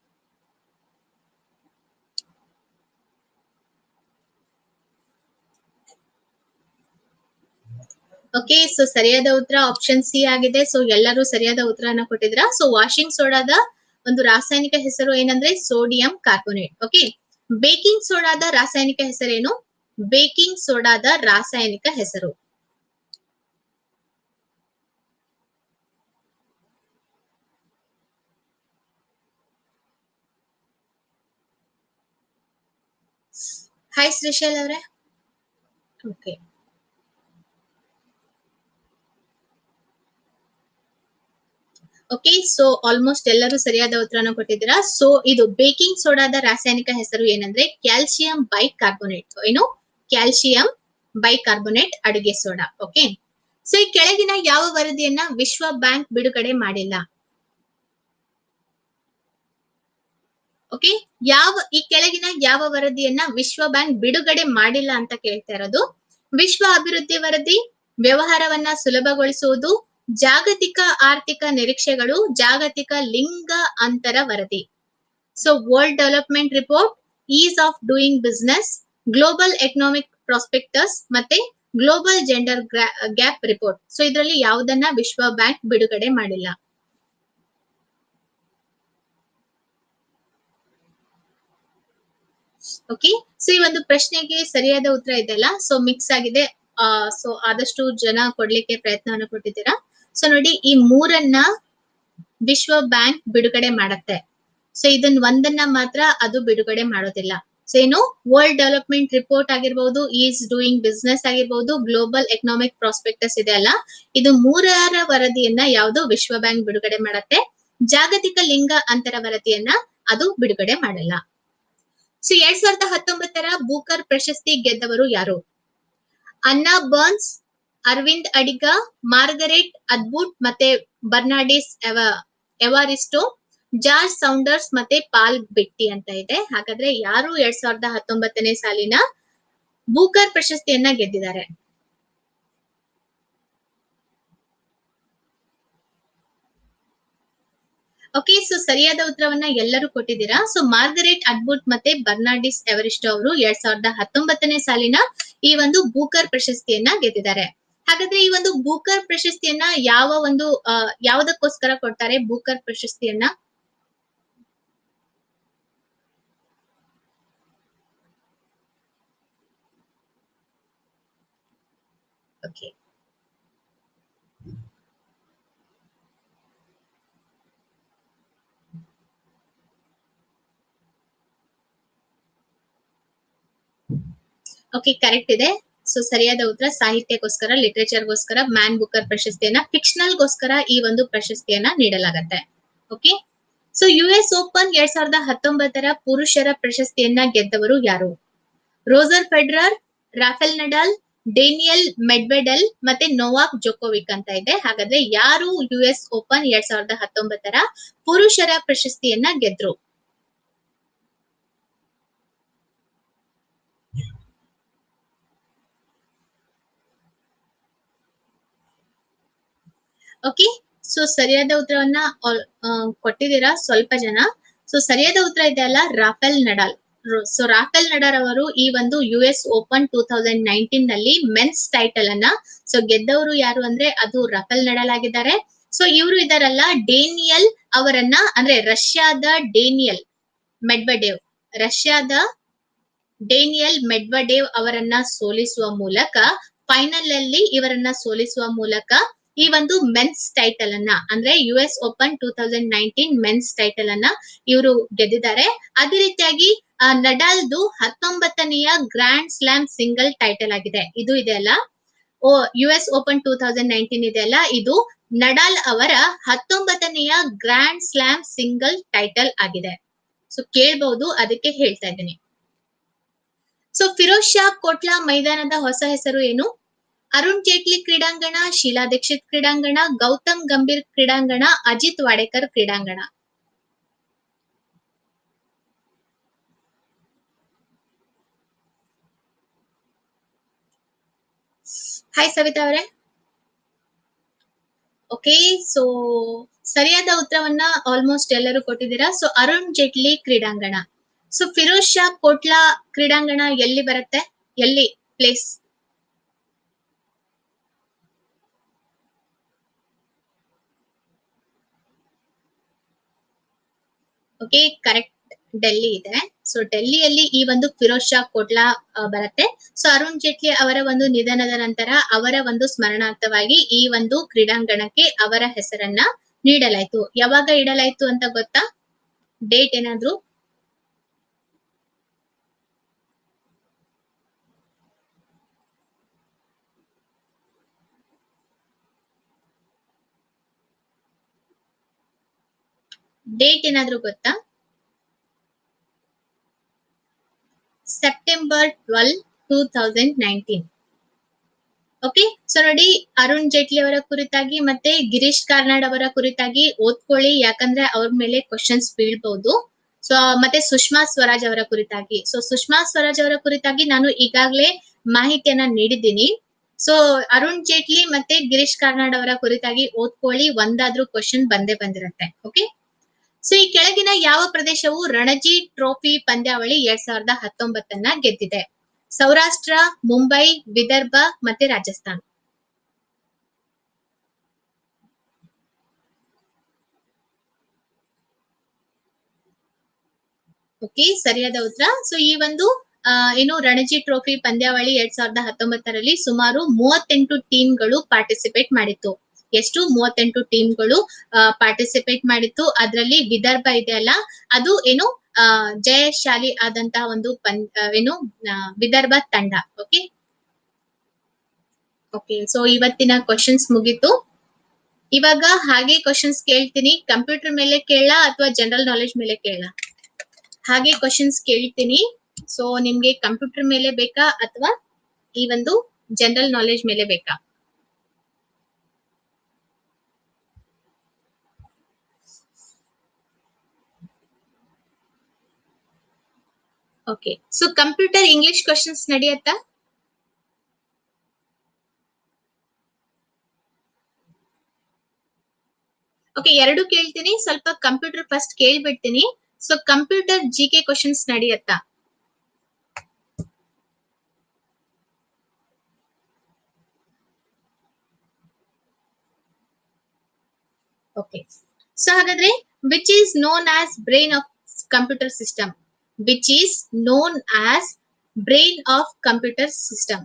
Speaker 1: ಓಕೆ ಸೊ ಸರಿಯಾದ ಉತ್ತರ ಆಪ್ಷನ್ ಸಿ ಆಗಿದೆ ಸೊ ಎಲ್ಲರೂ ಸರಿಯಾದ ಉತ್ತರನ ಕೊಟ್ಟಿದ್ರ ಸೊ ವಾಷಿಂಗ್ ಸೋಡಾದ ಒಂದು ರಾಸಾಯನಿಕ ಹೆಸರು ಏನಂದ್ರೆ ಸೋಡಿಯಂ ಕಾರ್ಬೋನೇಟ್ ಓಕೆ ಬೇಕಿಂಗ್ ಸೋಡಾದ ರಾಸಾಯನಿಕ ಹೆಸರೇನು ಬೇಕಿಂಗ್ ಸೋಡಾದ ರಾಸಾಯನಿಕ ಹೆಸರು ಹಾಯ್ ಶ್ರೀಶೈಲ್ ಅವರೇ ಓಕೆ ಓಕೆ ಸೊ ಆಲ್ಮೋಸ್ಟ್ ಎಲ್ಲರೂ ಸರಿಯಾದ ಉತ್ತರನ ಕೊಟ್ಟಿದ್ದೀರಾ ಸೊ ಇದು ಬೇಕಿಂಗ್ ಸೋಡಾದ ರಾಸಾಯನಿಕ ಹೆಸರು ಏನಂದ್ರೆ ಕ್ಯಾಲ್ಸಿಯಂ ಬೈಕಾರ್ಬೋನೇಟ್ ಏನು ಕ್ಯಾಲ್ಸಿಯಂ ಬೈಕಾರ್ಬೋನೇಟ್ ಅಡುಗೆ ಸೋಡಾ ಓಕೆ ಸೊ ಈ ಕೆಳಗಿನ ಯಾವ ವರದಿಯನ್ನ ವಿಶ್ವ ಬ್ಯಾಂಕ್ ಬಿಡುಗಡೆ ಮಾಡಿಲ್ಲ ಓಕೆ ಯಾವ ಈ ಕೆಳಗಿನ ಯಾವ ವರದಿಯನ್ನ ವಿಶ್ವ ಬ್ಯಾಂಕ್ ಬಿಡುಗಡೆ ಮಾಡಿಲ್ಲ ಅಂತ ಕೇಳ್ತಾ ಇರೋದು ವಿಶ್ವ ಅಭಿವೃದ್ಧಿ ವರದಿ ವ್ಯವಹಾರವನ್ನ ಸುಲಭಗೊಳಿಸುವುದು ಜಾಗತಿಕ ಆರ್ಥಿಕ ನಿರೀಕ್ಷೆಗಳು ಜಾಗತಿಕ ಲಿಂಗ ಅಂತರ ವರದಿ so world development report ease of doing business global economic prospectus ಮತ್ತೆ global gender gap report so ಇದರಲ್ಲಿ ಯಾವುದನ್ನ ವಿಶ್ವ ಬ್ಯಾಂಕ್ ಬಿಡುಗಡೆ ಮಾಡಿಲ್ಲ ಓಕೆ ಸೊ ಈ ಒಂದು ಪ್ರಶ್ನೆಗೆ ಸರಿಯಾದ ಉತ್ತರ ಇದೆಲ್ಲ ಸೊ ಮಿಕ್ಸ್ ಆಗಿದೆ ಸೊ ಆದಷ್ಟು ಜನ ಕೊಡ್ಲಿಕ್ಕೆ ಪ್ರಯತ್ನವನ್ನು ಕೊಟ್ಟಿದ್ದೀರಾ ಸೊ ನೋಡಿ ಈ ಮೂರನ್ನ ವಿಶ್ವ ಬ್ಯಾಂಕ್ ಬಿಡುಗಡೆ ಮಾಡತ್ತೆ ಸೊ ಇದನ್ನ ಒಂದನ್ನ ಮಾತ್ರ ಅದು ಬಿಡುಗಡೆ ಮಾಡೋದಿಲ್ಲ ಸೊ ಏನು ವರ್ಲ್ಡ್ ಡೆವಲಪ್ಮೆಂಟ್ ರಿಪೋರ್ಟ್ ಆಗಿರ್ಬಹುದು ಈಸ್ ಡೂಯಿಂಗ್ ಬಿಸ್ನೆಸ್ ಆಗಿರ್ಬಹುದು ಗ್ಲೋಬಲ್ ಎಕನಾಮಿಕ್ ಪ್ರಾಸ್ಪೆಕ್ಟಸ್ ಇದೆ ಅಲ್ಲ ಇದು ಮೂರರ ವರದಿಯನ್ನ ಯಾವುದು ವಿಶ್ವ ಬ್ಯಾಂಕ್ ಬಿಡುಗಡೆ ಮಾಡತ್ತೆ ಜಾಗತಿಕ ಲಿಂಗ ಅಂತರ ವರದಿಯನ್ನ ಅದು ಬಿಡುಗಡೆ ಮಾಡಲ್ಲ ಸೊ ಎರಡ್ ಸಾವಿರದ ಹತ್ತೊಂಬತ್ತರ ಬೂಕರ್ ಪ್ರಶಸ್ತಿ ಗೆದ್ದವರು ಯಾರು Anna Burns Arvind Adiga Margaret ಅದ್ಬುಟ್ ಮತ್ತೆ ಬರ್ನಾಡಿಸ್ ಎವ ಎವಾರಿಸ್ಟೋ ಜಾರ್ಜ್ ಸೌಂಡರ್ಸ್ ಮತ್ತೆ ಪಾಲ್ ಬೆಟ್ಟಿ ಅಂತ ಇದೆ ಹಾಗಾದ್ರೆ ಯಾರು ಎರಡ್ ಸಾವಿರದ ಹತ್ತೊಂಬತ್ತನೇ ಸಾಲಿನ ಬೂಕರ್ ಪ್ರಶಸ್ತಿಯನ್ನ ಗೆದ್ದಿದ್ದಾರೆ ಓಕೆ ಸೊ ಸರಿಯಾದ ಉತ್ತರವನ್ನ ಎಲ್ಲರೂ ಕೊಟ್ಟಿದ್ದೀರಾ ಸೊ ಮಾರ್ಗರೆಟ್ ಅಡ್ಬುಟ್ ಮತ್ತೆ ಬರ್ನಾಡಿಸ್ ಎವರಿಸ್ಟೋ ಅವರು ಎರಡ್ ಸಾವಿರದ ಹತ್ತೊಂಬತ್ತನೇ ಸಾಲಿನ ಈ ಒಂದು ಬೂಕರ್ ಪ್ರಶಸ್ತಿಯನ್ನ ಗೆದ್ದಿದ್ದಾರೆ ಹಾಗಾದ್ರೆ ಈ ಒಂದು ಬೂಕರ್ ಪ್ರಶಸ್ತಿಯನ್ನ ಯಾವ ಒಂದು ಯಾವುದಕ್ಕೋಸ್ಕರ ಕೊಡ್ತಾರೆ ಬೂಕರ್ ಪ್ರಶಸ್ತಿಯನ್ನ ಓಕೆ ಓಕೆ ಕರೆಕ್ಟ್ ಇದೆ ಸೊ ಸರಿಯಾದ ಉತ್ತರ ಸಾಹಿತ್ಯಕ್ಕೋಸ್ಕರ ಲಿಟರೇಚರ್ಗೋಸ್ಕರ ಮ್ಯಾನ್ ಬುಕರ್ ಪ್ರಶಸ್ತಿಯನ್ನ ಫಿಕ್ಷನಲ್ಗೋಸ್ಕರ ಈ ಒಂದು ಪ್ರಶಸ್ತಿಯನ್ನ ನೀಡಲಾಗತ್ತೆ okay so U S open ಎರಡ್ ಸಾವಿರದ ಹತ್ತೊಂಬತ್ತರ ಪುರುಷರ ಪ್ರಶಸ್ತಿಯನ್ನ ಗೆದ್ದವರು ಯಾರು Roger Federer Rafael Nadal Daniel Medvedev ಮತ್ತೆ ನೋವಾಕ್ ಜೋಕೋವಿಕ್ ಅಂತ ಇದೆ ಹಾಗಾದ್ರೆ ಯಾರು ಯು ಎಸ್ ಓಪನ್ ಎರಡ್ ಸಾವಿರದ ಹತ್ತೊಂಬತ್ತರ ಪುರುಷರ ಪ್ರಶಸ್ತಿಯನ್ನ ಗೆದ್ರು ಓಕೆ ಸೊ ಸರಿಯಾದ ಉತ್ತರವನ್ನ ಕೊಟ್ಟಿದ್ದೀರಾ ಸ್ವಲ್ಪ ಜನ ಸೊ ಸರಿಯಾದ ಉತ್ತರ ಇದೆ ಅಲ್ಲ Rafael Nadal so Rafael Nadal ಅವರು ಈ ಒಂದು U S open two thousand nineteen ನಲ್ಲಿ ಮೆನ್ಸ್ ಟೈಟಲ್ ಅನ್ನ ಸೊ ಗೆದ್ದವರು ಯಾರು ಅಂದ್ರೆ ಅದು ರಾಫೆಲ್ ನಡಾಲ್ ಆಗಿದ್ದಾರೆ ಸೊ ಇವರು ಇದಾರಲ್ಲ ಡೇನಿಯಲ್ ಅವರನ್ನ ಅಂದ್ರೆ ರಷ್ಯಾದ ಡೇನಿಯಲ್ ಮೆಡ್ವಡೇವ್ ರಷ್ಯಾದ ಡೇನಿಯಲ್ ಮೆಡ್ವಡೇವ್ ಅವರನ್ನ ಸೋಲಿಸುವ ಮೂಲಕ ಫೈನಲ್ ಅಲ್ಲಿ ಇವರನ್ನ ಸೋಲಿಸುವ ಮೂಲಕ ಈ ಒಂದು ಮೆನ್ಸ್ ಟೈಟಲ್ ಅನ್ನ ಅಂದ್ರೆ U S open two thousand nineteen men's title ಅನ್ನ ಇವರು ಗೆದ್ದಿದ್ದಾರೆ ಅದೇ ರೀತಿಯಾಗಿ ನಡಾಲ್ದು ಹತ್ತೊಂಬತ್ತನೆಯ ಗ್ರ್ಯಾಂಡ್ ಸ್ಲಾಮ್ ಸಿಂಗಲ್ ಟೈಟಲ್ ಆಗಿದೆ ಇದು ಇದೆ ಅಲ್ಲ oh U S open two thousand nineteen ಇದೆ ಅಲ್ಲ ಇದು ನಡಾಲ್ ಅವರ ಹತ್ತೊಂಬತ್ತನೆಯ ಗ್ರ್ಯಾಂಡ್ ಸ್ಲಾಮ್ ಸಿಂಗಲ್ ಟೈಟಲ್ ಆಗಿದೆ ಸೊ ಕೇಳ್ಬಹುದು ಅದಕ್ಕೆ ಹೇಳ್ತಾ ಇದ್ದೀನಿ ಸೊ ಫಿರೋಜ್ ಶಾ ಕೋಟ್ಲಾ ಮೈದಾನದ ಹೊಸ ಹೆಸರು ಏನು ಅರುಣ್ ಜೇಟ್ಲಿ ಕ್ರೀಡಾಂಗಣ ಶೀಲಾ ದೀಕ್ಷಿತ್ ಕ್ರೀಡಾಂಗಣ ಗೌತಮ್ ಗಂಭೀರ್ ಕ್ರೀಡಾಂಗಣ ಅಜಿತ್ ವಾಡೇಕರ್ ಕ್ರೀಡಾಂಗಣ ಹಾಯ್ ಸವಿತಾ ಅವರೇ ಓಕೆ ಸೊ ಸರಿಯಾದ ಉತ್ತರವನ್ನ ಆಲ್ಮೋಸ್ಟ್ ಎಲ್ಲರೂ ಕೊಟ್ಟಿದ್ದೀರಾ ಸೊ ಅರುಣ್ ಜೇಟ್ಲಿ ಕ್ರೀಡಾಂಗಣ ಸೊ ಫಿರೋಜ್ ಶಾ ಕೋಟ್ಲಾ ಕ್ರೀಡಾಂಗಣ ಎಲ್ಲಿ ಬರುತ್ತೆ ಎಲ್ಲಿ ಪ್ಲೇಸ್ ಓಕೆ ಕರೆಕ್ಟ್ ಡೆಲ್ಲಿ ಇದೆ ಸೊ ಡೆಲ್ಲಿಯಲ್ಲಿ ಈ ಒಂದು ಫಿರೋಜ್ ಶಾ ಕೋಟ್ಲಾ ಬರುತ್ತೆ ಸೊ ಅರುಣ್ ಜೇಟ್ಲಿ ಅವರ ಒಂದು ನಿಧನದ ನಂತರ ಅವರ ಒಂದು ಸ್ಮರಣಾರ್ಥವಾಗಿ ಈ ಒಂದು ಕ್ರೀಡಾಂಗಣಕ್ಕೆ ಅವರ ಹೆಸರನ್ನ ನೀಡಲಾಯ್ತು ಯಾವಾಗ ಇಡಲಾಯ್ತು ಅಂತ ಗೊತ್ತಾ ಡೇಟ್ ಏನಾದ್ರು ಡೇಟ್ ಏನಾದ್ರು ಗೊತ್ತಾ September twelve two thousand nineteen okay so ನೋಡಿ ಅರುಣ್ ಜೇಟ್ಲಿ ಅವರ ಕುರಿತಾಗಿ ಮತ್ತೆ ಗಿರೀಶ್ ಕಾರ್ನಾಡ್ ಅವರ ಕುರಿತಾಗಿ ಓದ್ಕೊಳ್ಳಿ ಯಾಕಂದ್ರೆ ಅವ್ರ ಮೇಲೆ ಕ್ವಶನ್ಸ್ ಬೀಳ್ಬಹುದು ಸೊ ಮತ್ತೆ ಸುಷ್ಮಾ ಸ್ವರಾಜ್ ಅವರ ಕುರಿತಾಗಿ ಸೊ ಸುಷ್ಮಾ ಸ್ವರಾಜ್ ಅವರ ಕುರಿತಾಗಿ ನಾನು ಈಗಾಗಲೇ ಮಾಹಿತಿಯನ್ನ ನೀಡಿದ್ದೀನಿ ಸೊ ಅರುಣ್ ಜೇಟ್ಲಿ ಮತ್ತೆ ಗಿರೀಶ್ ಕಾರ್ನಾಡ್ ಅವರ ಕುರಿತಾಗಿ ಓದ್ಕೊಳ್ಳಿ ಒಂದಾದ್ರೂ ಕ್ವಶನ್ ಬಂದೇ ಬಂದಿರತ್ತೆ ಓಕೆ ಸೊ ಈ ಕೆಳಗಿನ ಯಾವ ಪ್ರದೇಶವು ರಣಜಿ ಟ್ರೋಫಿ ಪಂದ್ಯಾವಳಿ ಎರಡ್ ಸಾವಿರದ ಹತ್ತೊಂಬತ್ತನ್ನ ಗೆದ್ದಿದೆ ಸೌರಾಷ್ಟ್ರ ಮುಂಬೈ ವಿದರ್ಭ ಮತ್ತೆ ರಾಜಸ್ಥಾನ್ ಓಕೆ ಸರಿಯಾದ ಉತ್ತರ ಸೊ ಈ ಒಂದು ಆ, ಏನು ರಣಜಿ ಟ್ರೋಫಿ ಪಂದ್ಯಾವಳಿ ಎರಡ್ ಸಾವಿರದ ಹತ್ತೊಂಬತ್ತರಲ್ಲಿ ಸುಮಾರು ಮೂವತ್ತೆಂಟು ಟೀಮ್ಗಳು ಪಾರ್ಟಿಸಿಪೇಟ್ ಮಾಡಿತ್ತು ಎಷ್ಟು ಮೂವತ್ತೆಂಟು ಟೀಮ್ಗಳು ಪಾರ್ಟಿಸಿಪೇಟ್ ಮಾಡಿತ್ತು ಅದರಲ್ಲಿ ವಿದರ್ಭ ಇದೆಯಲ್ಲ ಅದು ಏನು ಆ, ಜಯಶಾಲಿ ಆದಂತಹ ಒಂದು ಪನ್ ಆ, ಏನು ಆ, ವಿದರ್ಭ ತಂಡ ಓಕೆ ಓಕೆ ಸೊ ಇವತ್ತಿನ ಕ್ವಶನ್ಸ್ ಮುಗೀತು ಇವಾಗ ಹಾಗೆ ಕ್ವಶನ್ಸ್ ಕೇಳ್ತೀನಿ ಕಂಪ್ಯೂಟರ್ ಮೇಲೆ ಕೇಳ ಅಥವಾ ಜನರಲ್ ನಾಲೆಜ್ ಮೇಲೆ ಕೇಳ ಹಾಗೆ ಕ್ವಶನ್ಸ್ ಕೇಳ್ತೀನಿ ಸೊ ನಿಮ್ಗೆ ಕಂಪ್ಯೂಟರ್ ಮೇಲೆ ಬೇಕಾ ಅಥವಾ ಈ ಒಂದು ಜನರಲ್ ನಾಲೆಜ್ ಮೇಲೆ ಬೇಕಾ okay so computer English questions ನಡೆಯತ್ತಾ ಓಕೆ ಎರಡು ಕೇಳ್ತೀನಿ ಸ್ವಲ್ಪ ಕಂಪ್ಯೂಟರ್ ಫಸ್ಟ್ ಕೇಳ್ಬಿಡ್ತೀನಿ so computer G K questions ನಡೆಯತ್ತಾ ಓಕೆ ಸೊ ಹಾಗಾದ್ರೆ which is known as brain of computer system which is known as brain of computer system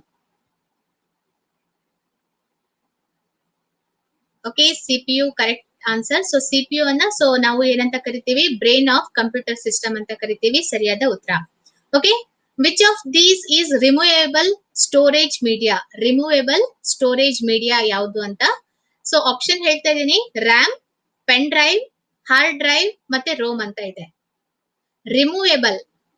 Speaker 1: okay CPU correct answer so CPU ಅನ್ನ so ನಾವು ಏನಂತ ಕರಿತೀವಿ brain of computer system ಅಂತ ಕರಿತೀವಿ ಸರಿಯಾದ ಉತ್ತರ okay which of these is removable storage media removable storage media ಯಾವುದು ಅಂತ ಸೊ ಆಪ್ಷನ್ ಹೇಳ್ತಾ ಇದೀನಿ RAM pen drive hard drive ಮತ್ತೆ ರೋಮ್ ಅಂತ ಇದೆ ರಿಮೂವೇಬಲ್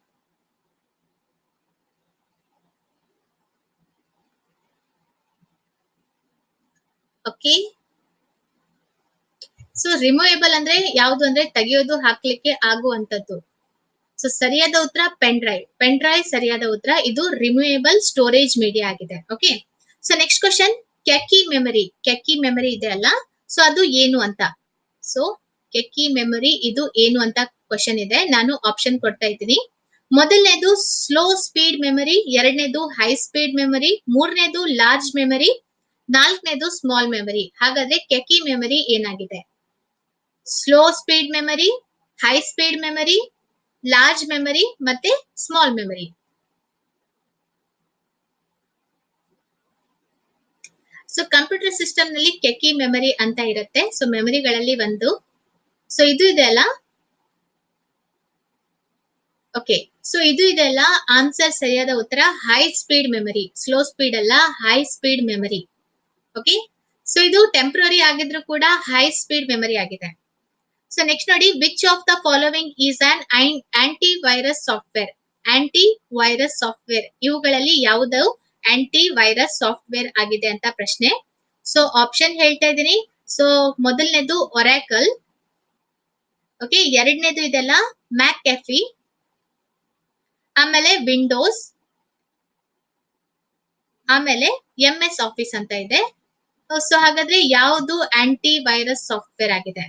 Speaker 1: ಓಕೆ ಸೊ ರಿಮೂವೇಬಲ್ ಅಂದ್ರೆ ಯಾವುದು ಅಂದ್ರೆ ತೆಗೆಯೋದು ಹಾಕ್ಲಿಕ್ಕೆ ಆಗುವಂತದ್ದು ಸೊ ಸರಿಯಾದ ಉತ್ತರ ಪೆನ್ ಡ್ರೈವ್ ಪೆನ್ ಡ್ರೈವ್ ಸರಿಯಾದ ಉತ್ತರ ಇದು ರಿಮೂವೇಬಲ್ ಸ್ಟೋರೇಜ್ ಮೀಡಿಯಾ ಆಗಿದೆ okay so next question cache memory cache memory ಇದೆ ಅಲ್ಲ ಸೊ ಅದು ಏನು ಅಂತ ಸೊ ಕೆಕ್ಕಿ ಮೆಮರಿ ಇದು ಏನು ಅಂತ ಕ್ವಶನ್ ಇದೆ ನಾನು ಆಪ್ಷನ್ ಕೊಡ್ತಾ ಇದ್ದೀನಿ ಮೊದಲನೇದು ಸ್ಲೋ ಸ್ಪೀಡ್ ಮೆಮರಿ ಎರಡನೇದು ಹೈ ಸ್ಪೀಡ್ ಮೆಮರಿ ಮೂರನೇದು ಲಾರ್ಜ್ ಮೆಮರಿ ನಾಲ್ಕನೇದು ಸ್ಮಾಲ್ ಮೆಮರಿ ಹಾಗಾದ್ರೆ ಕೆಕಿ ಮೆಮರಿ ಏನಾಗಿದೆ slow speed memory high speed memory large memory ಮತ್ತೆ small memory so computer system ನಲ್ಲಿ ಕೆಕಿ ಮೆಮರಿ ಅಂತ ಇರುತ್ತೆ ಸೊ ಮೆಮರಿಗಳಲ್ಲಿ ಒಂದು ಸೊ ಇದು ಇದೆ ಅಲ್ಲ ಓಕೆ ಸೊ ಇದು ಇದೆ ಅಲ್ಲ ಆನ್ಸರ್ ಸರಿಯಾದ ಉತ್ತರ high speed memory slow speed ಅಲ್ಲ high speed memory okay so ಇದು ಟೆಂಪ್ರರಿ ಆಗಿದ್ರು ಕೂಡ ಹೈ ಸ್ಪೀಡ್ ಮೆಮರಿ ಆಗಿದೆ ಸೊ ನೆಕ್ಸ್ಟ್ ನೋಡಿ which of the following is an anti virus software anti virus software ಇವುಗಳಲ್ಲಿ ಯಾವುದು ಆಂಟಿ ವೈರಸ್ ಸಾಫ್ಟ್ವೇರ್ ಆಗಿದೆ ಅಂತ ಪ್ರಶ್ನೆ ಸೊ ಆಪ್ಷನ್ ಹೇಳ್ತಾ ಇದ್ದೀನಿ ಸೊ ಮೊದಲನೇದು ಒರಾಕಲ್ ಓಕೆ ಎರಡನೇದು ಇದೆಲ್ಲ ಮ್ಯಾಕ್ ಕೆಫಿ ಆಮೇಲೆ ವಿಂಡೋಸ್ ಆಮೇಲೆ ಎಂ ಎಸ್ ಆಫೀಸ್ ಅಂತ ಇದೆ ಸೊ ಹಾಗಾದ್ರೆ ಯಾವುದು ಆಂಟಿ ವೈರಸ್ ಸಾಫ್ಟ್ವೇರ್ ಆಗಿದೆ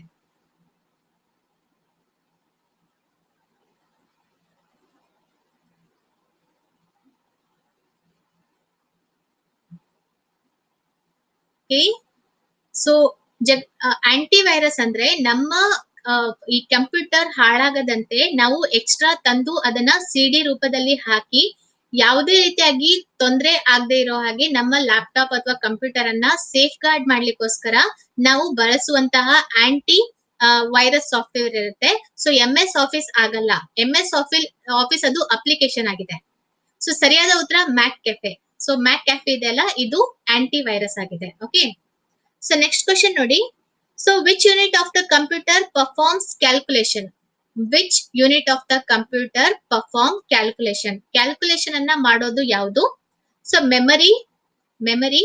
Speaker 1: ಸೊ ಜಗ್ ಆಂಟಿ ವೈರಸ್ ಅಂದ್ರೆ ನಮ್ಮ ಆ, ಈ ಕಂಪ್ಯೂಟರ್ ಹಾಳಾಗದಂತೆ ನಾವು ಎಕ್ಸ್ಟ್ರಾ ತಂದು ಅದನ್ನ ಸಿಡಿ ರೂಪದಲ್ಲಿ ಹಾಕಿ ಯಾವುದೇ ರೀತಿಯಾಗಿ ತೊಂದರೆ ಆಗದೆ ಇರೋ ಹಾಗೆ ನಮ್ಮ ಲ್ಯಾಪ್ಟಾಪ್ ಅಥವಾ ಕಂಪ್ಯೂಟರ್ ಅನ್ನ ಸೇಫ್ ಗಾರ್ಡ್ ಮಾಡ್ಲಿಕ್ಕೋಸ್ಕರ ನಾವು ಬಳಸುವಂತಹ ಆಂಟಿ ವೈರಸ್ ಸಾಫ್ಟ್ವೇರ್ ಇರುತ್ತೆ ಸೊ ಎಂ ಎಸ್ ಆಫೀಸ್ ಆಗಲ್ಲ ಎಂ ಎಸ್ ಆಫೀಸ್ ಆಫೀಸ್ ಅದು ಅಪ್ಲಿಕೇಶನ್ ಆಗಿದೆ ಸೊ ಸರಿಯಾದ ಉತ್ತರ McAfee so McAfee ಇದೆಯಲ್ಲ ಇದು ಆಂಟಿ ವೈರಸ್ ಆಗಿದೆ ಓಕೆ ಸೊ ನೆಕ್ಸ್ಟ್ ಕ್ವಶನ್ ನೋಡಿ so which unit of the computer performs calculation which unit of the computer perform calculation calculation ಅನ್ನ ಮಾಡೋದು ಯಾವುದು ಸೊ ಮೆಮರಿ ಮೆಮರಿ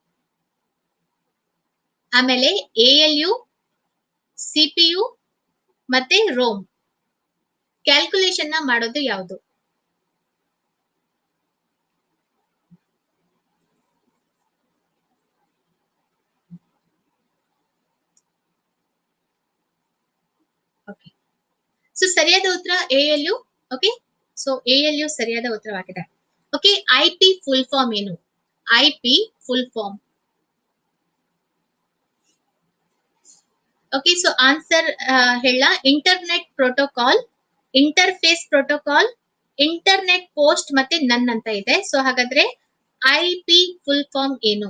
Speaker 1: ಆಮೇಲೆ ಎ ಎಲ್ ಯು ಸಿಪಿಯು ಮತ್ತೆ ROM calculation ನ ಮಾಡೋದು ಯಾವುದು ಓಕೆ ಸೊ ಸರಿಯಾದ ಉತ್ತರ A L U okay so A L U ಸರಿಯಾದ ಉತ್ತರವಾಗಿದೆ okay I P full form ಏನು I P full form okay so answer ಹೇಳ internet protocol interface protocol internet post ಮತ್ತೆ ನನ್ ಅಂತ ಇದೆ ಸೊ ಹಾಗಾದ್ರೆ ಐ ಪಿ ಫುಲ್ ಫಾರ್ಮ್ ಏನು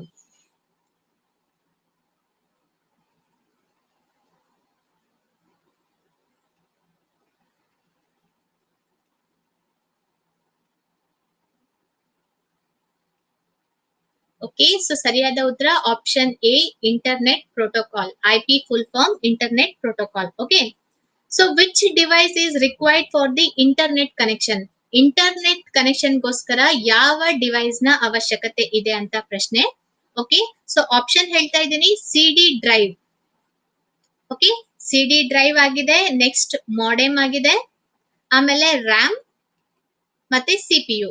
Speaker 1: okay so ಸರಿಯಾದ ಉತ್ತರ option A internet protocol I P full form internet protocol okay so which device is required for the internet connection internet connection ಗೋಸ್ಕರ ಯಾವ device ನ ಅವಶ್ಯಕತೆ ಇದೆ ಅಂತ ಪ್ರಶ್ನೆ ಓಕೆ ಸೊ ಆಪ್ಷನ್ ಹೇಳ್ತಾ ಇದ್ದೀನಿ C D drive okay C D drive ಆಗಿದೆ ನೆಕ್ಸ್ಟ್ ಮಾಡೆಮ್ ಆಗಿದೆ ಆಮೇಲೆ ರ್ಯಾಮ್ ಮತ್ತೆ ಸಿಪಿಯು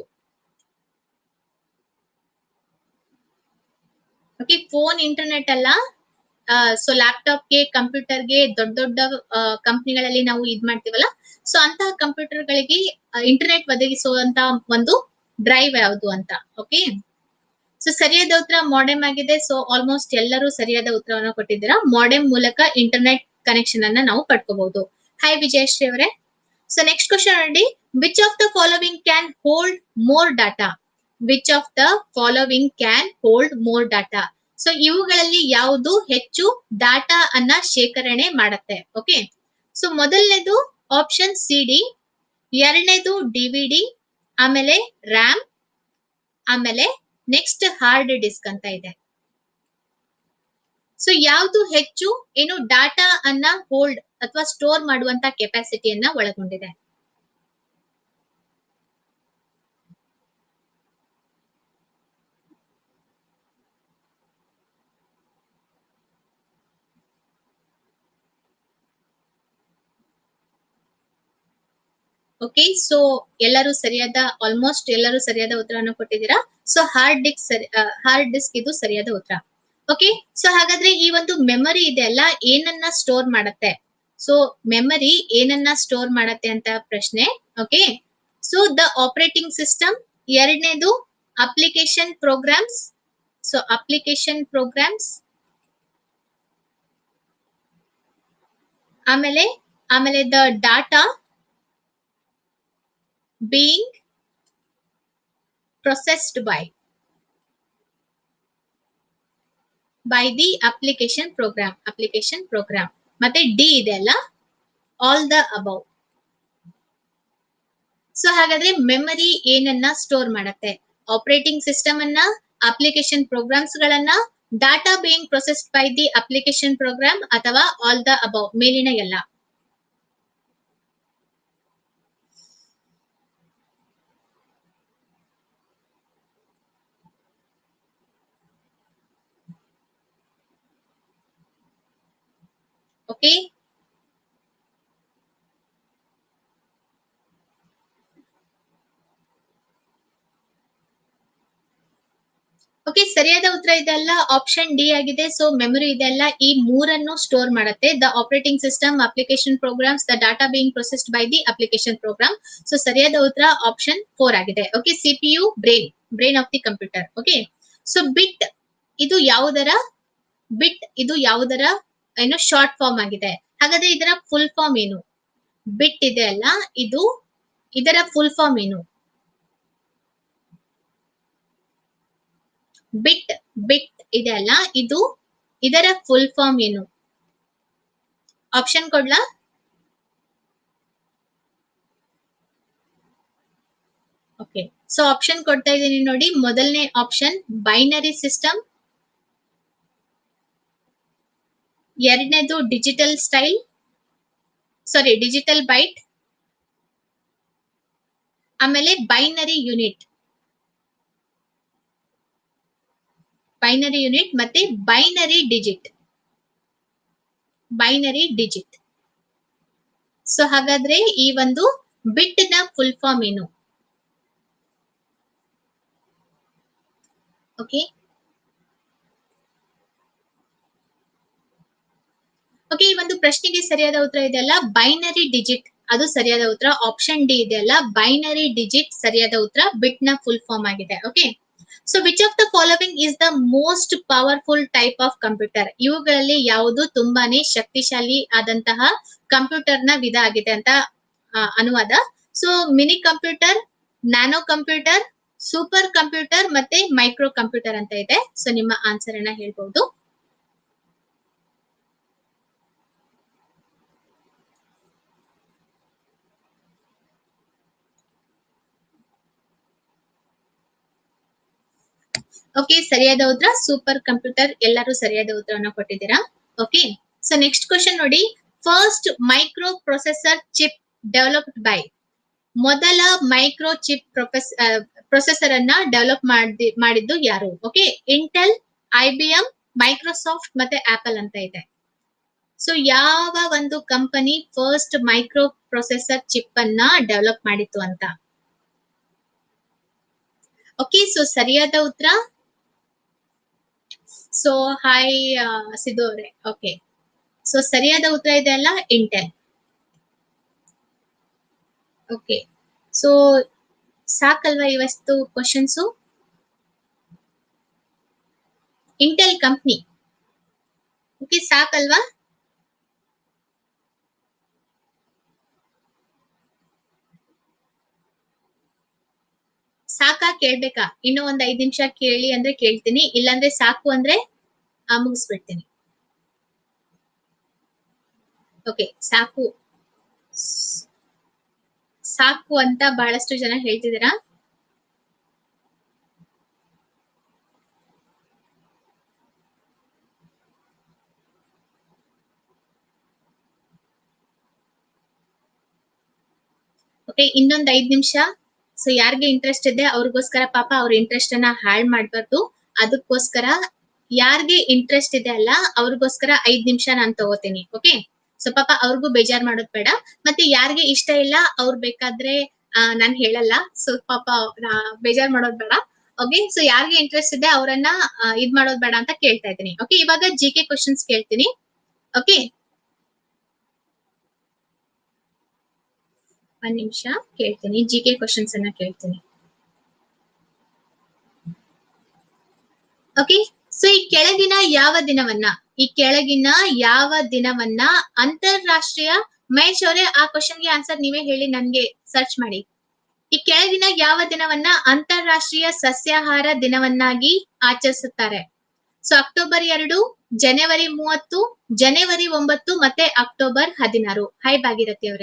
Speaker 1: ಓಕೆ ಫೋನ್ ಇಂಟರ್ನೆಟ್ ಅಲ್ಲ ಸೊ ಲ್ಯಾಪ್ಟಾಪ್ಗೆ ಕಂಪ್ಯೂಟರ್ಗೆ ದೊಡ್ಡ ದೊಡ್ಡ ಕಂಪ್ನಿಗಳಲ್ಲಿ ನಾವು ಇದ್ ಮಾಡ್ತೀವಲ್ಲ ಸೊ ಅಂತಹ ಕಂಪ್ಯೂಟರ್ಗಳಿಗೆ ಇಂಟರ್ನೆಟ್ ಒದಗಿಸುವಂತ ಒಂದು ಡ್ರೈವ್ ಯಾವುದು ಅಂತ ಓಕೆ ಸೊ ಸರಿಯಾದ ಉತ್ತರ ಮಾಡೆಮ್ ಆಗಿದೆ ಸೊ ಆಲ್ಮೋಸ್ಟ್ ಎಲ್ಲರೂ ಸರಿಯಾದ ಉತ್ತರವನ್ನು ಕೊಟ್ಟಿದ್ದೀರಾ ಮಾಡೆಮ್ ಮೂಲಕ ಇಂಟರ್ನೆಟ್ ಕನೆಕ್ಷನ್ ಅನ್ನ ನಾವು ಪಡ್ಕೋಬಹುದು ಹಾಯ್ ವಿಜಯಶ್ರೀ ಅವರೇ ಸೊ ನೆಕ್ಸ್ಟ್ ಕ್ವಶನ್ ನೋಡಿ which of the following can hold more data which of the following can hold more data so ಇವುಗಳಲ್ಲಿ ಯಾವುದು ಹೆಚ್ಚು ಡಾಟಾ ಅನ್ನ ಶೇಖರಣೆ ಮಾಡತ್ತೆ ಓಕೆ ಸೊ ಮೊದಲನೇದು ಆಪ್ಷನ್ ಸಿ ಡಿ ಎರಡನೇದು ಡಿವಿಡಿ ಆಮೇಲೆ ರ್ಯಾಮ್ ಆಮೇಲೆ ನೆಕ್ಸ್ಟ್ ಹಾರ್ಡ್ ಡಿಸ್ಕ್ ಅಂತ ಇದೆ ಸೊ ಯಾವುದು ಹೆಚ್ಚು ಏನು ಡಾಟಾ ಅನ್ನ ಹೋಲ್ಡ್ ಅಥವಾ ಸ್ಟೋರ್ ಮಾಡುವಂತ ಕೆಪಾಸಿಟಿಯನ್ನ ಒಳಗೊಂಡಿದೆ ಓಕೆ ಸೊ ಎಲ್ಲರೂ ಸರಿಯಾದ ಆಲ್ಮೋಸ್ಟ್ ಎಲ್ಲರೂ ಸರಿಯಾದ ಉತ್ತರವನ್ನು ಕೊಟ್ಟಿದ್ದೀರಾ ಸೊ ಹಾರ್ಡ್ ಡಿಸ್ಕ್ ಸರಿ ಹಾರ್ಡ್ ಡಿಸ್ಕ್ ಇದು ಸರಿಯಾದ ಉತ್ತರ ಓಕೆ ಸೊ ಹಾಗಾದ್ರೆ ಈ ಒಂದು ಮೆಮರಿ ಇದೆ ಅಲ್ಲ ಏನನ್ನ ಸ್ಟೋರ್ ಮಾಡತ್ತೆ ಸೊ ಮೆಮರಿ ಏನನ್ನ ಸ್ಟೋರ್ ಮಾಡತ್ತೆ ಅಂತ ಪ್ರಶ್ನೆ okay so the operating system ಎರಡನೇದು application programs so application programs ಆಮೇಲೆ ಆಮೇಲೆ the data being processed by by the application program application program ಮತ್ತೆ ಡಿ ಇದೆ ಅಲ್ಲ ಆಲ್ ದ ಅಬೌವ್ ಸೊ ಹಾಗಾದ್ರೆ ಮೆಮರಿ ಏನನ್ನ ಸ್ಟೋರ್ ಮಾಡತ್ತೆ ಆಪರೇಟಿಂಗ್ ಸಿಸ್ಟಮ್ ಅನ್ನ ಅಪ್ಲಿಕೇಶನ್ ಪ್ರೋಗ್ರಾಮ್ಸ್ ಗಳನ್ನ data being processed by the application program ಅಥವಾ ಆಲ್ ದ ಅಬೌವ್ ಮೇಲಿನ ಎಲ್ಲ ಓಕೆ ಓಕೆ ಸರಿಯಾದ ಉತ್ತರ ಇದೆಲ್ಲ ಆಪ್ಷನ್ ಡಿ ಆಗಿದೆ ಸೊ ಮೆಮೊರಿ ಇದೆಲ್ಲ ಈ ಮೂರನ್ನು ಸ್ಟೋರ್ ಮಾಡುತ್ತೆ the operating system application programs the data being processed by the application program so ಸರಿಯಾದ ಉತ್ತರ ಆಪ್ಷನ್ ಫೋರ್ ಆಗಿದೆ okay CPU brain brain of the computer okay so bit ಇದು ಯಾವುದರ ಬಿಟ್ ಇದು ಯಾವುದರ ಏನು ಶಾರ್ಟ್ ಫಾರ್ಮ್ ಆಗಿದೆ ಹಾಗಾದ್ರೆ ಇದರ ಫುಲ್ ಫಾರ್ಮ್ ಏನು ಬಿಟ್ ಇದೆ ಅಲ್ಲ ಇದು ಇದರ ಫುಲ್ ಫಾರ್ಮ್ ಏನು ಬಿಟ್ ಬಿಟ್ ಇದೆ ಅಲ್ಲ ಇದು ಇದರ ಫುಲ್ ಫಾರ್ಮ್ ಏನು ಆಪ್ಷನ್ ಕೊಡ್ಲಾ ಓಕೆ ಸೊ ಆಪ್ಷನ್ ಕೊಡ್ತಾ ಇದ್ದೀನಿ ನೋಡಿ ಮೊದಲನೇ ಆಪ್ಷನ್ ಬೈನರಿ ಸಿಸ್ಟಮ್ ಎರಡನೇದು digital style sorry digital byte ಆಮೇಲೆ ಬೈನರಿ ಯೂನಿಟ್ ಬೈನರಿ ಯೂನಿಟ್ ಮತ್ತೆ binary digit binary digit so ಹಾಗಾದ್ರೆ ಈ ಒಂದು ಬಿಟ್ ನ ಫುಲ್ ಫಾರ್ಮ್ ಏನು ಓಕೆ ಓಕೆ ಈ ಒಂದು ಪ್ರಶ್ನೆಗೆ ಸರಿಯಾದ ಉತ್ತರ ಇದೆಯಲ್ಲ ಬೈನರಿ ಡಿಜಿಟ್ ಅದು ಸರಿಯಾದ ಉತ್ತರ ಆಪ್ಷನ್ ಡಿ ಇದೆಯಲ್ಲ ಬೈನರಿ ಡಿಜಿಟ್ ಸರಿಯಾದ ಉತ್ತರ ಬಿಟ್ ನ ಫುಲ್ ಫಾರ್ಮ್ ಆಗಿದೆ okay so which of the following is the most powerful type of computer ಇವುಗಳಲ್ಲಿ ಯಾವುದು ತುಂಬಾನೇ ಶಕ್ತಿಶಾಲಿ ಆದಂತಹ ಕಂಪ್ಯೂಟರ್ ನ ವಿಧ ಆಗಿದೆ ಅಂತ ಆ, ಅನುವಾದ so mini computer nano computer super computer ಮತ್ತೆ ಮೈಕ್ರೋ ಕಂಪ್ಯೂಟರ್ ಅಂತ ಇದೆ ಸೊ ನಿಮ್ಮ ಆನ್ಸರ್ ಅನ್ನ ಹೇಳ್ಬಹುದು ಓಕೆ ಸರಿಯಾದ ಉತ್ತರ ಸೂಪರ್ ಕಂಪ್ಯೂಟರ್ ಎಲ್ಲರೂ ಸರಿಯಾದ ಉತ್ತರವನ್ನು ಕೊಟ್ಟಿದ್ದೀರಾ ಓಕೆ ಸೊ ನೆಕ್ಸ್ಟ್ ಕ್ವಶನ್ ನೋಡಿ first micro processor chip developed by ಮೊದಲ ಮೈಕ್ರೋ ಚಿಪ್ ಪ್ರೊಸೆಸರ್ ಅನ್ನ ಡೆವಲಪ್ ಮಾಡಿ ಮಾಡಿದ್ದು ಯಾರು ಓಕೆ ಇಂಟೆಲ್ ಐಬಿಎಂ ಮೈಕ್ರೋಸಾಫ್ಟ್ ಮತ್ತೆ ಆಪಲ್ ಅಂತ ಇದೆ ಸೊ ಯಾವ ಒಂದು company first micro processor chip ಅನ್ನ ಡೆವಲಪ್ ಮಾಡಿತ್ತು ಅಂತ ಓಕೆ ಸೊ ಸರಿಯಾದ ಉತ್ತರ ಸೊ ಹಾಯ್ ಸಿದ್ದು ಅವರೇ ಓಕೆ ಸೊ ಸರಿಯಾದ ಉತ್ತರ ಇದೆ ಅಲ್ಲ ಇಂಟೆಲ್ ಓಕೆ ಸೊ ಸಾಕಲ್ವಾ ಇವತ್ತು ಕ್ವಶನ್ಸು ಇಂಟೆಲ್ ಕಂಪ್ನಿ ಓಕೆ ಸಾಕಲ್ವಾ ಸಾಕಾ ಕೇಳ್ಬೇಕಾ ಇನ್ನು ಒಂದ್ ಐದ್ ನಿಮಿಷ ಕೇಳಿ ಅಂದ್ರೆ ಕೇಳ್ತೀನಿ ಇಲ್ಲಾಂದ್ರೆ ಸಾಕು ಅಂದ್ರೆ ಆ, ಮುಗಿಸ್ಬಿಡ್ತೀನಿ ಓಕೆ ಸಾಕು ಸಾಕು ಅಂತ ಬಹಳಷ್ಟು ಜನ ಹೇಳ್ತಿದ್ದೀರಾ ಓಕೆ ಇನ್ನೊಂದ್ ಐದ್ ನಿಮಿಷ ಸೊ ಯಾರಿಗೆ ಇಂಟ್ರೆಸ್ಟ್ ಇದೆ ಅವ್ರಿಗೋಸ್ಕರ ಪಾಪ ಅವ್ರ ಇಂಟ್ರೆಸ್ಟ್ ಅನ್ನ ಹಾಳ್ ಮಾಡ್ಬಾರ್ದು ಅದಕ್ಕೋಸ್ಕರ ಯಾರಿಗೆ ಇಂಟ್ರೆಸ್ಟ್ ಇದೆ ಅಲ್ಲ ಅವ್ರಿಗೋಸ್ಕರ ಐದ್ ನಿಮಿಷ ನಾನ್ ತಗೋತೀನಿ ಓಕೆ ಸೊ ಪಾಪ ಅವ್ರಿಗೂ ಬೇಜಾರ್ ಮಾಡೋದ್ ಬೇಡ ಮತ್ತೆ ಯಾರಿಗೆ ಇಷ್ಟ ಇಲ್ಲ ಅವ್ರು ಬೇಕಾದ್ರೆ ಆ, ನಾನ್ ಹೇಳಲ್ಲ ಸೊ ಪಾಪ ನಾ- ಬೇಜಾರ್ ಮಾಡೋದ್ ಬೇಡ ಓಕೆ ಸೊ ಯಾರಿಗೆ ಇಂಟ್ರೆಸ್ಟ್ ಇದೆ ಅವರನ್ನ ಇದ್ ಮಾಡೋದ್ ಬೇಡ ಅಂತ ಕೇಳ್ತಾ ಇದ್ದೀನಿ ಓಕೆ ಇವಾಗ ಜಿ ಕೆ ಕ್ವಶನ್ಸ್ ಕೇಳ್ತೀನಿ ಓಕೆ ಒಂದ್ ನಿಮಿಷ ಕೇಳ್ತೀನಿ ಜಿ ಕೆ ಕ್ವಶನ್ಸ್ ಅನ್ನ ಕೇಳ್ತೀನಿ ಓಕೆ ಸೊ ಈ ಕೆಳಗಿನ ಯಾವ ದಿನವನ್ನ ಈ ಕೆಳಗಿನ ಯಾವ ದಿನವನ್ನ ಅಂತಾರಾಷ್ಟ್ರೀಯ ಮಹೇಶ್ ಅವರೇ ಆ ಕ್ವಶನ್ಗೆ ಆನ್ಸರ್ ನೀವೇ ಹೇಳಿ ನನ್ಗೆ ಸರ್ಚ್ ಮಾಡಿ ಈ ಕೆಳಗಿನ ಯಾವ ದಿನವನ್ನ ಅಂತಾರಾಷ್ಟ್ರೀಯ ಸಸ್ಯಾಹಾರ ದಿನವನ್ನಾಗಿ ಆಚರಿಸುತ್ತಾರೆ ಸೊ ಅಕ್ಟೋಬರ್ ಎರಡು ಜನವರಿ ಮೂವತ್ತು ಜನವರಿ ಒಂಬತ್ತು ಮತ್ತೆ ಅಕ್ಟೋಬರ್ ಹದಿನಾರು ಹೈ ಭಾಗೀರಥಿ ಅವರೇ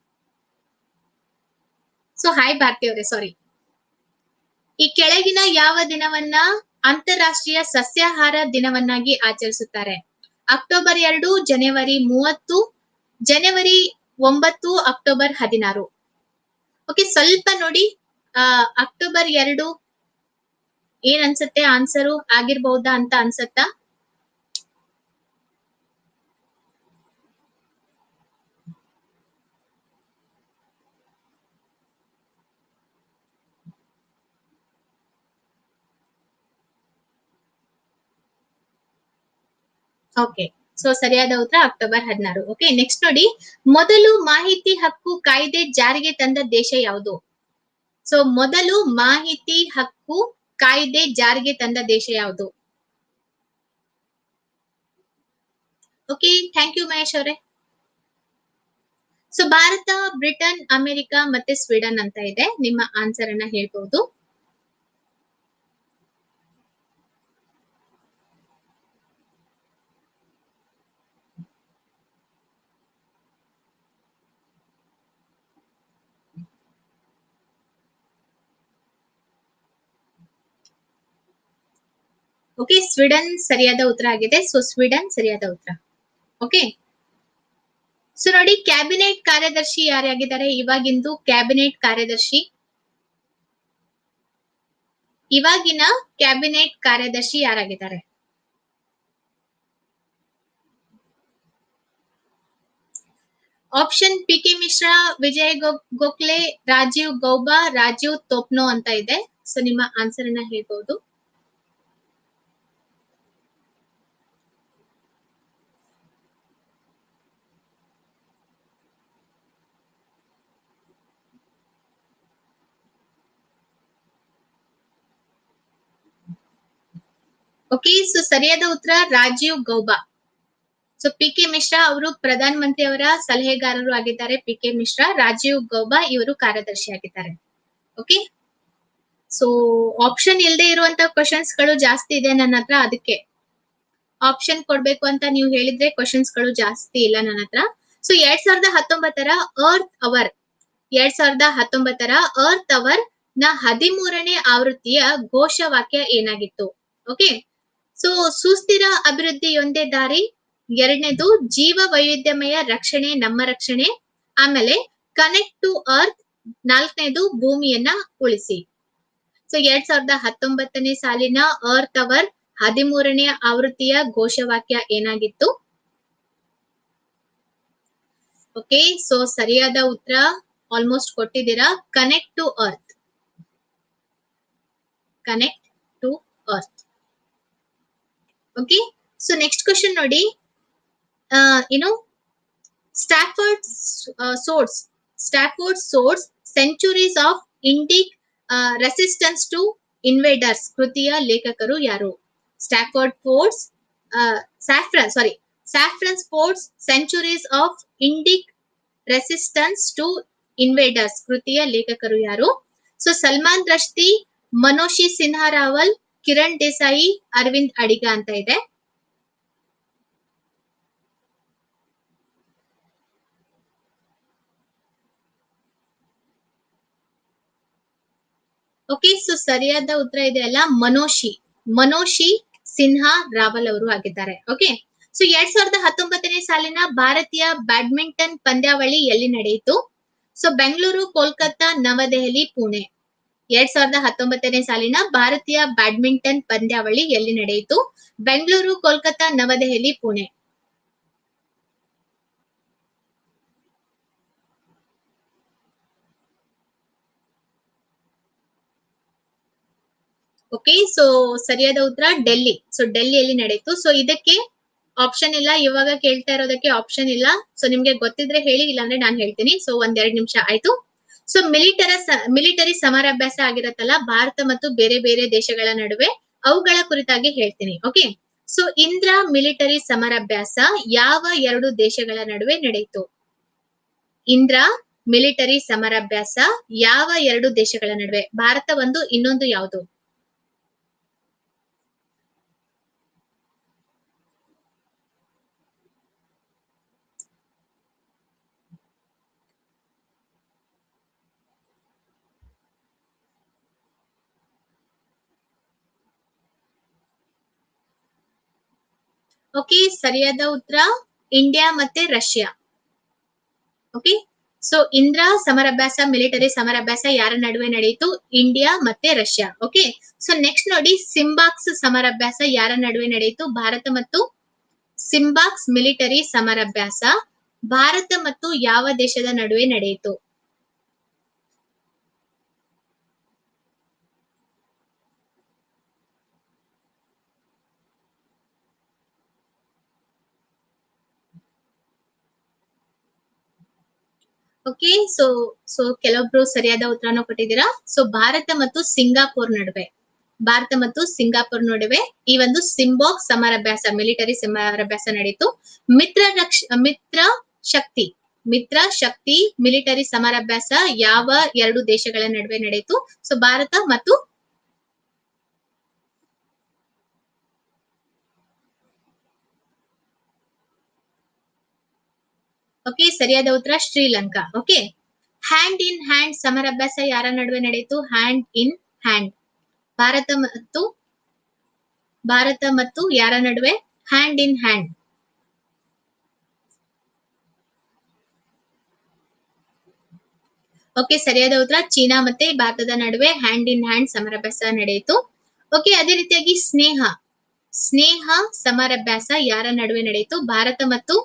Speaker 1: ಸೊ ಹಾಯ್ ಭಾರತಿ ಅವರೇ ಸಾರಿ ಈ ಕೆಳಗಿನ ಯಾವ ದಿನವನ್ನ ಅಂತಾರಾಷ್ಟ್ರೀಯ ಸಸ್ಯಾಹಾರ ದಿನವನ್ನಾಗಿ ಆಚರಿಸುತ್ತಾರೆ ಅಕ್ಟೋಬರ್ ಎರಡು ಜನವರಿ ಮೂವತ್ತು ಜನವರಿ ಒಂಬತ್ತು ಅಕ್ಟೋಬರ್ ಹದಿನಾರು ಓಕೆ ಸ್ವಲ್ಪ ನೋಡಿ ಆ ಅಕ್ಟೋಬರ್ ಎರಡು ಏನ್ ಅನ್ಸುತ್ತೆ ಆನ್ಸರು ಆಗಿರ್ಬಹುದಾ ಅಂತ ಅನ್ಸತ್ತಾ ಓಕೆ ಸೊ ಸರಿಯಾದ ಉತ್ತರ ಅಕ್ಟೋಬರ್ ಹದಿನಾರು ಓಕೆ ನೆಕ್ಸ್ಟ್ ನೋಡಿ ಮೊದಲು ಮಾಹಿತಿ ಹಕ್ಕು ಕಾಯ್ದೆ ಜಾರಿಗೆ ತಂದ ದೇಶ ಯಾವುದು ಸೊ ಮೊದಲು ಮಾಹಿತಿ ಹಕ್ಕು ಕಾಯ್ದೆ ಜಾರಿಗೆ ತಂದ ದೇಶ ಯಾವುದು ಓಕೆ ಥ್ಯಾಂಕ್ ಯು ಮಹೇಶ್ ಅವರೇ ಸೊ ಭಾರತ ಬ್ರಿಟನ್ ಅಮೆರಿಕ ಮತ್ತೆ ಸ್ವೀಡನ್ ಅಂತ ಇದೆ ನಿಮ್ಮ ಆನ್ಸರ್ ಅನ್ನ ಹೇಳ್ಬಹುದು ಓಕೆ ಸ್ವೀಡನ್ ಸರಿಯಾದ ಉತ್ತರ ಆಗಿದೆ ಸೊ ಸ್ವೀಡನ್ ಸರಿಯಾದ ಉತ್ತರ ಓಕೆ ಸೊ ನೋಡಿ ಕ್ಯಾಬಿನೆಟ್ ಕಾರ್ಯದರ್ಶಿ ಯಾರ್ಯಾಗಿದ್ದಾರೆ ಇವಾಗಿಂದು ಕ್ಯಾಬಿನೆಟ್ ಕಾರ್ಯದರ್ಶಿ ಇವಾಗಿನ ಕ್ಯಾಬಿನೆಟ್ ಕಾರ್ಯದರ್ಶಿ ಯಾರಾಗಿದ್ದಾರೆ option P K Mishra Vijay ಗೋ- ಗೋಖಲೆ ರಾಜೀವ್ ಗೌಬಾ ರಾಜೀವ್ ತೋಪ್ನೋ ಅಂತ ಇದೆ ಸೊ ನಿಮ್ಮ ಆನ್ಸರ್ ಅನ್ನ ಹೇಳ್ಬಹುದು ಓಕೆ ಸೊ ಸರಿಯಾದ ಉತ್ತರ Rajiv Gauba so P K Mishra ಅವರು ಪ್ರಧಾನ ಮಂತ್ರಿ ಅವರ ಸಲಹೆಗಾರರು ಆಗಿದ್ದಾರೆ ಪಿ ಕೆ ಮಿಶ್ರಾ ರಾಜೀವ್ ಗೌಬಾ ಇವರು ಕಾರ್ಯದರ್ಶಿ ಆಗಿದ್ದಾರೆ ಓಕೆ ಸೊ ಆಪ್ಷನ್ ಇಲ್ಲದೆ ಇರುವಂತ ಕ್ವಶನ್ಸ್ ಗಳು ಜಾಸ್ತಿ ಇದೆ ನನ್ನ ಹತ್ರ ಅದಕ್ಕೆ ಆಪ್ಷನ್ ಕೊಡ್ಬೇಕು ಅಂತ ನೀವು ಹೇಳಿದ್ರೆ ಕ್ವಶನ್ಸ್ ಗಳು ಜಾಸ್ತಿ ಇಲ್ಲ ನನ್ನ ಹತ್ರ ಸೊ ಎರಡ್ ಸಾವಿರದ ಹತ್ತೊಂಬತ್ತರ ಅರ್ತ್ ಅವರ್ ಎರಡ್ ಸಾವಿರದ ಹತ್ತೊಂಬತ್ತರ ಅರ್ತ್ ಅವರ್ ನ ಹದಿಮೂರನೇ ಆವೃತ್ತಿಯ ಘೋಷವಾಕ್ಯ ಏನಾಗಿತ್ತು ಓಕೆ ಸೊ ಸುಸ್ಥಿರ ಅಭಿವೃದ್ಧಿಯೊಂದೇ ದಾರಿ ಎರಡನೇದು ಜೀವ ವೈವಿಧ್ಯಮಯ ರಕ್ಷಣೆ ನಮ್ಮ ರಕ್ಷಣೆ ಆಮೇಲೆ ಕನೆಕ್ಟ್ ಟು ಅರ್ತ್ ನಾಲ್ಕನೇದು ಭೂಮಿಯನ್ನ ಉಳಿಸಿ ಸೊ ಎರಡ್ ಸಾವಿರದ ಹತ್ತೊಂಬತ್ತನೇ ಸಾಲಿನ ಅರ್ತ್ ಅವರ್ ಹದಿಮೂರನೇ ಆವೃತ್ತಿಯ ಘೋಷವಾಕ್ಯ ಏನಾಗಿತ್ತು ಓಕೆ ಸೊ ಸರಿಯಾದ ಉತ್ತರ ಆಲ್ಮೋಸ್ಟ್ ಕೊಟ್ಟಿದ್ದೀರಾ connect to earth connect to earth okay so next question ನೋಡಿ ಏನು Stafford source Stafford source centuries of Indic resistance to invaders ಕೃತಿಯ ಲೇಖಕರು ಯಾರು Stafford fords saffron sorry saffron sports centuries of Indic resistance to invaders ಕೃತಿಯ ಲೇಖಕರು ಯಾರು so Salman Rushdie Manoshi Sinha Rawal Kiran Desai Aravind Adiga ಅಂತ ಇದೆ ಓಕೆ ಸೊ ಸರಿಯಾದ ಉತ್ತರ ಇದೆ ಅಲ್ಲ ಮನೋಶಿ ಮನೋಶಿ ಸಿನ್ಹಾ ರಾವಲ್ ಅವರು ಆಗಿದ್ದಾರೆ ಓಕೆ ಸೊ ಎರಡ್ ಸಾವಿರದ ಹತ್ತೊಂಬತ್ತನೇ ಸಾಲಿನ ಭಾರತೀಯ ಬ್ಯಾಡ್ಮಿಂಟನ್ ಪಂದ್ಯಾವಳಿ ಎಲ್ಲಿ ನಡೆಯಿತು ಸೊ ಬೆಂಗಳೂರು ಕೋಲ್ಕತ್ತಾ ನವದೆಹಲಿ ಪುಣೆ ಎರಡ್ ಸಾವಿರದ ಹತ್ತೊಂಬತ್ತನೇ ಸಾಲಿನ ಭಾರತೀಯ ಬ್ಯಾಡ್ಮಿಂಟನ್ ಪಂದ್ಯಾವಳಿ ಎಲ್ಲಿ ನಡೆಯಿತು ಬೆಂಗಳೂರು ಕೋಲ್ಕತ್ತಾ ನವದೆಹಲಿ ಪುಣೆ ಓಕೆ ಸೊ ಸರಿಯಾದ ಉತ್ತರ ಡೆಲ್ಲಿ ಸೊ ಡೆಲ್ಲಿಯಲ್ಲಿ ನಡೆಯಿತು ಸೊ ಇದಕ್ಕೆ ಆಪ್ಷನ್ ಇಲ್ಲ ಇವಾಗ ಕೇಳ್ತಾ ಇರೋದಕ್ಕೆ ಆಪ್ಷನ್ ಇಲ್ಲ ಸೊ ನಿಮ್ಗೆ ಗೊತ್ತಿದ್ರೆ ಹೇಳಿ ಇಲ್ಲಾಂದ್ರೆ ನಾನು ಹೇಳ್ತೀನಿ ಸೊ ಒಂದೆರಡು ನಿಮಿಷ ಆಯ್ತು ಸೊ ಮಿಲಿಟರ ಮಿಲಿಟರಿ ಸಮರಾಭ್ಯಾಸ ಆಗಿರತ್ತಲ್ಲ ಭಾರತ ಮತ್ತು ಬೇರೆ ಬೇರೆ ದೇಶಗಳ ನಡುವೆ ಅವುಗಳ ಕುರಿತಾಗಿ ಹೇಳ್ತೀನಿ ಓಕೆ ಸೊ ಇಂದ್ರ ಮಿಲಿಟರಿ ಸಮರಾಭ್ಯಾಸ ಯಾವ ಎರಡು ದೇಶಗಳ ನಡುವೆ ನಡೆಯಿತು ಇಂದ್ರ ಮಿಲಿಟರಿ ಸಮರಾಭ್ಯಾಸ ಯಾವ ಎರಡು ದೇಶಗಳ ನಡುವೆ ಭಾರತ ಒಂದು ಇನ್ನೊಂದು ಯಾವುದು ಓಕೆ ಸರಿಯಾದ ಉತ್ತರ ಇಂಡಿಯಾ ಮತ್ತೆ ರಷ್ಯಾ ಓಕೆ ಸೊ ಇಂದ್ರ ಸಮರಾಭ್ಯಾಸ ಮಿಲಿಟರಿ ಸಮರಾಭ್ಯಾಸ ಯಾರ ನಡುವೆ ನಡೆಯಿತು ಇಂಡಿಯಾ ಮತ್ತೆ ರಷ್ಯಾ ಓಕೆ ಸೊ ನೆಕ್ಸ್ಟ್ ನೋಡಿ ಸಿಂಬಾಕ್ಸ್ ಸಮರಾಭ್ಯಾಸ ಯಾರ ನಡುವೆ ನಡೆಯಿತು ಭಾರತ ಮತ್ತು ಸಿಂಬಾಕ್ಸ್ ಮಿಲಿಟರಿ ಸಮರಾಭ್ಯಾಸ ಭಾರತ ಮತ್ತು ಯಾವ ದೇಶದ ನಡುವೆ ನಡೆಯಿತು ಓಕೆ ಸೊ ಸೊ ಕೆಲವೊಬ್ರು ಸರಿಯಾದ ಉತ್ತರನ ಕೊಟ್ಟಿದ್ದೀರಾ ಸೊ ಭಾರತ ಮತ್ತು ಸಿಂಗಾಪುರ್ ನಡುವೆ ಭಾರತ ಮತ್ತು ಸಿಂಗಾಪುರ್ ನಡುವೆ ಈ ಒಂದು ಸಿಂಬಾಕ್ ಸಮರಾಭ್ಯಾಸ ಮಿಲಿಟರಿ ಸಮರಾಭ್ಯಾಸ ನಡೀತು ಮಿತ್ರ ರಕ್ಷ ಮಿತ್ರ ಶಕ್ತಿ ಮಿತ್ರ ಶಕ್ತಿ ಮಿಲಿಟರಿ ಸಮರಾಭ್ಯಾಸ ಯಾವ ಎರಡು ದೇಶಗಳ ನಡುವೆ ನಡೆಯಿತು ಸೊ ಭಾರತ ಮತ್ತು ಓಕೆ ಸರಿಯಾದ ಉತ್ತರ Sri Lanka okay hand in hand ಸಮರಾಭ್ಯಾಸ ಯಾರ ನಡುವೆ ನಡೆಯಿತು ಹ್ಯಾಂಡ್ ಇನ್ ಹ್ಯಾಂಡ್ ಭಾರತ ಮತ್ತು ಭಾರತ ಮತ್ತು ಯಾರ ನಡುವೆ ಹ್ಯಾಂಡ್ ಇನ್ ಹ್ಯಾಂಡ್ ಓಕೆ ಸರಿಯಾದ ಉತ್ತರ ಚೀನಾ ಮತ್ತೆ ಭಾರತದ ನಡುವೆ ಹ್ಯಾಂಡ್ ಇನ್ ಹ್ಯಾಂಡ್ ಸಮರಾಭ್ಯಾಸ ನಡೆಯಿತು ಓಕೆ ಅದೇ ರೀತಿಯಾಗಿ ಸ್ನೇಹ ಸ್ನೇಹ ಸಮರಾಭ್ಯಾಸ ಯಾರ ನಡುವೆ ನಡೆಯಿತು ಭಾರತ ಮತ್ತು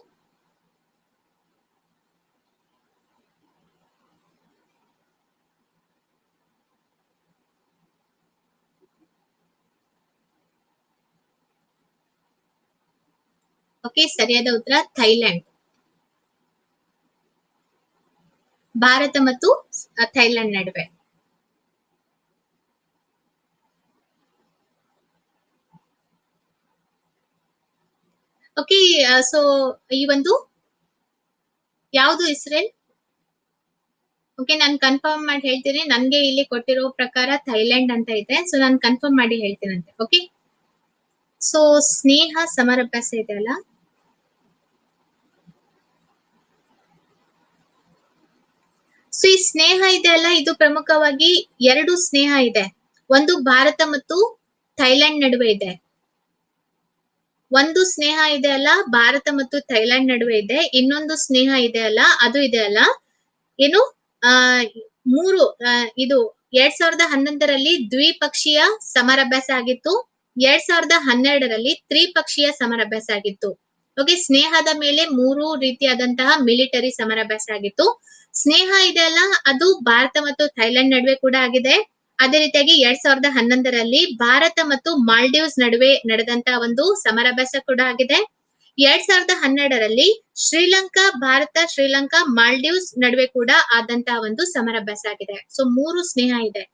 Speaker 1: ಓಕೆ ಸರಿಯಾದ ಉತ್ತರ ಥೈಲ್ಯಾಂಡ್ ಭಾರತ ಮತ್ತು ಥೈಲ್ಯಾಂಡ್ ನಡುವೆ ಓಕೆ ಸೊ ಈ ಒಂದು ಯಾವುದು ಇಸ್ರೇಲ್ ಓಕೆ ನಾನು ಕನ್ಫರ್ಮ್ ಮಾಡಿ ಹೇಳ್ತೀನಿ ನನ್ಗೆ ಇಲ್ಲಿ ಕೊಟ್ಟಿರೋ ಪ್ರಕಾರ ಥೈಲ್ಯಾಂಡ್ ಅಂತ ಇದೆ ಸೊ ನಾನು ಕನ್ಫರ್ಮ್ ಮಾಡಿ ಹೇಳ್ತೀನಂತೆ ಓಕೆ ಸೊ ಸ್ನೇಹ ಸಮರಭ್ಯಾಸ ಇದೆ ಅಲ್ಲ ಸೊ ಈ ಸ್ನೇಹ ಇದೆ ಅಲ್ಲ ಇದು ಪ್ರಮುಖವಾಗಿ ಎರಡು ಸ್ನೇಹ ಇದೆ ಒಂದು ಭಾರತ ಮತ್ತು ಥೈಲ್ಯಾಂಡ್ ನಡುವೆ ಇದೆ ಒಂದು ಸ್ನೇಹ ಇದೆ ಅಲ್ಲ ಭಾರತ ಮತ್ತು ಥೈಲ್ಯಾಂಡ್ ನಡುವೆ ಇದೆ ಇನ್ನೊಂದು ಸ್ನೇಹ ಇದೆ ಅಲ್ಲ ಅದು ಇದೆ ಅಲ್ಲ ಏನು ಆ ಮೂರು ಆ, ಇದು ಎರಡ್ ಸಾವಿರದ ಹನ್ನೊಂದರಲ್ಲಿ ದ್ವಿಪಕ್ಷೀಯ ಸಮರಾಭ್ಯಾಸ ಆಗಿತ್ತು ಎರಡ್ ಸಾವಿರದ ಹನ್ನೆರಡರಲ್ಲಿ ತ್ರಿಪಕ್ಷೀಯ ಸಮರಾಭ್ಯಾಸ ಆಗಿತ್ತು ಓಕೆ ಸ್ನೇಹದ ಮೇಲೆ ಮೂರು ರೀತಿಯಾದಂತಹ ಮಿಲಿಟರಿ ಸಮರಾಭ್ಯಾಸ ಆಗಿತ್ತು ಸ್ನೇಹ ಇದೆ ಅಲ್ಲ ಅದು ಭಾರತ ಮತ್ತು ಥೈಲ್ಯಾಂಡ್ ನಡುವೆ ಕೂಡ ಆಗಿದೆ ಅದೇ ರೀತಿಯಾಗಿ ಎರಡ್ ಸಾವಿರದ ಹನ್ನೊಂದರಲ್ಲಿ ಭಾರತ ಮತ್ತು ಮಾಲ್ಡೀವ್ಸ್ ನಡುವೆ ನಡೆದಂತಹ ಒಂದು ಸಮರಾಭ್ಯಾಸ ಕೂಡ ಆಗಿದೆ ಎರಡ್ ಸಾವಿರದ ಹನ್ನೆರಡರಲ್ಲಿ ಶ್ರೀಲಂಕಾ ಭಾರತ ಶ್ರೀಲಂಕಾ ಮಾಲ್ಡೀವ್ಸ್ ನಡುವೆ ಕೂಡ ಆದಂತಹ ಒಂದು ಸಮರಾಭ್ಯಾಸ ಆಗಿದೆ ಸೊ ಮೂರು ಸ್ನೇಹ ಇದೆ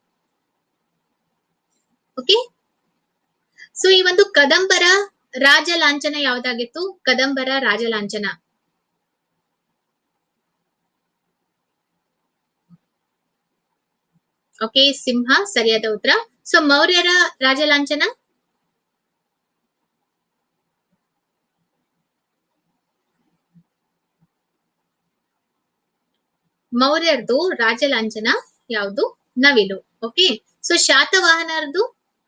Speaker 1: ಓಕೆ ಸೊ ಈ ಒಂದು ಕದಂಬರ ರಾಜ ಲಾಂಛನ ಯಾವ್ದಾಗಿತ್ತು ಕದಂಬರ ರಾಜ ಲಾಂಛನ ಓಕೆ ಸಿಂಹ ಸರಿಯಾದ ಉತ್ತರ ಸೊ ಮೌರ್ಯರ ರಾಜ ಲಾಂಛನ ಮೌರ್ಯರದು ರಾಜ ಲಾಂಛನ ಯಾವುದು ನವಿಲು ಓಕೆ ಸೊ ಶಾತವಾಹನರದು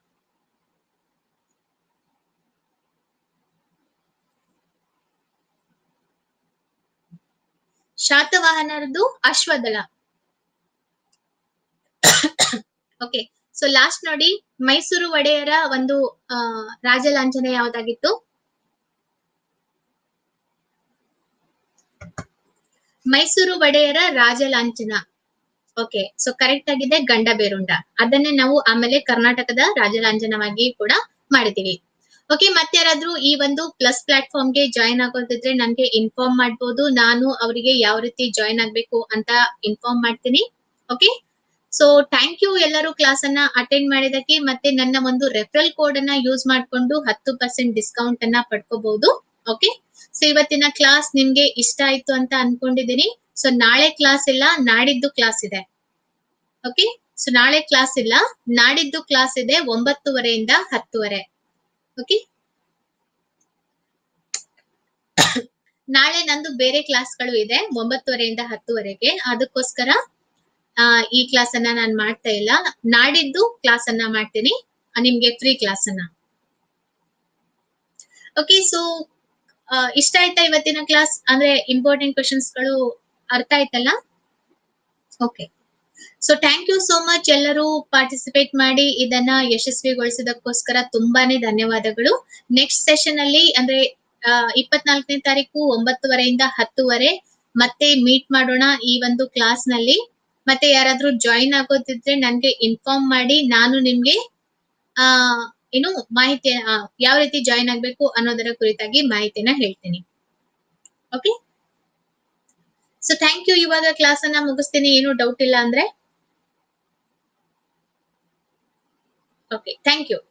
Speaker 1: ಶಾತವಾಹನರದು ಅಶ್ವದಳ ಓಕೆ ಸೊ ಲಾಸ್ಟ್ ನೋಡಿ ಮೈಸೂರು ಒಡೆಯರ ಒಂದು ಆ, ರಾಜ ಲಾಂಛನ ಯಾವ್ದಾಗಿತ್ತು ಮೈಸೂರು ಒಡೆಯರ ರಾಜ ಲಾಂಛನ ಓಕೆ ಸೊ ಕರೆಕ್ಟ್ ಆಗಿದೆ ಗಂಡ ಬೇರುಂಡ ಅದನ್ನೇ ನಾವು ಆಮೇಲೆ ಕರ್ನಾಟಕದ ರಾಜ ಲಾಂಛನವಾಗಿ ಕೂಡ ಮಾಡಿದೀವಿ ಓಕೆ ಮತ್ತೆ ಯಾರಾದ್ರೂ ಈ ಒಂದು ಪ್ಲಸ್ ಪ್ಲಾಟ್ಫಾರ್ಮ್ ಗೆ ಜಾಯಿನ್ ಆಗೋದಿದ್ರೆ ನನ್ಗೆ ಇನ್ಫಾರ್ಮ್ ಮಾಡ್ಬೋದು ನಾನು ಅವರಿಗೆ ಯಾವ ರೀತಿ ಜಾಯಿನ್ ಆಗ್ಬೇಕು ಅಂತ ಇನ್ಫಾರ್ಮ್ ಮಾಡ್ತೀನಿ ಓಕೆ ಸೊ ಥ್ಯಾಂಕ್ ಯು ಎಲ್ಲರೂ ಕ್ಲಾಸ್ ಅನ್ನ ಅಟೆಂಡ್ ಮಾಡಿದಕ್ಕೆ ಮತ್ತೆ ನನ್ನ ಒಂದು ರೆಫರಲ್ ಕೋಡ್ ಅನ್ನ ಯೂಸ್ ಮಾಡ್ಕೊಂಡು ಹತ್ತು ಪರ್ಸೆಂಟ್ ಡಿಸ್ಕೌಂಟ್ ಅನ್ನ ಪಡ್ಕೋಬಹುದು ಓಕೆ ಸೊ ಇವತ್ತಿನ ಕ್ಲಾಸ್ ನಿಮ್ಗೆ ಇಷ್ಟ ಆಯ್ತು ಅಂತ ಅನ್ಕೊಂಡಿದೀನಿ ಸೊ ನಾಳೆ ಕ್ಲಾಸ್ ಇಲ್ಲ ನಾಡಿದ್ದು ಕ್ಲಾಸ್ ಇದೆ ಓಕೆ ಸೊ ನಾಳೆ ಕ್ಲಾಸ್ ಇಲ್ಲ ನಾಡಿದ್ದು ಕ್ಲಾಸ್ ಇದೆ ಒಂಬತ್ತುವರೆಯಿಂದ ಹತ್ತುವರೆ ಓಕೆ ನಾಳೆ ನಂದು ಬೇರೆ ಕ್ಲಾಸ್ಗಳು ಇದೆ ಒಂಬತ್ತುವರೆಯಿಂದ ಹತ್ತುವರೆಗೆ ಅದಕ್ಕೋಸ್ಕರ ಆ, ಈ ಕ್ಲಾಸ್ ಅನ್ನ ನಾನು ಮಾಡ್ತಾ ಇಲ್ಲ ನಾಡಿದ್ದು ಕ್ಲಾಸ್ ಅನ್ನ ಮಾಡ್ತೀನಿ ಆ, ನಿಮ್ಗೆ ಫ್ರೀ ಕ್ಲಾಸ್ ಅನ್ನ ಓಕೆ ಸೊ ಇಷ್ಟ ಆಯ್ತಾ ಇವತ್ತಿನ ಕ್ಲಾಸ್ ಅಂದ್ರೆ ಇಂಪಾರ್ಟೆಂಟ್ ಕ್ವಶನ್ಸ್ ಗಳು ಅರ್ಥ ಆಯ್ತಲ್ಲ okay so thank you so much ಎಲ್ಲರೂ ಪಾರ್ಟಿಸಿಪೇಟ್ ಮಾಡಿ ಇದನ್ನ ಯಶಸ್ವಿಗೊಳಿಸಿದಕ್ಕೋಸ್ಕರ ತುಂಬಾನೇ ಧನ್ಯವಾದಗಳು ನೆಕ್ಸ್ಟ್ ಸೆಷನ್ ಅಲ್ಲಿ ಅಂದ್ರೆ ಇಪ್ಪತ್ನಾಲ್ಕನೇ ತಾರೀಕು ಒಂಬತ್ತುವರೆಯಿಂದ ಹತ್ತುವರೆ ಮತ್ತೆ ಮೀಟ್ ಮಾಡೋಣ ಈ ಒಂದು ಕ್ಲಾಸ್ ನಲ್ಲಿ ಮತ್ತೆ ಯಾರಾದ್ರೂ ಜಾಯಿನ್ ಆಗೋದಿದ್ರೆ ನನ್ಗೆ ಇನ್ಫಾರ್ಮ್ ಮಾಡಿ ನಾನು ನಿಮ್ಗೆ ಆ ಏನು ಮಾಹಿತಿ ಆ, ಯಾವ ರೀತಿ ಜಾಯಿನ್ ಆಗ್ಬೇಕು ಅನ್ನೋದರ ಕುರಿತಾಗಿ ಮಾಹಿತಿನ ಹೇಳ್ತೀನಿ ಓಕೆ ಸೊ ಥ್ಯಾಂಕ್ ಯು ಇವಾಗ ಕ್ಲಾಸ್ ಅನ್ನ ಮುಗಿಸ್ತೀನಿ ಏನು ಡೌಟ್ ಇಲ್ಲ ಅಂದ್ರೆ ಓಕೆ ಥ್ಯಾಂಕ್ ಯು